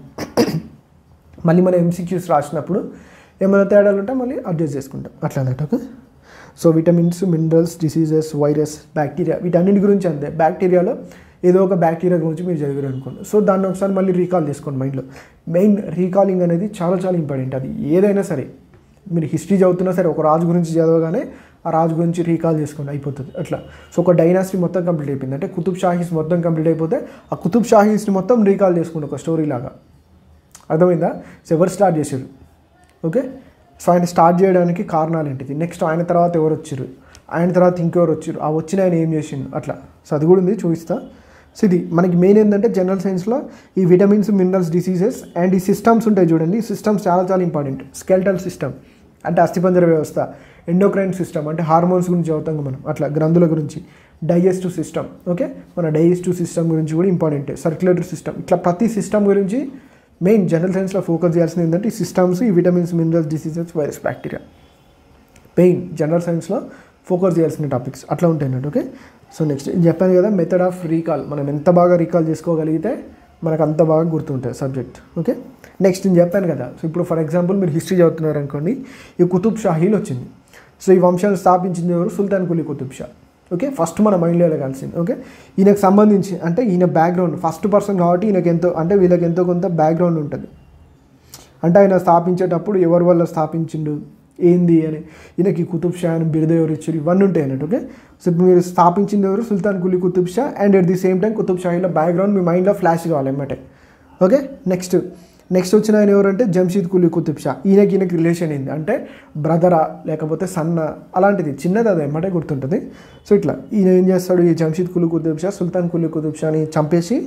మళ్ళీ మనం ఎంసీక్యూస్ రాసినప్పుడు ఏమైనా తేడాలు ఉంటే మళ్ళీ అడ్జస్ట్ చేసుకుంటాం అట్లా అన్నట్టు okay so vitamins minerals diseases virus bacteria వీటన్నిటి గురించి అంతే బ్యాక్టీరియాలో ఏదో ఒక బ్యాక్టీరియా గురించి మీరు చదివారు అనుకోండి సో దాన్ని ఒకసారి మళ్ళీ రీకాల్ చేసుకోండి మైండ్లో మెయిన్ రీకాలింగ్ అనేది చాలా చాలా ఇంపార్టెంట్ అది ఏదైనా సరే మీరు హిస్టరీ చదువుతున్నా సరే ఒక రాజు గురించి చదవగానే ఆ రాజు గురించి రీకాల్ చేసుకోండి అయిపోతుంది అట్లా సో ఒక డైనాసిటీ మొత్తం కంప్లీట్ అయిపోయింది అంటే కుతుబ్ షాహీస్ మొత్తం కంప్లీట్ అయిపోతే ఆ కుతుబ్ షాహీస్ని మొత్తం రీకాల్ చేసుకోండి ఒక స్టోరీ లాగా అర్థమైందా సో ఎవరు స్టార్ట్ చేశారు ఓకే సో ఆయన స్టార్ట్ చేయడానికి కారణాలు ఏంటిది నెక్స్ట్ ఆయన తర్వాత ఎవరు వచ్చారు ఆయన తర్వాత ఇంకెవరు వచ్చారు ఆ వచ్చిన ఆయన ఏం చేసిండు అట్లా సో అది కూడా ఉంది చూపిస్తా సో ఇది మనకి మెయిన్ ఏంటంటే జనరల్ సైన్స్లో ఈ విటమిన్స్ మినరల్స్ డిసీజెస్ అండ్ ఈ సిస్టమ్స్ ఉంటాయి చూడండి ఈ సిస్టమ్స్ చాలా చాలా ఇంపార్టెంట్ స్కెల్టల్ సిస్టమ్ అంటే అస్థిపంజర వ్యవస్థ ఎండోక్రైన్ సిస్టమ్ అంటే హార్మోన్స్ గురించి చదువుతాం మనం అట్లా గ్రంథుల గురించి డైజెస్టివ్ సిస్టమ్ ఓకే మన డైజెస్టివ్ సిస్టమ్ గురించి కూడా ఇంపార్టెంట్ సర్క్యులేటరీ సిస్టమ్ ఇట్లా ప్రతి సిస్టమ్ గురించి మెయిన్ జనరల్ సైన్స్లో ఫోకస్ చేయాల్సింది ఏంటంటే ఈ సిస్టమ్స్ ఈ vitamins minerals diseases virus bacteria pain general సైన్స్లో ఫోకస్ చేయాల్సిన టాపిక్స్ అట్లా ఉంటాయి అన్నట్టు ఓకే సో నెక్స్ట్ చెప్పాను కదా మెథడ్ ఆఫ్ రీకాల్ మనం ఎంత బాగా రీకాల్ చేసుకోగలిగితే మనకు అంత బాగా గుర్తుంటుంది సబ్జెక్ట్ ఓకే నెక్స్ట్ నేను చెప్పాను కదా సో ఇప్పుడు ఫర్ ఎగ్జాంపుల్ మీరు హిస్టరీ చదువుతున్నారు అనుకోండి ఈ కుతుబ్ షాహీలు వచ్చింది సో ఈ వంశాన్ని స్థాపించింది ఎవరు సుల్తాన్ కులీ కుతుబ్ షా ఓకే ఫస్ట్ మన మైండ్లో వెళ్ళగాల్సింది ఓకే ఈయనకు సంబంధించి అంటే ఈయన బ్యాక్గ్రౌండ్ ఫస్ట్ పర్సన్ కాబట్టి ఈయనకి ఎంతో అంటే వీళ్ళకి ఎంతో కొంత బ్యాక్గ్రౌండ్ ఉంటుంది అంటే ఆయన స్థాపించేటప్పుడు ఎవరి వల్ల స్థాపించిండు ఏంది అని ఈయనకి కుతుబ్ షా అని బిరుద ఎవరు ఇచ్చారు ఇవన్నీ ఉంటాయి అన్నట్టు ఓకే సో ఇప్పుడు మీరు స్థాపించింది ఎవరు Sultan Quli Qutb Shah and at the same time Qutb షాహీలో బ్యాక్గ్రౌండ్ మీ మైండ్లో ఫ్లాష్ కావాలి అన్నమాట ఓకే నెక్స్ట్ నెక్స్ట్ వచ్చిన ఆయన ఎవరంటే జంషీద్ కులీ కుతుబ్ షా ఈయనకి ఈయనకి రిలేషన్ ఏంది అంటే బ్రదరా లేకపోతే సన్న అలాంటిది చిన్నది అది ఎమ్మటే గుర్తుంటుంది సో ఇట్లా ఈయన ఏం చేస్తాడు ఈ జంషీద్ కులీ కుతుబ్ షా సుల్తాన్ కులీ కుతుబ్ షాని చంపేసి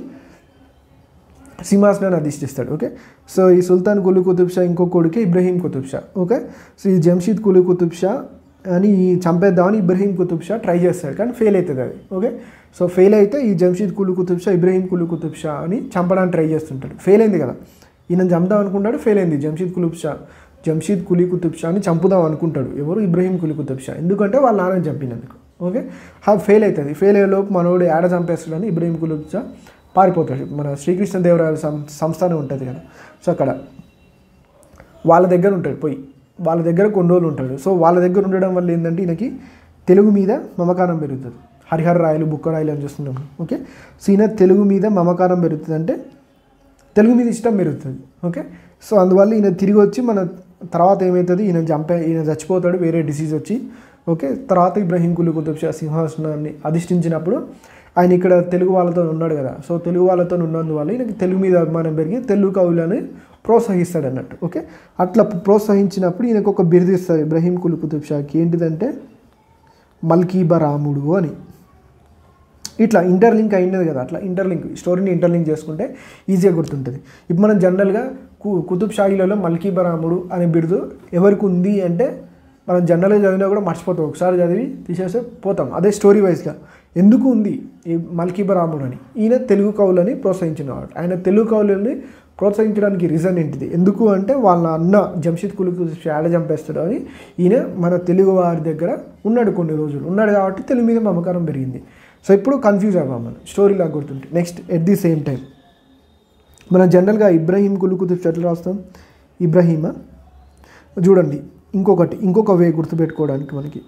సింహాసనాన్ని అధిష్టిస్తాడు ఓకే సో ఈ సుల్తాన్ కులీ కుతుబ్ షా ఇంకో కొడుకే ఇబ్రహీం కుతుబ్ షా ఓకే సో ఈ జంషీద్ కులీ కుతుబ్ షా అని చంపేద్దామని ఇబ్రహీం కుతుబ్ షా ట్రై చేస్తాడు కానీ ఫెయిల్ అవుతుంది అది ఓకే సో ఫెయిల్ అయితే ఈ జంషీద్ కులీ కుతుబ్ షా ఇబ్రహీం కులీ కుతుబ్ షా అని చంపడానికి ట్రై చేస్తుంటాడు ఫెయిల్ అయింది కదా ఈయన చంపుదాం అనుకుంటాడు ఫెయిల్ అయింది జంషీద్ కులీ షా జంషీద్ కులీ కుతుబ్ షాని చంపుదాం అనుకుంటాడు ఎవరు ఇబ్రహీం కులీ కుతుబ్ షా ఎందుకంటే వాళ్ళ నాన్నని చంపినందుకు ఓకే అది ఫెయిల్ అవుతుంది ఫెయిల్ అయ్యే లోపు మనోడు ఏడ చంపేస్తాడని ఇబ్రహీం కులూబ్ షా పారిపోతాడు మన శ్రీకృష్ణదేవరాయ సం సంస్థానం ఉంటుంది కదా సో అక్కడ వాళ్ళ దగ్గర ఉంటాడు పోయి వాళ్ళ దగ్గర కొన్ని రోజులు ఉంటాడు సో వాళ్ళ దగ్గర ఉండడం వల్ల ఏంటంటే ఈయనకి తెలుగు మీద మమకారం పెరుగుతుంది హరిహర రాయలు బుక్క రాయలు అని చూస్తున్నాం ఓకే సో ఈయన తెలుగు మీద మమకారం పెరుగుతుంది అంటే తెలుగు మీద ఇష్టం పెరుగుతుంది ఓకే సో అందువల్ల ఈయన తిరిగి వచ్చి మన తర్వాత ఏమవుతుంది ఈయన చంపే ఈయన చచ్చిపోతాడు వేరే డిసీజ్ వచ్చి ఓకే తర్వాత ఇబ్రహీం కులు కుతుబ్ షా సింహాసనాన్ని అధిష్ఠించినప్పుడు ఆయన ఇక్కడ తెలుగు వాళ్ళతో ఉన్నాడు కదా సో తెలుగు వాళ్ళతో ఉన్నందువల్ల ఈయనకి తెలుగు మీద అభిమానం పెరిగి తెలుగు కవులని ప్రోత్సహిస్తాడు అన్నట్టు ఓకే అట్లా ప్రోత్సహించినప్పుడు ఈయనకు ఒక బిరుదు ఇస్తారు ఇబ్రహీం కులు కుతుబ్ షాకి ఏంటిదంటే మల్కీబ రాముడు అని ఇట్లా ఇంటర్లింక్ అయినది కదా అట్లా ఇంటర్లింక్ స్టోరీని ఇంటర్లింక్ చేసుకుంటే ఈజీగా గుర్తుంటుంది ఇప్పుడు మనం జనరల్గా కు కుతుబ్ షాహీలలో మల్కీబరాముడు అనే బిరుదు ఎవరికి ఉంది అంటే మనం జనరల్గా చదివినా కూడా మర్చిపోతాం ఒకసారి చదివి తీసేస్తే పోతాం అదే స్టోరీ వైజ్గా ఎందుకు ఉంది ఈ మల్కీబరాముడు అని ఈయన తెలుగు కవులని ప్రోత్సహించినవాడు ఆయన తెలుగు కవులని ప్రోత్సహించడానికి రీజన్ ఏంటిది ఎందుకు అంటే వాళ్ళ అన్న జంషిద్ కులుకు ఏడ చంపేస్తాడు అని ఈయన మన తెలుగు వారి దగ్గర ఉన్నాడు కొన్ని రోజులు ఉన్నాడు కాబట్టి తెలుగు మీద మమకారం పెరిగింది సో ఇప్పుడు కన్ఫ్యూజ్ అవ్వం మనం స్టోరీలా గుర్తుంటే next at the same time మనం జనరల్గా ఇబ్రహీం కులు కుతుబ్ ఎట్లా రాస్తాం ఇబ్రహీమా చూడండి ఇంకొకటి ఇంకొక వే గుర్తుపెట్టుకోవడానికి మనకి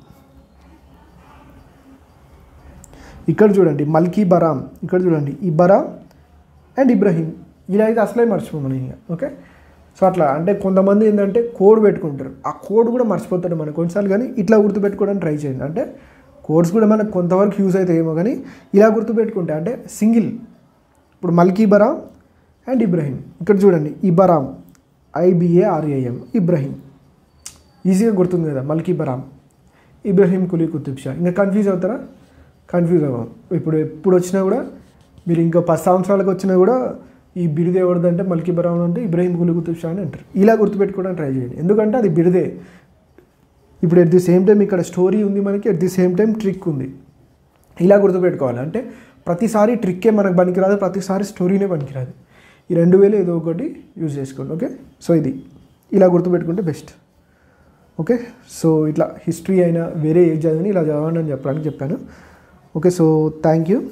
ఇక్కడ చూడండి మల్కీ బరామ్ ఇక్కడ చూడండి ఈ బరామ్ అండ్ ఇబ్రహీం ఇలా అయితే అసలే మర్చిపోం మనం ఇంకా ఓకే సో అట్లా అంటే కొంతమంది ఏంటంటే కోడ్ పెట్టుకుంటారు ఆ కోడ్ కూడా మర్చిపోతాడు మనకు కొన్నిసార్లు కానీ ఇట్లా గుర్తుపెట్టుకోవడానికి ట్రై చేయండి అంటే కోడ్స్ కూడా మనకు కొంతవరకు యూజ్ అయితే ఏమో కానీ ఇలా గుర్తుపెట్టుకుంటే అంటే సింగిల్ ఇప్పుడు మల్కీ బరామ్ అండ్ ఇబ్రహీం ఇక్కడ చూడండి ఇబరామ్ ఐబిఏఆర్ఏఎం ఇబ్రహీం ఈజీగా గుర్తుంది కదా మల్కీ బరామ్ ఇబ్రహీం కులీ కుతుబ్ షా ఇంకా కన్ఫ్యూజ్ అవుతారా కన్ఫ్యూజ్ అవ్వం ఇప్పుడు ఎప్పుడు వచ్చినా కూడా మీరు ఇంకా పది సంవత్సరాలకు వచ్చినా కూడా ఈ బిరుదే ఎవరిదంటే మల్కీ బరామ్ అంటే ఇబ్రహీం కులీ కుతుబ్ షా అని అంటారు ఇలా గుర్తుపెట్టుకోవడానికి ట్రై చేయండి ఎందుకంటే అది బిరుదే ఇప్పుడు ఎట్ ది సేమ్ టైం ఇక్కడ స్టోరీ ఉంది మనకి at the same time trick ఉంది ఇలా గుర్తుపెట్టుకోవాలి అంటే ప్రతిసారి ట్రిక్కే మనకు పనికిరాదు ప్రతిసారి స్టోరీనే పనికిరాదు ఈ రెండు వేలు ఏదో ఒకటి యూజ్ చేసుకోండి ఓకే సో ఇది ఇలా గుర్తుపెట్టుకుంటే బెస్ట్ ఓకే సో ఇట్లా హిస్టరీ అయినా వేరే ఏ చదివిని ఇలా చదవండి అని చెప్పడానికి చెప్పాను okay so thank you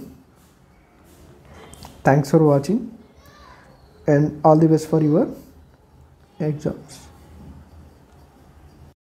thanks for watching and all the best for your exams